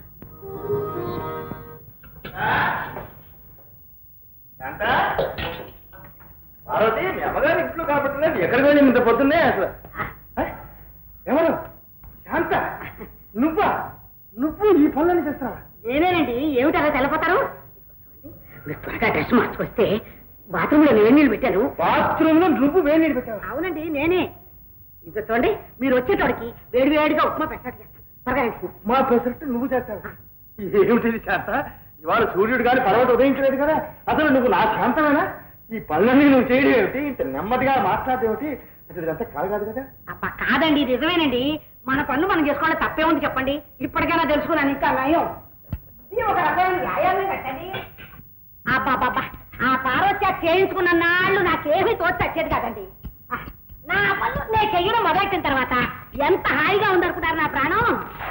శాంత పార్వతి మీ అమ్మగారు ఇంట్లో కాబట్టి ఎక్కడికి వెళ్ళి ఇంత పొద్దున్నే అసలు ఆ? ఎవరు శాంత నువ్వా నువ్వు ఈ పనులని చేస్తావా నేనేనండి ఏమిటలా తెల్లపోతారు మీరు త్వరగా డ్రెస్ మార్చుకొస్తే బాత్రూంలో వేడి నీళ్ళు పెట్టాను బాత్రూమ్ లో నువ్వు వేడి నీళ్ళు పెట్టావా అవునండి నేనే ఇది చూడండి మీరు వచ్చేటోడికి వేడి వేడిగా ఉప్మా పెట్టాడు చేస్తాను త్వరగా రండి. మా పెసరట్టు నువ్వు చేస్తావా ఏమిటిది శాంత ఇవాళ సూర్యుడు గాలి పర్వత ఉదయించలేదు కదా అసలు నువ్వు నా శాంతమేనా ఈ పనులన్నీ నువ్వు చేయడం ఏమిటి ఇంత నెమ్మదిగా మాట్లాడేది ఏమిటి అసలు ఇదంతా కాదు కాదు కదా అబ్బా కాదండి నిజమేనండి మన పనులు మనం చేసుకోవాలి తప్పే ఉంది చెప్పండి ఇప్పటికైనా తెలుసుకున్నాను ఇంకా నయం ఇది ఒక రకమైన వ్యాయామం కట్టండి అబ్బాబ్బా ఆ పార్వత్య చేయించుకున్న నాళ్ళు నాకేమీ తోచి వచ్చేది కాదండి ఆ, నా పనులు నేను చెయ్యడం మొదలెట్టిన తర్వాత ఎంత హాయిగా ఉందనుకుంటారు నా ప్రాణం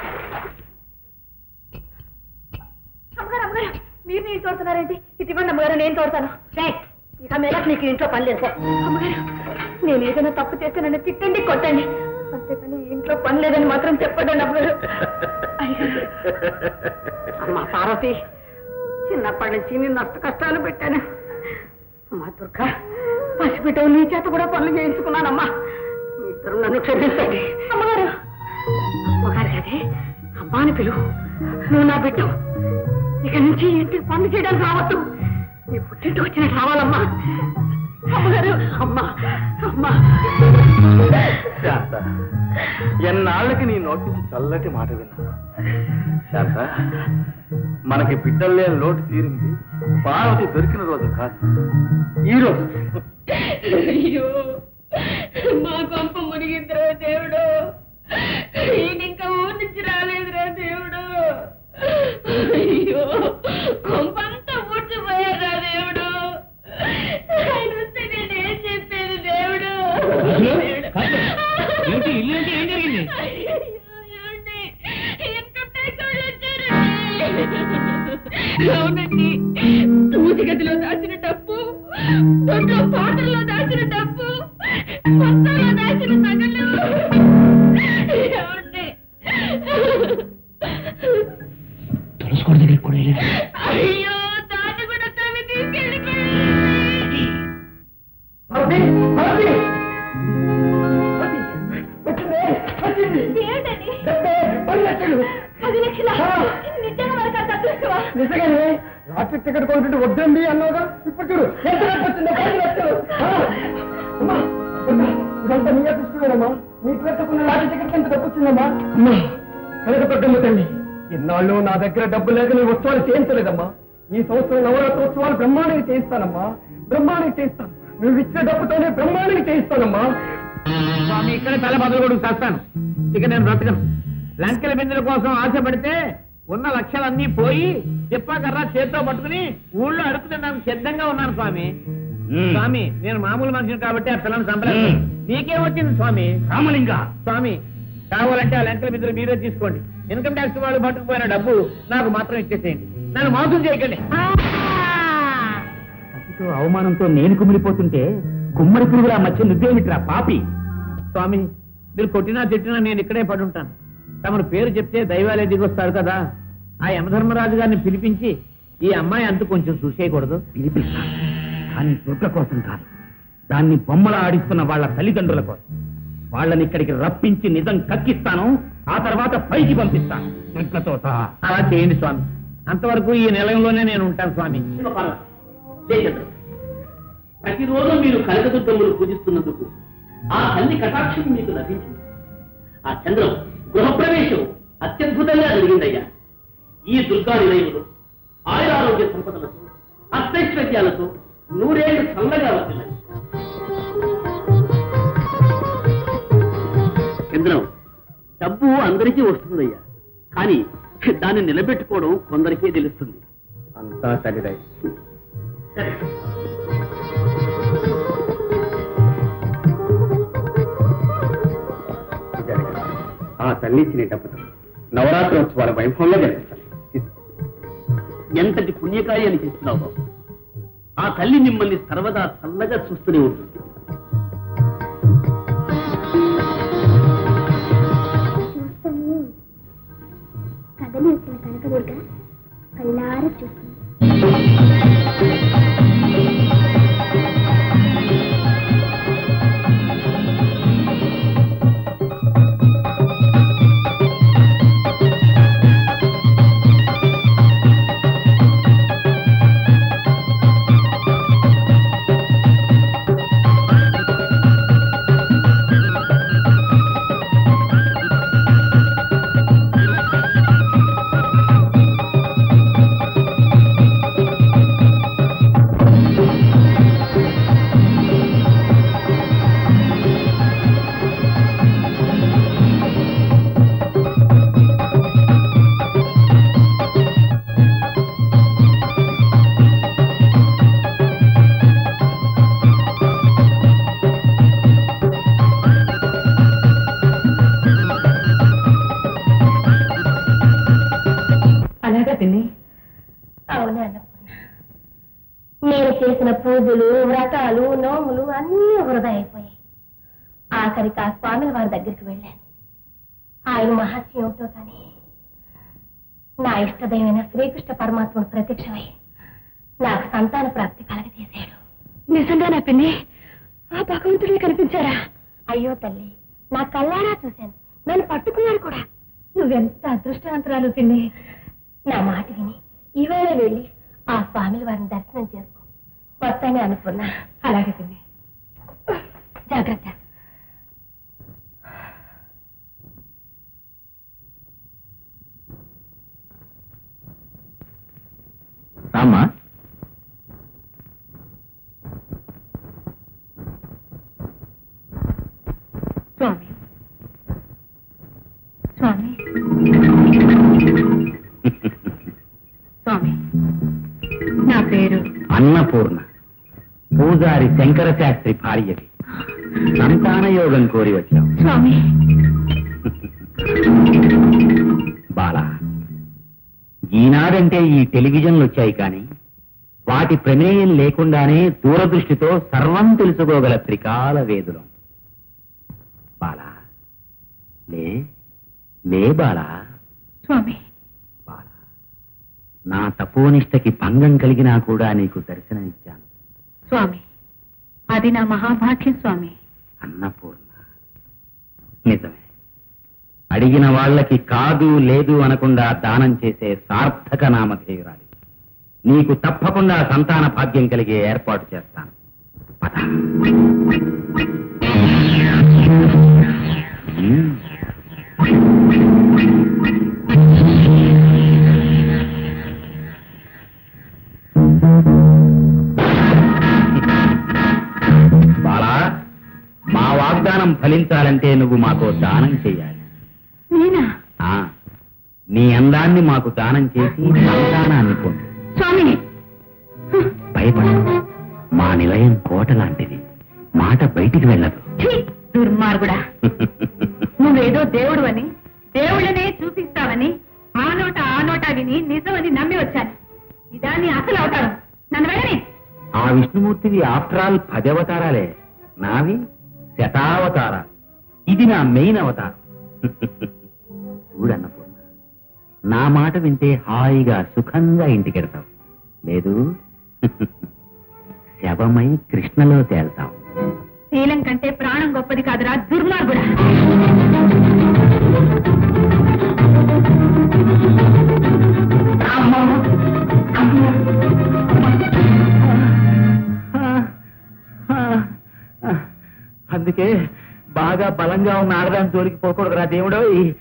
అమ్మగారు అమ్మగారు మీరు నేను తోడుతున్నారేంటి ఇటు ఇవ్వండి అమ్మగారు నేను తోడతాను రేయ్, ఇక మీద నీకు ఇంట్లో పని లేదు అమ్మగారు నేను ఏదైనా తప్పు చేస్తే నన్ను తిట్టండి కొట్టండి అంతేకాని ఇంట్లో పని లేదని మాత్రం చెప్పండి అమ్మగారు అయ్యగారు అమ్మా పార్వతి చిన్నప్పటి నుంచి నేను నష్ట కష్టాలు పెట్టాను అమ్మా దుర్గా పసిబిడ్డ నీ చేత కూడా పనులు చేయించుకున్నానమ్మా మీ ఇద్దరు నన్ను క్షమించండి అమ్మగారు అమ్మగారు కదే అమ్మాని పిలువు నువ్వు నా బిడ్డ ఇక నుంచి ఇంటికి పనులు చేయడానికి రావద్దు నీ పుట్టింటికి వచ్చినట్టు రావాలమ్మా అమ్మగారు అమ్మా అమ్మా శాంత ఎన్నాళ్ళకి నీ నోటి నుంచి చల్లటి మాట విన్నా శాంత మనకి బిడ్డలు లేని లోటు తీరింది పార్వతి దొరికిన రోజు కాదు ఈ రోజు అయ్యో మా కొంప మునిగిందిరా దేవుడు ఈయన ఇంకా ఊరి నుంచి రాలేదురా దేవుడు అయ్యో కొంపంతా ఊడ్చిపోయారా దేవుడు ఆయన వస్తే నేను ఏం చెప్పేది దేవుడు దేవుడు. ఏంటి ఇల్లు ఏంటి ఏం జరిగింది అయ్యయ్యో, ఏమండి? ఇన్కమ్ ట్యాక్స్ వాళ్ళు వచ్చారండి. అవునండి పూజ గదిలో దాచిన డబ్బు దొడ్లో పాత్రలో దాచిన డబ్బు మొత్తంలో దాచిన నగలు ఏమండి? తులసుకోడి దగ్గర కూడా వెళ్ళాడు అయ్యో దాన్ని కూడా తను తీసుకెళ్ళిపోయి పార్వతి పార్వతి ఏంటండి డెబ్బై పది లక్షలు పది లక్షల నిజంగా మనకు అంత అదృష్టమా నిజంగానే రాత్రి టికెట్ కొనుక్కుంటే వద్దండి అన్నావుగా ఇప్పుడు చూడు ఎంత డబ్బు వచ్చిందో పది లక్షలు ఆ! అమ్మా, అమ్మా, ఇదంతా నీ అదృష్టమేనమ్మా నీ పెట్టుకున్న రాత్రి టికెట్ ఎంత డబ్బు వచ్చిందమ్మా అమ్మా కనుక పెద్దమ్మ తల్లి ఇన్నాళ్ళు నా దగ్గర డబ్బు లేక నీ ఉత్సవాలు చేయించలేదమ్మా ఈ సంవత్సరం నవరాత్రోత్సవాలు బ్రహ్మాండంగా చేయిస్తానమ్మా బ్రహ్మాండంగా చేయిస్తాను నువ్వు ఇచ్చిన డబ్బుతోనే బ్రహ్మాండంగా చేయిస్తానమ్మా స్వామి ఇక్కడ తల బదులు కూడా చేస్తాను ఇక నేను బ్రతకను లంకెల బిందుల కోసం ఆశపడితే ఉన్న లక్షలన్నీ పోయి చెప్పాకర్రా చేత్తో పట్టుకుని ఊళ్ళో అడుగు తినడానికి సిద్ధంగా ఉన్నాను స్వామి స్వామి నేను మామూలు మనిషిని కాబట్టి ఆ పిల్లని చంపలేదు నీకేం వచ్చింది స్వామి రామలింగ స్వామి కావాలంటే ఆ లెక్కల బిందులు మీరే తీసుకోండి ఇన్కమ్ ట్యాక్స్ వాళ్ళు పట్టుకుపోయిన డబ్బు నాకు మాత్రం ఇచ్చేసేయండి నన్ను మోసం చేయకండి అతితో అవమానంతో నేను కుమిలిపోతుంటే గుమ్మడి పురుగుల మధ్య నువ్వేమిట్రా పాపి స్వామి మీరు కొట్టినా తిట్టినా నేను ఇక్కడే పడి ఉంటాను తమరు పేరు చెప్తే దైవాలే దిగొస్తారు కదా ఆ యమధర్మరాజు గారిని పిలిపించి ఈ అమ్మాయి అంతు కొంచెం చూసేయకూడదు పిలిపిస్తాను కానీ దుర్గ కోసం కాదు దాన్ని బొమ్మల ఆడిస్తున్న వాళ్ళ తల్లిదండ్రుల కోసం వాళ్ళని ఇక్కడికి రప్పించి నిజం కక్కిస్తాను ఆ తర్వాత పైకి పంపిస్తాను దుర్గతో సహా అలా చేయండి స్వామి అంతవరకు ఈ నిలయంలోనే నేను ఉంటాను స్వామి ప్రతిరోజు మీరు కనకదుర్గమ్మను పూజిస్తున్నందుకు ఆ తల్లి కటాక్షం మీకు లభించింది ఆ చంద్రం గృహప్రవేశం అత్యద్భుతంగా జరిగిందయ్యా ఈ దుర్గా నిలయంలో ఆయురారోగ్య సంపదలతో అష్టైశ్వర్యాలతో నూరేళ్లు చల్లగా వచ్చినాయి చంద్రం డబ్బు అందరికీ వస్తుందయ్యా కానీ దాన్ని నిలబెట్టుకోవడం కొందరికే తెలుస్తుంది అంతా తల్లిదై సరే ఆ తల్లి ఇచ్చిన డబ్బుతో నవరాత్రోత్సవాల వైభవంలో జరిపిస్తాను ఎంతటి పుణ్యకార్యాన్ని అని చేస్తున్నావు బాబు ఆ తల్లి మిమ్మల్ని సర్వదా చల్లగా చూస్తూనే ఉంటుంది చూస్తాను కథలు వచ్చిన కనకదుర్గ కళ్ళారా చూస్తుంది అలాగా పిన్ని అవును అన్నపూర్ణ నేను చేసిన పూజలు వ్రతాలు నోములు అన్నీ వృధా అయిపోయాయి ఆఖరికి ఆ స్వామిల వారి దగ్గరికి వెళ్ళాను ఆయన మహత్యం ఏమిటో కానీ నా ఇష్టదైవమైన శ్రీకృష్ణ పరమాత్ముడు ప్రత్యక్షమై నాకు సంతాన ప్రాప్తి కలగజేశాడు నిజంగానా పిన్ని ఆ భగవంతుడే కనిపించారా అయ్యో తల్లి నా కళ్ళారా చూశాను నన్ను పట్టుకున్నాడు కూడా నువ్వెంత అదృష్టవంతురాలు పిన్ని నా మాట విని ఈవేళ వెళ్ళి ఆ స్వామిల వారిని దర్శనం చేసుకో వస్తానే అనుకున్నా అలాగే పిన్ని జాగ్రత్త రామ్మా స్వామి స్వామి స్వామి నా పేరు అన్నపూర్ణ పూజారి శంకర శాస్త్రి భార్యవి సంతాన యోగం కోరి వచ్చాం స్వామి బాల ఈనాడంటే ఈ టెలివిజన్లు వచ్చాయి కానీ వాటి ప్రమేయం లేకుండానే దూరదృష్టితో సర్వం తెలుసుకోగల త్రికాల వేదులం బాల లే లే బాలా స్వామి బాల నా తపోనిష్టకి భంగం కలిగినా కూడా నీకు దర్శనమిచ్చాను స్వామి అది నా మహాభాగ్యం స్వామి అన్నపూర్ణ నిజమే అడిగిన వాళ్ళకి కాదు లేదు అనకుండా దానం చేసే సార్థక నామధేయురాలి నీకు తప్పకుండా సంతాన భాగ్యం కలిగే ఏర్పాటు చేస్తాను పద ఉమ్. బాలా మా వాగ్దానం ఫలించాలంటే నువ్వు మాకు దానం చేయాలి నేనా ఆ నీ అందాన్ని మాకు దానం చేసి సంతానాన్ని పొందు స్వామి భయపడు మా నిలయం కోట లాంటిది మాట బయటికి వెళ్ళదు ఛీ! దుర్మార్గుడా నువ్వేదో దేవుడు అని దేవుళ్ళనే చూపిస్తావని ఆ నోట ఆ నోట విని నిజమని నమ్మి వచ్చాను ఇదా నీ అసలు అవతారం నన్ను వెళ్ళని ఆ విష్ణుమూర్తివి ఆఫ్టర్ ఆల్ పది అవతారాలే నావి శతావతారాలు ఇది నా మెయిన్ అవతారం చూడన్నపూర్ణ నా మాట వింటే హాయిగా సుఖంగా ఇంటికెడతావు లేదు శవమై కృష్ణలో తేల్తావు శీలం కంటే ప్రాణం గొప్పది కాదురా దుర్మార్గుడా అందుకే బాగా బలంగా ఉన్న ఆడదాని జోలికి పోకూడదురా దేవుడు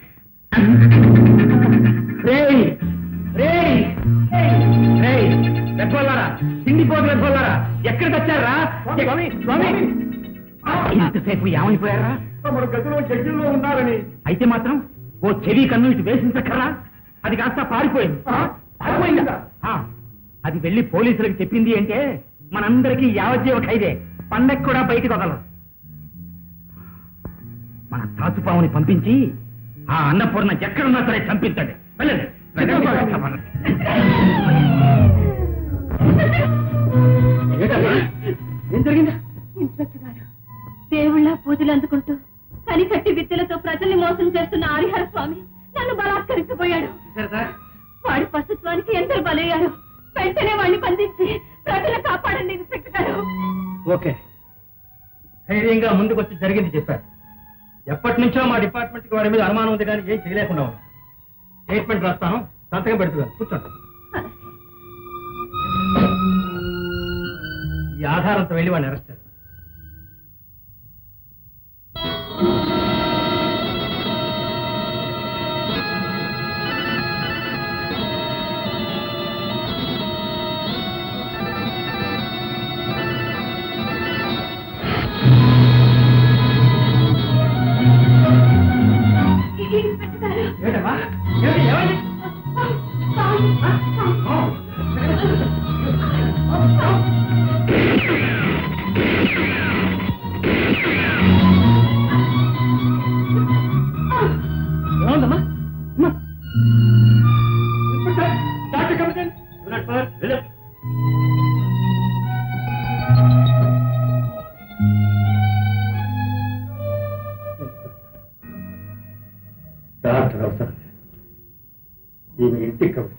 రేయ్ రేయ్ రేయ్ రెబ్బోళ్ళారా తిండిపోతు రెబ్బోళ్ళారా ఎక్కడికి వచ్చారా స్వామి స్వామి ఇంతసేపు ఏమైపోయారా తమరు గదిలో జడ్జిలో ఉన్నారని అయితే మాత్రం ఓ చెవి కన్ను ఇటు వేసించక్కరా అది కాస్త పారిపోయింది పారిపోయిందా ఆ, అది వెళ్ళి పోలీసులకు చెప్పింది అంటే మనందరికీ యావజ్జీవ ఖైదే పండగ కూడా బయటికి వదలరు మన తాచుపావుని పంపించి ఆ అన్నపూర్ణ ఎక్కడున్నా సరే చంపించండి వెళ్ళండి వెళ్ళండి. మీరే వాడిని బంధించి ప్రజలు కాపాడండి ఇన్స్పెక్టర్ గారు ఓకే ధైర్యంగా ముందుకొచ్చి జరిగింది చెప్పారు ఎప్పటి నుంచో మా డిపార్ట్మెంట్కి వారి మీద అనుమానం ఉంది కానీ ఏం చేయలేకుండా ఉన్నాం స్టేట్మెంట్ రాస్తాను సంతకం పెడుతున్నాను కూర్చోండి ఈ ఆధారంతో వెళ్ళి వాడిని అరెస్ట్ చేస్తాను ఏంటమ్మా ఏమిటి ఏమైంది ఏముందమ్మా అమ్మా. Inspector, doctor commission Virat Pawar, వెళ్ళు. డాక్టర్ అవసరం లేదు. ఈమె ఇంటికి కమిటీ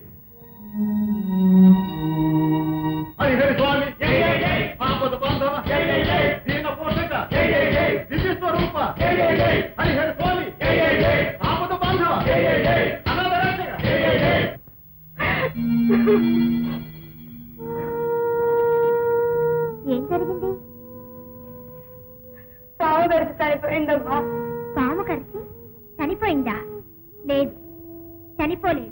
హరిహరి స్వామి జై జై జై పాపద బాంధవ జై జై జై దీన పోషక జై జై జై దివ్య స్వరూప జై జై జై హరిహరి స్వామి జై జై జై పాపద బాంధవ జై జై జై అనాథ రక్షక జై జై జై ఏం జరిగింది సాగు గడిచి చనిపోయిందమ్మా పాము కలిసి చనిపోయిందా లేదు చనిపోలేదు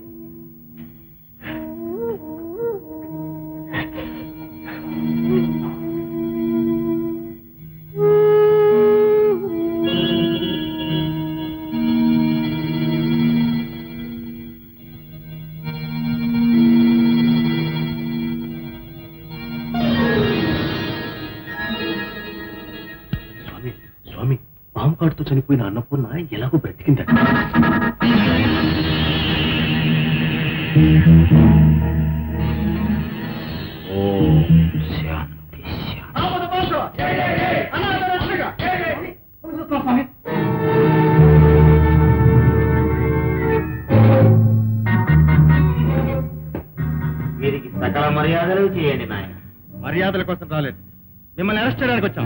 స్వామి స్వామి పాము కాటుతో చనిపోయిన అన్నపూర్ణ ఎలాగో బ్రతికిందట పాపద బాంధవ జై జై జై అనాథ రక్షక జై జై జై పురుషోత్తమ స్వామి వీరికి సకల మర్యాదలు చేయండి నాయన మర్యాదల కోసం రాలేదు మిమ్మల్ని అరెస్ట్ చేయడానికి వచ్చాం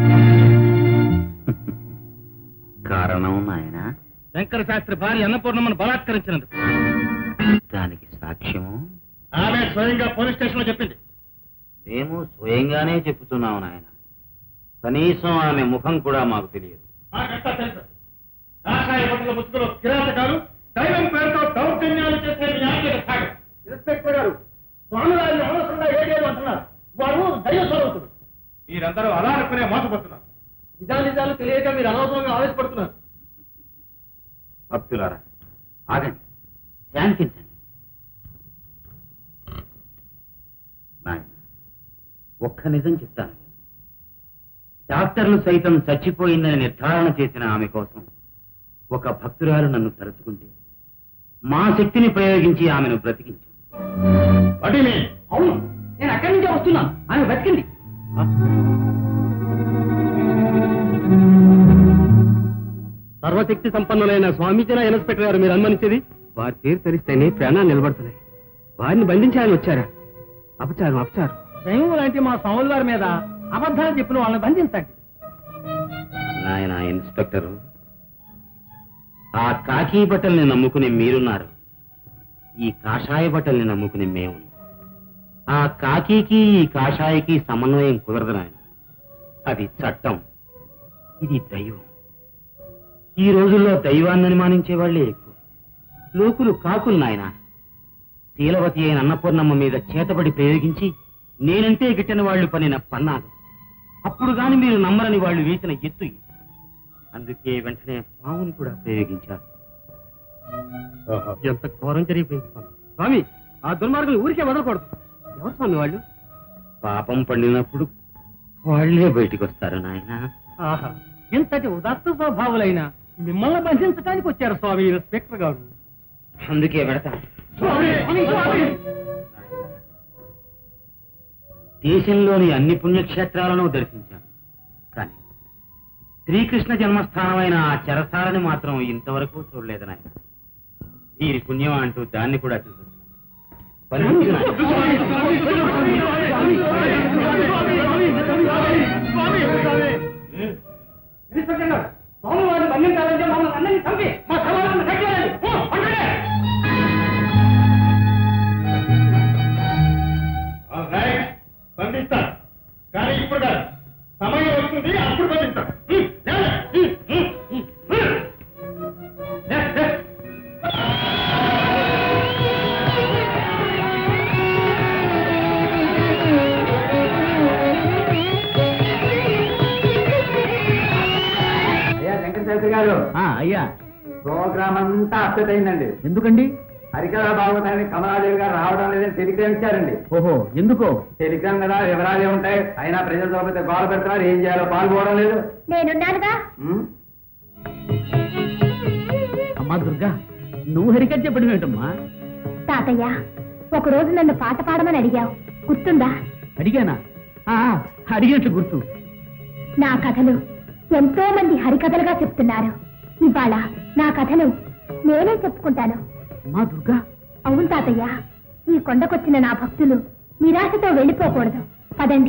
కారణం నాయన శంకర శాస్త్రి భార్య అన్నపూర్ణమ్మను బలాత్కరించినందుకు దానికి సాక్ష్యము ఆమె స్వయంగా పోలీస్ స్టేషన్ లో చెప్పింది మేము స్వయంగానే చెప్తున్నాము నాయన కనీసం ఆమె ముఖం కూడా మాకు తెలియదు నాకంతా తెలుసు కాషాయ బట్టల ముసుగులో కిరాతకాలు దైవం పేరుతో దౌర్జన్యాలు చేసే మీ ఆంగ్లేయ భాగం ఇన్స్పెక్టర్ గారు స్వామివారిని అనవసరంగా ఏడేది అంటున్నారు వారు దైవ స్వరూపుడు మీరందరూ అలా అనుకునే మోసపోతున్నారు నిజాలు నిజాలు తెలియక మీరు అనవసరంగా ఆవేశపడుతున్నారు భక్తులారా ఆగండి శాంతించండి నాయన ఒక్క నిజం చెప్తాను డాక్టర్లు సైతం చచ్చిపోయిందని నిర్ధారణ చేసిన ఆమె కోసం ఒక భక్తురాలు నన్ను తలుచుకుంటే మా శక్తిని ప్రయోగించి ఆమెను బ్రతికించాం అడిమి అవును నేను అక్కడి నుంచే వస్తున్నాను ఆమె బతికింది సర్వశక్తి సంపన్నులైన స్వామీజీన ఇన్స్పెక్టర్ గారు మీరు అనుమానించేది వారి పేరు తెలిస్తేనే ప్రాణాలు నిలబడుతున్నాయి వారిని బంధించాలని వచ్చారా అపచారం అపచారం దైవం లాంటి మా స్వాముల వారి మీద అబద్ధాలు చెప్పిన వాళ్ళని బంధించండి నాయన ఇన్స్పెక్టరు ఆ కాకి బట్టల్ని నమ్ముకుని మీరున్నారు ఈ కాషాయ బట్టల్ని నమ్ముకుని మేము ఆ కాకికి ఈ కాషాయకి సమన్వయం కుదరదు నాయన అది చట్టం ఇది దైవం ఈ రోజుల్లో దైవాన్ని అనుమానించే వాళ్ళే ఎక్కువ లోకులు కాకులు నాయన శీలవతి అయిన అన్నపూర్ణమ్మ మీద చేతబడి ప్రయోగించి నేనంటే గిట్టని వాళ్ళు పనిన పన్నాలు అప్పుడు గాని మీరు నమ్మరని వాళ్ళు వేసిన ఎత్తు ఇది. అందుకే వెంటనే పావుని కూడా ప్రయోగించారు ఎంత ఘోరం జరిగిపోయింది స్వామి స్వామి ఆ దుర్మార్గులు ఊరికే వదలకూడదు ఎవరు స్వామి వాళ్ళు పాపం పండినప్పుడు వాళ్ళే బయటికి వస్తారు నాయన ఆహా ఇంతటి ఉదాత్త స్వభావులైన మిమ్మల్ని బంధించడానికి వచ్చారు స్వామి ఇన్స్పెక్టర్ గారు అందుకే పెడతా దేశంలోని అన్ని పుణ్యక్షేత్రాలను దర్శించాను కానీ శ్రీకృష్ణ జన్మస్థానమైన ఆ చెరసాలని మాత్రం ఇంతవరకు చూడలేదు నాయన వీరి పుణ్యం అంటూ దాన్ని కూడా చూసొస్తాను ఇన్స్పెక్టర్ గారు స్వామి వారిని బంధించాలంటే మమ్మల్ని అందరినీ చంపి మా శవాలను కట్టేయాలి ఓ, పండుగ! పంపిస్తాను కానీ ఇప్పుడు కాదు సమయం వస్తుంది అప్పుడు పంపిస్తాను హ్మ్, లేవలే. హ్మ్, హ్మ్, హ్మ్, హ్మ్. లే, లే. అయ్యా శంకర శాస్త్రి గారు అయ్యా ప్రోగ్రామ్ అంతా అప్సెట్ అయిందండి ఎందుకండి హరికథ బాగుందని కమలాదేవి గారు రావడం లేదని టెలిగ్రామ్ ఇచ్చారండి ఓహో ఎందుకో టెలిగ్రామ్ కదా వివరాలు ఉంటాయి అయినా ప్రజల సభ్యత గోడ పెడుతున్నారు ఏం చేయాలో పాల్గొనడం లేదు నేనున్నానుగా ఉమ్, అమ్మా దుర్గా నువ్వు హరికథ చెప్పడం ఏమిటమ్మా తాతయ్య ఒకరోజు నన్ను పాట పాడమని అడిగావు గుర్తుందా అడిగానా ఆ, అడిగినట్లు గుర్తు నా కథలు ఎంతో మంది హరికథలుగా చెప్తున్నారు ఇవాళ నా కథను నేనే చెప్పుకుంటాను అమ్మా దుర్గా అవును తాతయ్య ఈ కొండకొచ్చిన నా భక్తులు నిరాశతో వెళ్ళిపోకూడదు పదండి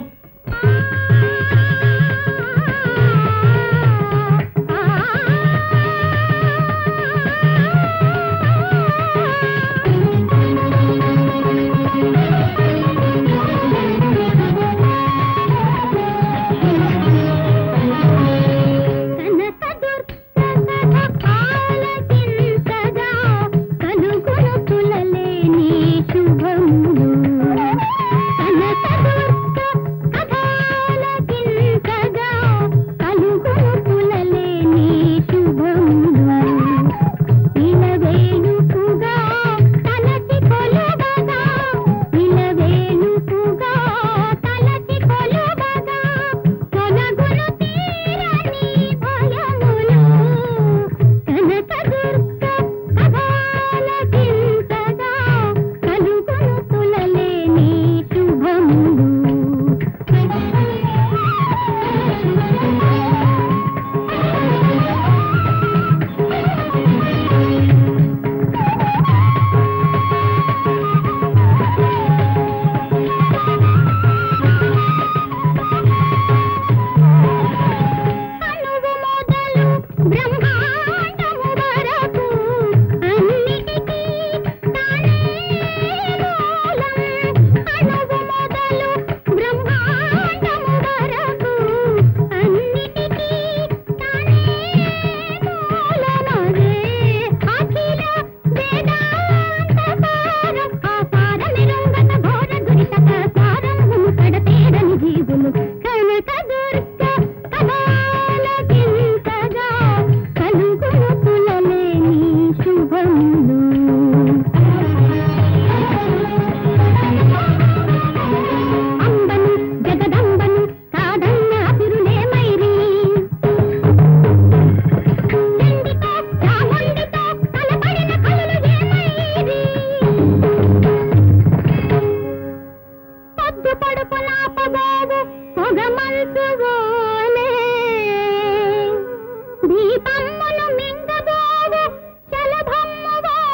దీపమ్మును మింగబోవు శలభమ్ము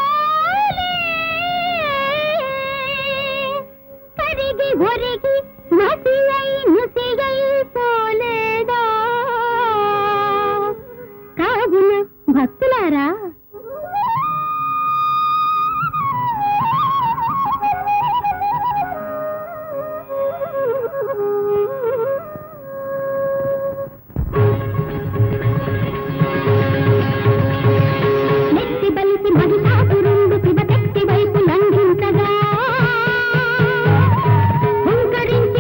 వాలే. కరిగి ఒరిగి మసియై నుసియై పోలేదా కావున భక్తులారా నెత్తి బలిసి మహిషాసురుండు శివశక్తి వైపు లంఘించగా హుంకరించి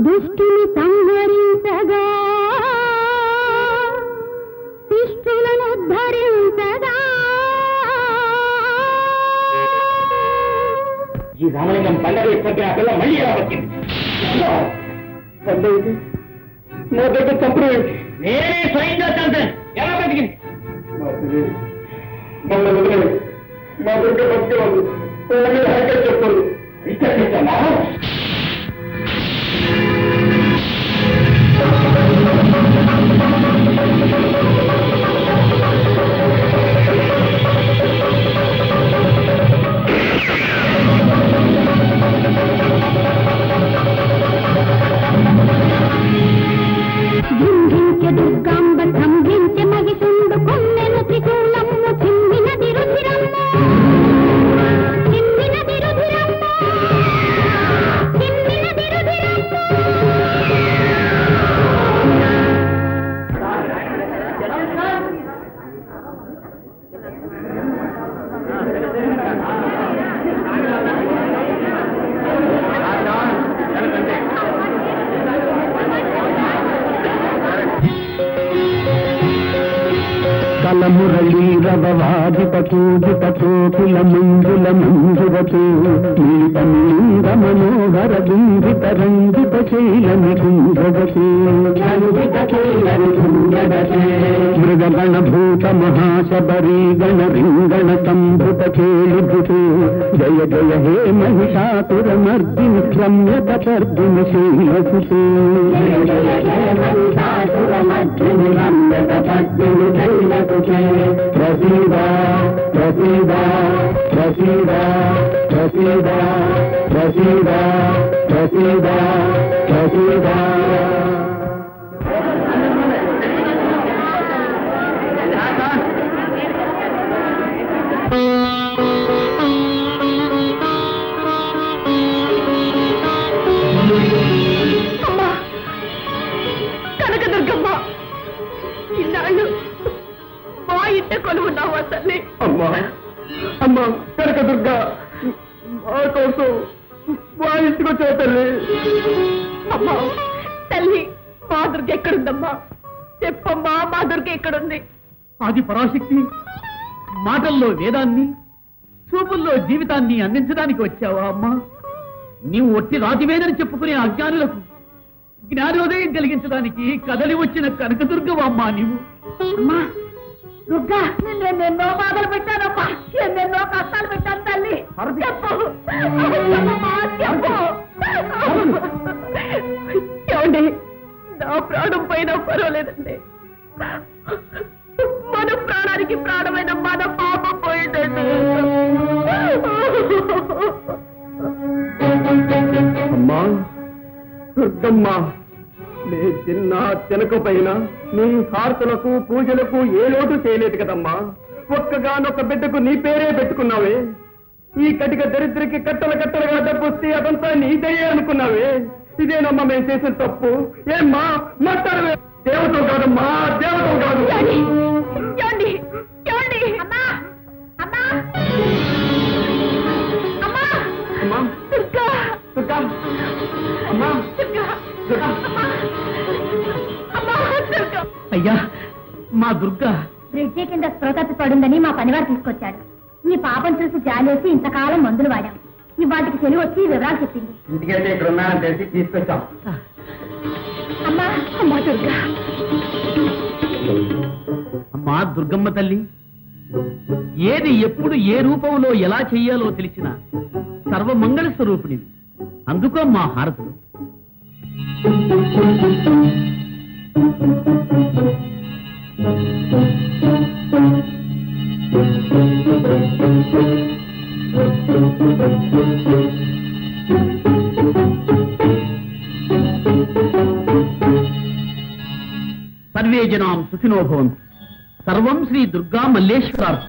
దుష్టుని సంహరించగా శిష్టులను ధరించగా ఈ రామలింగం పండగ ఇప్పటికీ ఆ పిల్ల మళ్ళీ ఎలా వచ్చింది నా దగ్గర చంపడం ఏంటి నేనే స్వయంగా చంపాను ఎలా బతికింది మమ్మల్ని వదిలేదు మా దగ్గర బతికే ఉంది వాళ్ళని హైకట్ చెప్తుంది ఇక్కడ చూసామా? భింభించే దుర్గాంబ సంభించే మహిషుండు కొమ్మెను త్రిశూలమ్ము చిమ్మినది రుధిరమ్మ చిమ్మినది రుధిరమ్మ చిమ్మినది రుధిరమ్మ కలమురళి రవవాదిత పూజిత కోకుల మంజుల మంజురతు మిళిత మిళింద మనోహర గుంజిత రంజిత శైలని గుంజగతి మృగగణ భూత మహాశబరీ గణ రింగణ సంభృత కేళిభృతు జయ జయ హే మహిషాసుర మర్దిని రమ్యత తర్దిని శైలసుతే ప్రసీదా ప్రసీదా ప్రసీదా ప్రసీదా ప్రసీదా ప్రసీదా ప్రసీదా అమ్మా కనకదుర్గమ్మ ఇన్నాళ్ళు మా ఇంట కొలువున్నావా తల్లి అమ్మా అమ్మా కనకదుర్గ మా కోసం మా ఇంటికి వచ్చావు తల్లి అమ్మా తల్లి మా దుర్గ ఎక్కడుందమ్మా చెప్పమ్మా మా దుర్గ ఎక్కడుంది ఆది పరాశక్తి మాటల్లో వేదాన్ని చూపుల్లో జీవితాన్ని అందించడానికి వచ్చావా అమ్మా నీవు ఒట్టి రాతివేదని చెప్పుకునే అజ్ఞానులకు జ్ఞానోదయం కలిగించడానికి కదలి వచ్చిన కనకదుర్గవా అమ్మా నీవు అమ్మా దుర్గా నేను ఎన్నో బాధలు పెట్టానమ్మా ఎన్నెన్నో కష్టాలు పెట్టాను తల్లి చెప్పు చెప్పమ్మా, చెప్పు ఏమండి నా ప్రాణం పైన పర్వాలేదండి మన ప్రాణానికి ప్రాణమైన మన పాప పోయిందండి అమ్మా దుర్గమ్మ నీ తిన్న తినకపోయినా నీ హారతులకు పూజలకు ఏ లోటు చేయలేదు కదమ్మా ఒక్కగానొక్క బిడ్డకు నీ పేరే పెట్టుకున్నావే ఈ కటిక దరిద్రకి కట్టల కట్టలుగా డబ్బు వస్తే అదంతా నీ దయ్యే అనుకున్నావే ఇదేనమ్మా మేము చేసిన తప్పు ఏమ్మా మాట్లాడవే దేవతం కాదమ్మా దేవతం కాదు ఏమండి? ఏమండి? ఏమండి? అమ్మా అమ్మా అమ్మా అమ్మా దుర్గా దుర్గా అమ్మా దుర్గా దుర్గా అమ్మా దుర్గా అయ్యా మా దుర్గా బ్రిడ్జి కింద స్పృహతప్పి పడుందని మా పనివారు తీసుకొచ్చాడు ఈ పాపం చూసి జాలేసి ఇంతకాలం మందులు వాడాం ఇవాటికి తెలివి వచ్చి ఈ వివరాలు చెప్పింది ఇంటికైతే ఇక్కడ ఉన్నానని తెలిసి తీసుకొచ్చాం అమ్మా అమ్మా దుర్గా అమ్మా దుర్గమ్మ తల్లి ఏది ఎప్పుడు ఏ రూపంలో ఎలా చెయ్యాలో తెలిసిన సర్వమంగళ స్వరూపిణివి అందుకో మా హారతులు సర్వే జనాం సుఖినో భవంతు సర్వం శ్రీ దుర్గా మల్లేశ్వరార్థం